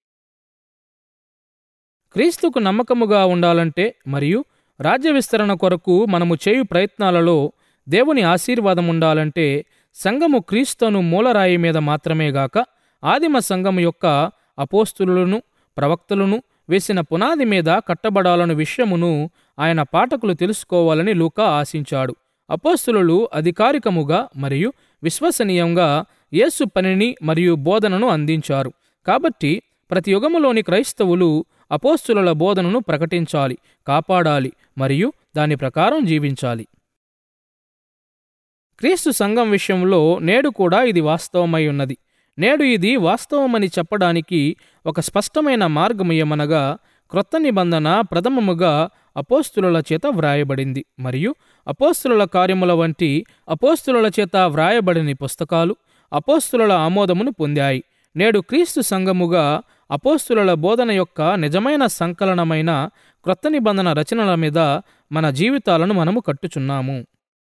క్రీస్తుకు నమ్మకముగా ఉండాలంటే మరియు రాజ్య విస్తరణ కొరకు మనము చేయు ప్రయత్నాలలో దేవుని ఆశీర్వాదం ఉండాలంటే సంఘము క్రీస్తును మూలరాయి మీద మాత్రమే గాక ఆదిమ సంఘము యొక్క అపోస్తులను ప్రవక్తలను వేసిన పునాది మీద కట్టబడాలను విషయమును ఆయన పాఠకులు తెలుసుకోవాలని లూకా ఆశించాడు అపోస్తులు అధికారికముగా మరియు విశ్వసనీయంగా యేసు పనిని మరియు బోధనను అందించారు కాబట్టి ప్రతి యుగములోని క్రైస్తవులు అపోస్తుల బోధనను ప్రకటించాలి కాపాడాలి మరియు దాని ప్రకారం జీవించాలి క్రీస్తు సంఘం విషయంలో నేడు కూడా ఇది వాస్తవమై ఉన్నది నేడు ఇది వాస్తవమని చెప్పడానికి ఒక స్పష్టమైన మార్గము ఏమనగా క్రొత్త నిబంధన ప్రథమముగా అపోస్తుల చేత వ్రాయబడింది మరియు అపోస్తుల కార్యముల వంటి అపోస్తుల చేత వ్రాయబడిన పుస్తకాలు అపోస్తుల ఆమోదమును పొందాయి నేడు క్రీస్తు సంఘముగా అపోస్తుల బోధన యొక్క నిజమైన సంకలనమైన క్రొత్త నిబంధన రచనల మీద మన జీవితాలను మనము కట్టుచున్నాము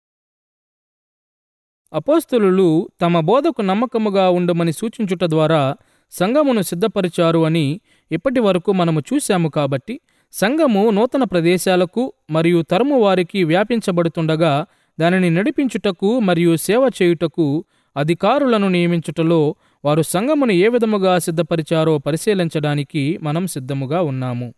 అపోస్తులు తమ బోధకు నమ్మకముగా ఉండమని సూచించుట ద్వారా సంఘమును సిద్ధపరిచారు అని ఇప్పటి వరకు మనము చూశాము కాబట్టి సంఘము నూతన ప్రదేశాలకు మరియు తరము వారికి వ్యాపించబడుతుండగా దానిని నడిపించుటకు మరియు సేవ చేయుటకు అధికారులను నియమించుటలో వారు సంఘమును ఏ విధముగా సిద్ధపరిచారో పరిశీలించడానికి మనం సిద్ధముగా ఉన్నాము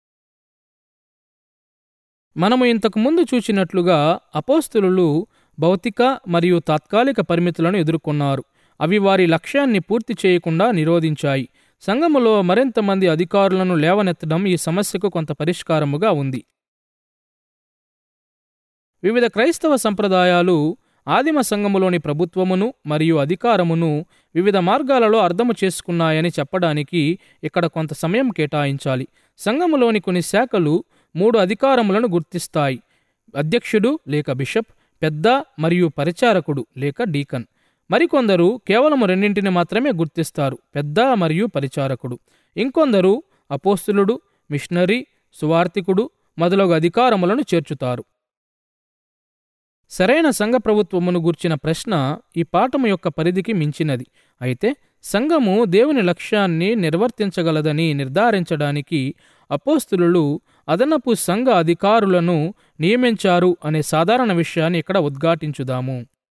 మనము ఇంతకు ముందు చూచినట్లుగా అపోస్తులు భౌతిక మరియు తాత్కాలిక పరిమితులను ఎదుర్కొన్నారు అవి వారి లక్ష్యాన్ని పూర్తి చేయకుండా నిరోధించాయి సంఘములో మరింత మంది అధికారులను లేవనెత్తడం ఈ సమస్యకు కొంత పరిష్కారముగా ఉంది వివిధ క్రైస్తవ సంప్రదాయాలు ఆదిమ సంఘములోని ప్రభుత్వమును మరియు అధికారమును వివిధ మార్గాలలో అర్థము చేసుకున్నాయని చెప్పడానికి ఇక్కడ కొంత సమయం కేటాయించాలి సంఘములోని కొన్ని శాఖలు మూడు అధికారములను గుర్తిస్తాయి అధ్యక్షుడు లేక బిషప్ పెద్ద మరియు పరిచారకుడు లేక డీకన్ మరికొందరు కేవలం రెండింటిని మాత్రమే గుర్తిస్తారు పెద్ద మరియు పరిచారకుడు ఇంకొందరు అపోస్తులుడు మిషనరీ సువార్తికుడు మొదలగు అధికారములను చేర్చుతారు సరైన సంఘ ప్రభుత్వమును గూర్చిన ప్రశ్న ఈ పాఠము యొక్క పరిధికి మించినది అయితే సంఘము దేవుని లక్ష్యాన్ని నిర్వర్తించగలదని నిర్ధారించడానికి అపోస్తులు అదనపు సంఘ అధికారులను నియమించారు అనే సాధారణ విషయాన్ని ఇక్కడ ఉద్ఘాటించుదాము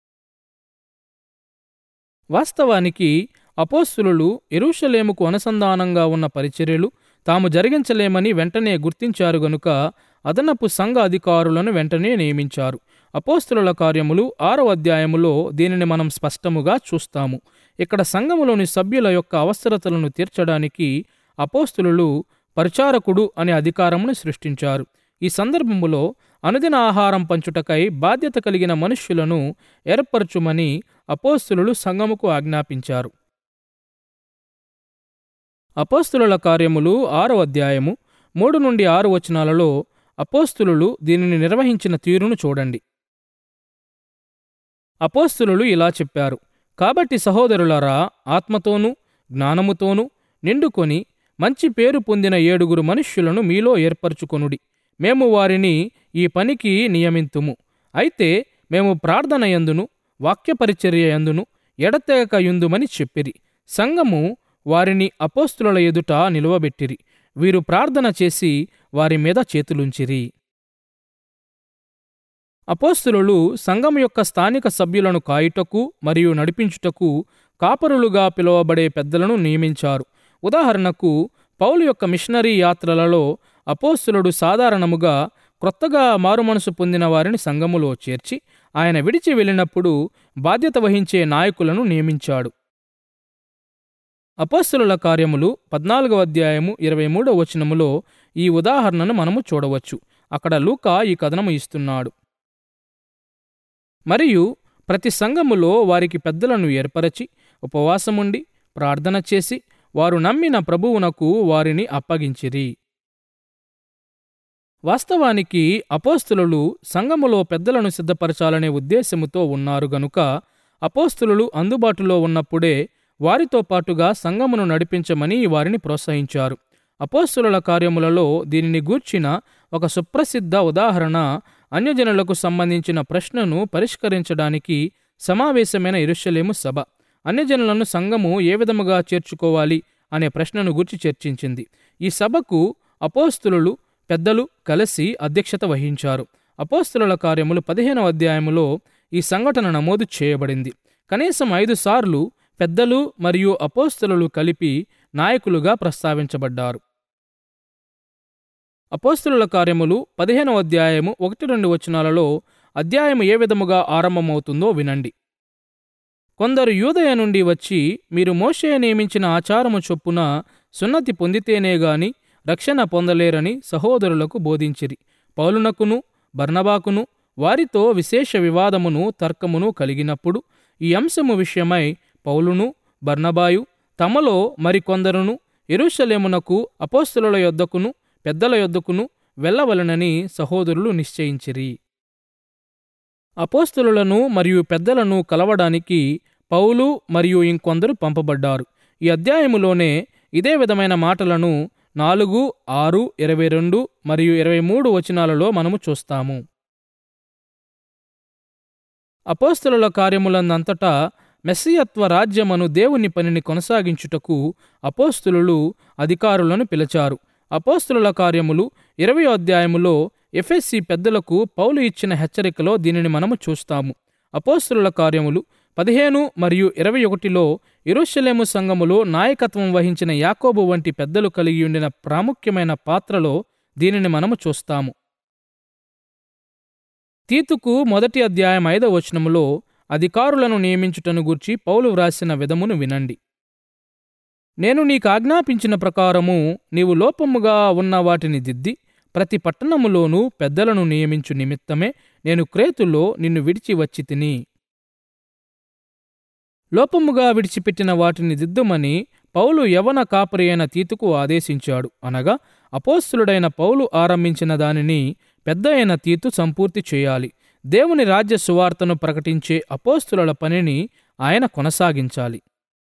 వాస్తవానికి అపోస్తులు ఎరుషలేముకు అనుసంధానంగా ఉన్న పరిచర్యలు తాము జరిగించలేమని వెంటనే గుర్తించారు గనుక అదనపు సంఘ అధికారులను వెంటనే నియమించారు అపోస్తుల కార్యములు ఆరో అధ్యాయములో దీనిని మనం స్పష్టముగా చూస్తాము ఇక్కడ సంఘములోని సభ్యుల యొక్క అవసరతలను తీర్చడానికి అపోస్తులు పరిచారకుడు అనే అధికారమును సృష్టించారు ఈ సందర్భములో అనుదిన ఆహారం పంచుటకై బాధ్యత కలిగిన మనుష్యులను ఏర్పరచుమని అపోస్తులు సంఘముకు ఆజ్ఞాపించారు అపోస్తుల కార్యములు ఆరో అధ్యాయము మూడు నుండి ఆరు వచనాలలో అపోస్తులు దీనిని నిర్వహించిన తీరును చూడండి అపోస్తులు ఇలా చెప్పారు కాబట్టి సహోదరులారా ఆత్మతోనూ జ్ఞానముతోనూ నిండుకొని మంచి పేరు పొందిన ఏడుగురు మనుష్యులను మీలో ఏర్పరచుకొనుడి మేము వారిని ఈ పనికి నియమింతుము అయితే మేము ప్రార్థన యందును వాక్యపరిచర్య యందును ఎడతెగక యుందుమని చెప్పిరి సంఘము వారిని అపోస్తుల ఎదుట నిలువబెట్టిరి వీరు ప్రార్థన చేసి వారి మీద చేతులుంచిరి అపోస్తులు సంఘం యొక్క స్థానిక సభ్యులను కాయుటకు మరియు నడిపించుటకు కాపరులుగా పిలువబడే పెద్దలను నియమించారు ఉదాహరణకు పౌలు యొక్క మిషనరీ యాత్రలలో అపోస్తులుడు సాధారణముగా క్రొత్తగా మారుమనసు పొందిన వారిని సంఘములో చేర్చి ఆయన విడిచి వెళ్ళినప్పుడు బాధ్యత వహించే నాయకులను నియమించాడు అపోస్తుల కార్యములు పద్నాలుగవ అధ్యాయము ఇరవై మూడవ వచనములో ఈ ఉదాహరణను మనము చూడవచ్చు అక్కడ లూకా ఈ కథనము ఇస్తున్నాడు మరియు ప్రతి సంఘములో వారికి పెద్దలను ఏర్పరచి ఉపవాసముండి ప్రార్థన చేసి వారు నమ్మిన ప్రభువునకు వారిని అప్పగించిరి వాస్తవానికి అపోస్తులు సంఘములో పెద్దలను సిద్ధపరచాలనే ఉద్దేశముతో ఉన్నారు గనుక అపోస్తులు అందుబాటులో ఉన్నప్పుడే వారితో పాటుగా సంఘమును నడిపించమని వారిని ప్రోత్సహించారు అపోస్తుల కార్యములలో దీనిని గూర్చిన ఒక సుప్రసిద్ధ ఉదాహరణ అన్యజనులకు సంబంధించిన ప్రశ్నను పరిష్కరించడానికి సమావేశమైన ఇరుషలేము సభ అన్యజనులను సంఘము ఏ విధముగా చేర్చుకోవాలి అనే ప్రశ్నను గురించి చర్చించింది ఈ సభకు అపోస్తులు పెద్దలు కలిసి అధ్యక్షత వహించారు అపోస్తుల కార్యములు పదిహేనవ అధ్యాయములో ఈ సంఘటన నమోదు చేయబడింది కనీసం ఐదు సార్లు పెద్దలు మరియు అపోస్తులు కలిపి నాయకులుగా ప్రస్తావించబడ్డారు అపోస్తుల కార్యములు పదిహేనవ అధ్యాయము ఒకటి రెండు వచనాలలో అధ్యాయము ఏ విధముగా ఆరంభమవుతుందో వినండి కొందరు యూదయ నుండి వచ్చి మీరు మోషే నియమించిన ఆచారము చొప్పున సున్నతి పొందితేనే గాని రక్షణ పొందలేరని సహోదరులకు బోధించిరి పౌలునకును బర్నబాకును వారితో విశేష వివాదమును తర్కమును కలిగినప్పుడు ఈ అంశము విషయమై పౌలును బర్నబాయు తమలో మరికొందరును ఎరుషలేమునకు అపోస్తుల యొద్దకును పెద్దల యొద్దకును వెళ్ళవలనని సహోదరులు నిశ్చయించిరి అపోస్తులను మరియు పెద్దలను కలవడానికి పౌలు మరియు ఇంకొందరు పంపబడ్డారు ఈ అధ్యాయములోనే ఇదే విధమైన మాటలను నాలుగు ఆరు ఇరవై రెండు మరియు ఇరవై మూడు వచనాలలో మనము చూస్తాము అపోస్తుల కార్యములందంతటా మెస్సియత్వ రాజ్యమను దేవుని పనిని కొనసాగించుటకు అపోస్తులు అధికారులను పిలిచారు అపోస్తుల కార్యములు ఇరవై అధ్యాయములో ఎఫ్ఎస్సి పెద్దలకు పౌలు ఇచ్చిన హెచ్చరికలో దీనిని మనము చూస్తాము అపోస్తుల కార్యములు పదిహేను మరియు ఇరవై ఒకటిలో ఇరుషలేము సంఘములో నాయకత్వం వహించిన యాకోబు వంటి పెద్దలు కలిగి ఉండిన ప్రాముఖ్యమైన పాత్రలో దీనిని మనము చూస్తాము తీతుకు మొదటి అధ్యాయం ఐదవ వచనములో అధికారులను నియమించుటను గూర్చి పౌలు వ్రాసిన విధమును వినండి నేను నీకు ఆజ్ఞాపించిన ప్రకారము నీవు లోపముగా ఉన్న వాటిని దిద్ది ప్రతి పట్టణములోనూ పెద్దలను నియమించు నిమిత్తమే నేను క్రేతులో నిన్ను విడిచి వచ్చి తిని లోపముగా విడిచిపెట్టిన వాటిని దిద్దుమని పౌలు యవన కాపరి అయిన తీతుకు ఆదేశించాడు అనగా అపోస్తులుడైన పౌలు ఆరంభించిన దానిని పెద్ద అయిన తీతు సంపూర్తి చేయాలి దేవుని రాజ్య సువార్తను ప్రకటించే అపోస్తుల పనిని ఆయన కొనసాగించాలి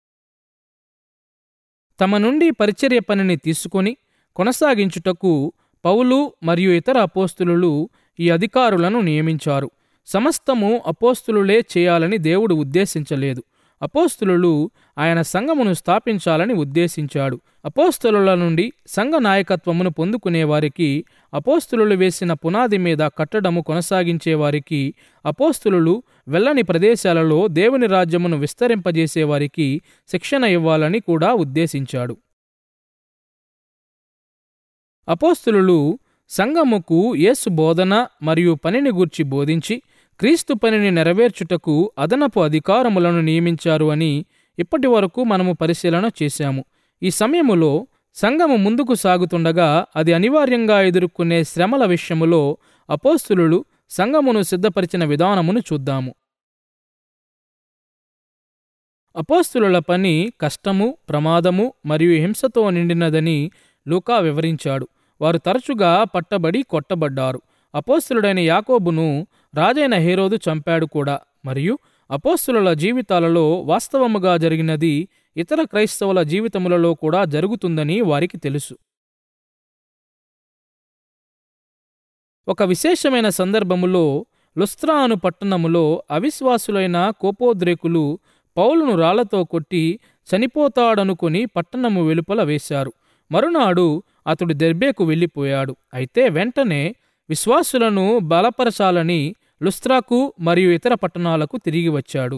తమ నుండి పరిచర్య పనిని తీసుకొని కొనసాగించుటకు పౌలు మరియు ఇతర అపోస్తులు ఈ అధికారులను నియమించారు సమస్తము అపోస్తులులే చేయాలని దేవుడు ఉద్దేశించలేదు అపోస్తులు ఆయన సంఘమును స్థాపించాలని ఉద్దేశించాడు అపోస్తులుల నుండి సంఘ నాయకత్వమును పొందుకునే వారికి అపోస్తులు వేసిన పునాది మీద కట్టడము కొనసాగించే వారికి అపోస్తులు వెళ్ళని ప్రదేశాలలో దేవుని రాజ్యమును విస్తరింపజేసే వారికి శిక్షణ ఇవ్వాలని కూడా ఉద్దేశించాడు అపోస్తులు సంఘముకు యేసు బోధన మరియు పనిని గూర్చి బోధించి క్రీస్తు పనిని నెరవేర్చుటకు అదనపు అధికారములను నియమించారు అని ఇప్పటి వరకు మనము పరిశీలన చేశాము ఈ సమయములో సంఘము ముందుకు సాగుతుండగా అది అనివార్యంగా ఎదుర్కొనే శ్రమల విషయములో అపోస్తులు సంఘమును సిద్ధపరిచిన విధానమును చూద్దాము అపోస్తుల పని కష్టము ప్రమాదము మరియు హింసతో నిండినదని లూకా వివరించాడు వారు తరచుగా పట్టబడి కొట్టబడ్డారు అపోస్తులుడైన యాకోబును రాజైన హేరోదు చంపాడు కూడా మరియు అపోస్తుల జీవితాలలో వాస్తవముగా జరిగినది ఇతర క్రైస్తవుల జీవితములలో కూడా జరుగుతుందని వారికి తెలుసు ఒక విశేషమైన సందర్భములో లుస్త్రా అను పట్టణములో అవిశ్వాసులైన కోపోద్రేకులు పౌలును రాళ్లతో కొట్టి చనిపోతాడనుకుని పట్టణము వెలుపల వేశారు మరునాడు అతడు దెర్బేకు వెళ్ళిపోయాడు అయితే వెంటనే విశ్వాసులను బలపరచాలని లుస్త్రాకు మరియు ఇతర పట్టణాలకు తిరిగి వచ్చాడు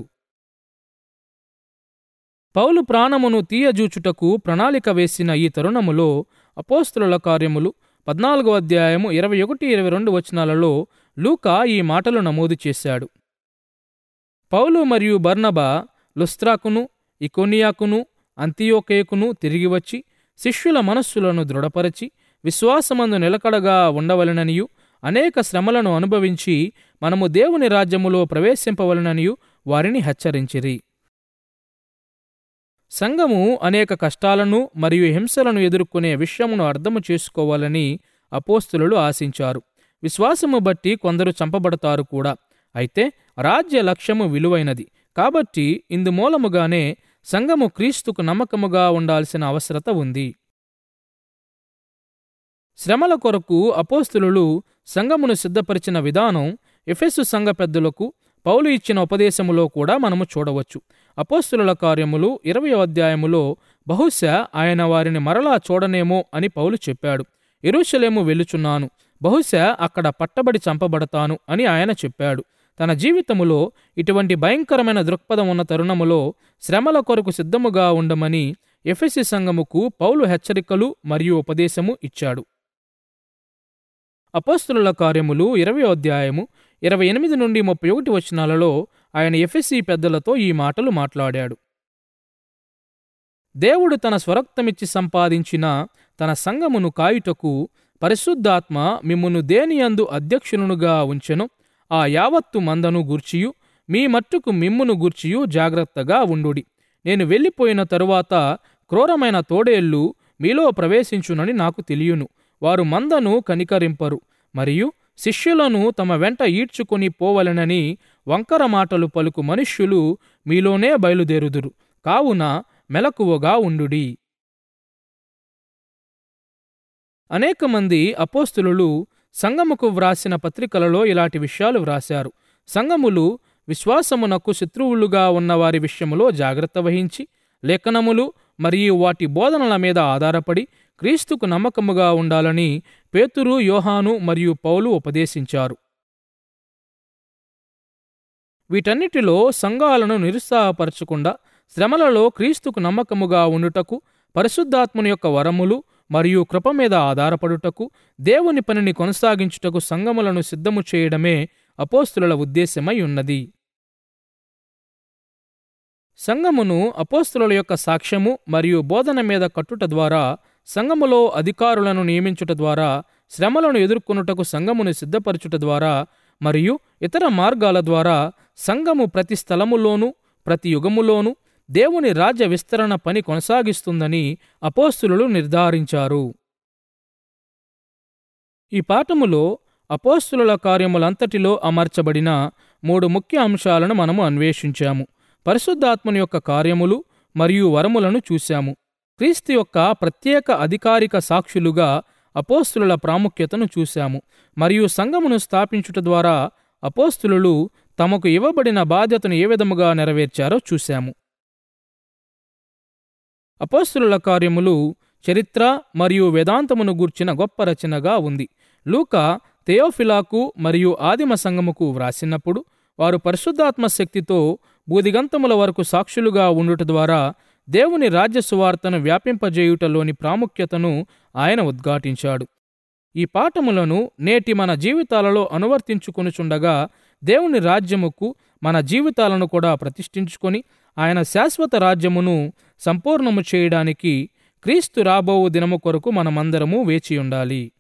పౌలు ప్రాణమును తీయజూచుటకు ప్రణాళిక వేసిన ఈ తరుణములో అపోస్తుల కార్యములు పద్నాలుగో అధ్యాయము ఇరవై ఒకటి ఇరవై రెండు వచనాలలో లూకా ఈ మాటలు నమోదు చేశాడు పౌలు మరియు బర్నబా లుస్త్రాకును ఇకోనియాకును అంతియోకేకును తిరిగి వచ్చి శిష్యుల మనస్సులను దృఢపరచి విశ్వాసమందు నిలకడగా ఉండవలననియు అనేక శ్రమలను అనుభవించి మనము దేవుని రాజ్యములో ప్రవేశింపవలననియు వారిని హెచ్చరించిరి సంఘము అనేక కష్టాలను మరియు హింసలను ఎదుర్కొనే విషయమును అర్థము చేసుకోవాలని అపోస్తులు ఆశించారు విశ్వాసము బట్టి కొందరు చంపబడతారు కూడా అయితే రాజ్య లక్ష్యము విలువైనది కాబట్టి ఇందుమూలముగానే సంఘము క్రీస్తుకు నమ్మకముగా ఉండాల్సిన అవసరత ఉంది శ్రమల కొరకు అపోస్తులు సంఘమును సిద్ధపరిచిన విధానం ఎఫెసు సంఘ పెద్దలకు పౌలు ఇచ్చిన ఉపదేశములో కూడా మనము చూడవచ్చు అపోస్తుల కార్యములు ఇరవై అధ్యాయములో బహుశా ఆయన వారిని మరలా చూడనేమో అని పౌలు చెప్పాడు ఎరుషలేము వెళ్ళుచున్నాను బహుశా అక్కడ పట్టబడి చంపబడతాను అని ఆయన చెప్పాడు తన జీవితములో ఇటువంటి భయంకరమైన దృక్పథం ఉన్న తరుణములో శ్రమల కొరకు సిద్ధముగా ఉండమని ఎఫెసి సంఘముకు పౌలు హెచ్చరికలు మరియు ఉపదేశము ఇచ్చాడు అపోస్తుల కార్యములు ఇరవై అధ్యాయము ఇరవై ఎనిమిది నుండి ముప్పై ఒకటి వచనాలలో ఆయన ఎఫ్ఎస్సి పెద్దలతో ఈ మాటలు మాట్లాడాడు దేవుడు తన స్వరక్తమిచ్చి సంపాదించిన తన సంఘమును కాయుటకు పరిశుద్ధాత్మ మిమ్మును దేనియందు అధ్యక్షునుగా ఉంచెను ఆ యావత్తు మందను గూర్చియు మీ మట్టుకు మిమ్మును గూర్చియు జాగ్రత్తగా ఉండుడి నేను వెళ్ళిపోయిన తరువాత క్రూరమైన తోడేళ్లు మీలో ప్రవేశించునని నాకు తెలియను వారు మందను కనికరింపరు మరియు శిష్యులను తమ వెంట ఈడ్చుకొని పోవలెనని వంకర మాటలు పలుకు మనుష్యులు మీలోనే బయలుదేరుదురు కావున మెలకువగా ఉండుడి అనేక మంది అపోస్తులు సంగముకు వ్రాసిన పత్రికలలో ఇలాంటి విషయాలు వ్రాశారు సంగములు విశ్వాసమునకు శత్రువులుగా ఉన్న వారి విషయములో జాగ్రత్త వహించి లేఖనములు మరియు వాటి బోధనల మీద ఆధారపడి క్రీస్తుకు నమ్మకముగా ఉండాలని పేతురు యోహాను మరియు పౌలు ఉపదేశించారు వీటన్నిటిలో సంఘాలను నిరుత్సాహపరచకుండా శ్రమలలో క్రీస్తుకు నమ్మకముగా ఉండుటకు పరిశుద్ధాత్మని యొక్క వరములు మరియు కృప మీద ఆధారపడుటకు దేవుని పనిని కొనసాగించుటకు సంగములను సిద్ధము చేయడమే అపోస్తుల ఉద్దేశమై ఉన్నది సంఘమును అపోస్తుల యొక్క సాక్ష్యము మరియు బోధన మీద కట్టుట ద్వారా సంఘములో అధికారులను నియమించుట ద్వారా శ్రమలను ఎదుర్కొనుటకు సంఘమును సిద్ధపరచుట ద్వారా మరియు ఇతర మార్గాల ద్వారా సంఘము ప్రతి స్థలములోనూ ప్రతి యుగములోనూ దేవుని రాజ్య విస్తరణ పని కొనసాగిస్తుందని అపోస్తులు నిర్ధారించారు ఈ పాఠములో అపోస్తుల కార్యములంతటిలో అమర్చబడిన మూడు ముఖ్య అంశాలను మనము అన్వేషించాము పరిశుద్ధాత్మని యొక్క కార్యములు మరియు వరములను చూశాము క్రీస్తు యొక్క ప్రత్యేక అధికారిక సాక్షులుగా అపోస్తుల ప్రాముఖ్యతను చూశాము మరియు సంఘమును స్థాపించుట ద్వారా అపోస్తులు తమకు ఇవ్వబడిన బాధ్యతను ఏ విధముగా నెరవేర్చారో చూశాము అపోస్తుల కార్యములు చరిత్ర మరియు వేదాంతమును గూర్చిన గొప్ప రచనగా ఉంది లూకా థెయోఫిలాకు మరియు ఆదిమ సంఘముకు వ్రాసినప్పుడు వారు పరిశుద్ధాత్మ శక్తితో బూదిగంతముల వరకు సాక్షులుగా ఉండుట ద్వారా దేవుని రాజ్య సువార్తను వ్యాపింపజేయుటలోని ప్రాముఖ్యతను ఆయన ఉద్ఘాటించాడు ఈ పాఠములను నేటి మన జీవితాలలో అనువర్తించుకొనుచుండగా దేవుని రాజ్యముకు మన జీవితాలను కూడా ప్రతిష్ఠించుకొని ఆయన శాశ్వత రాజ్యమును సంపూర్ణము చేయడానికి క్రీస్తు రాబోవు దినము కొరకు మనమందరము వేచి ఉండాలి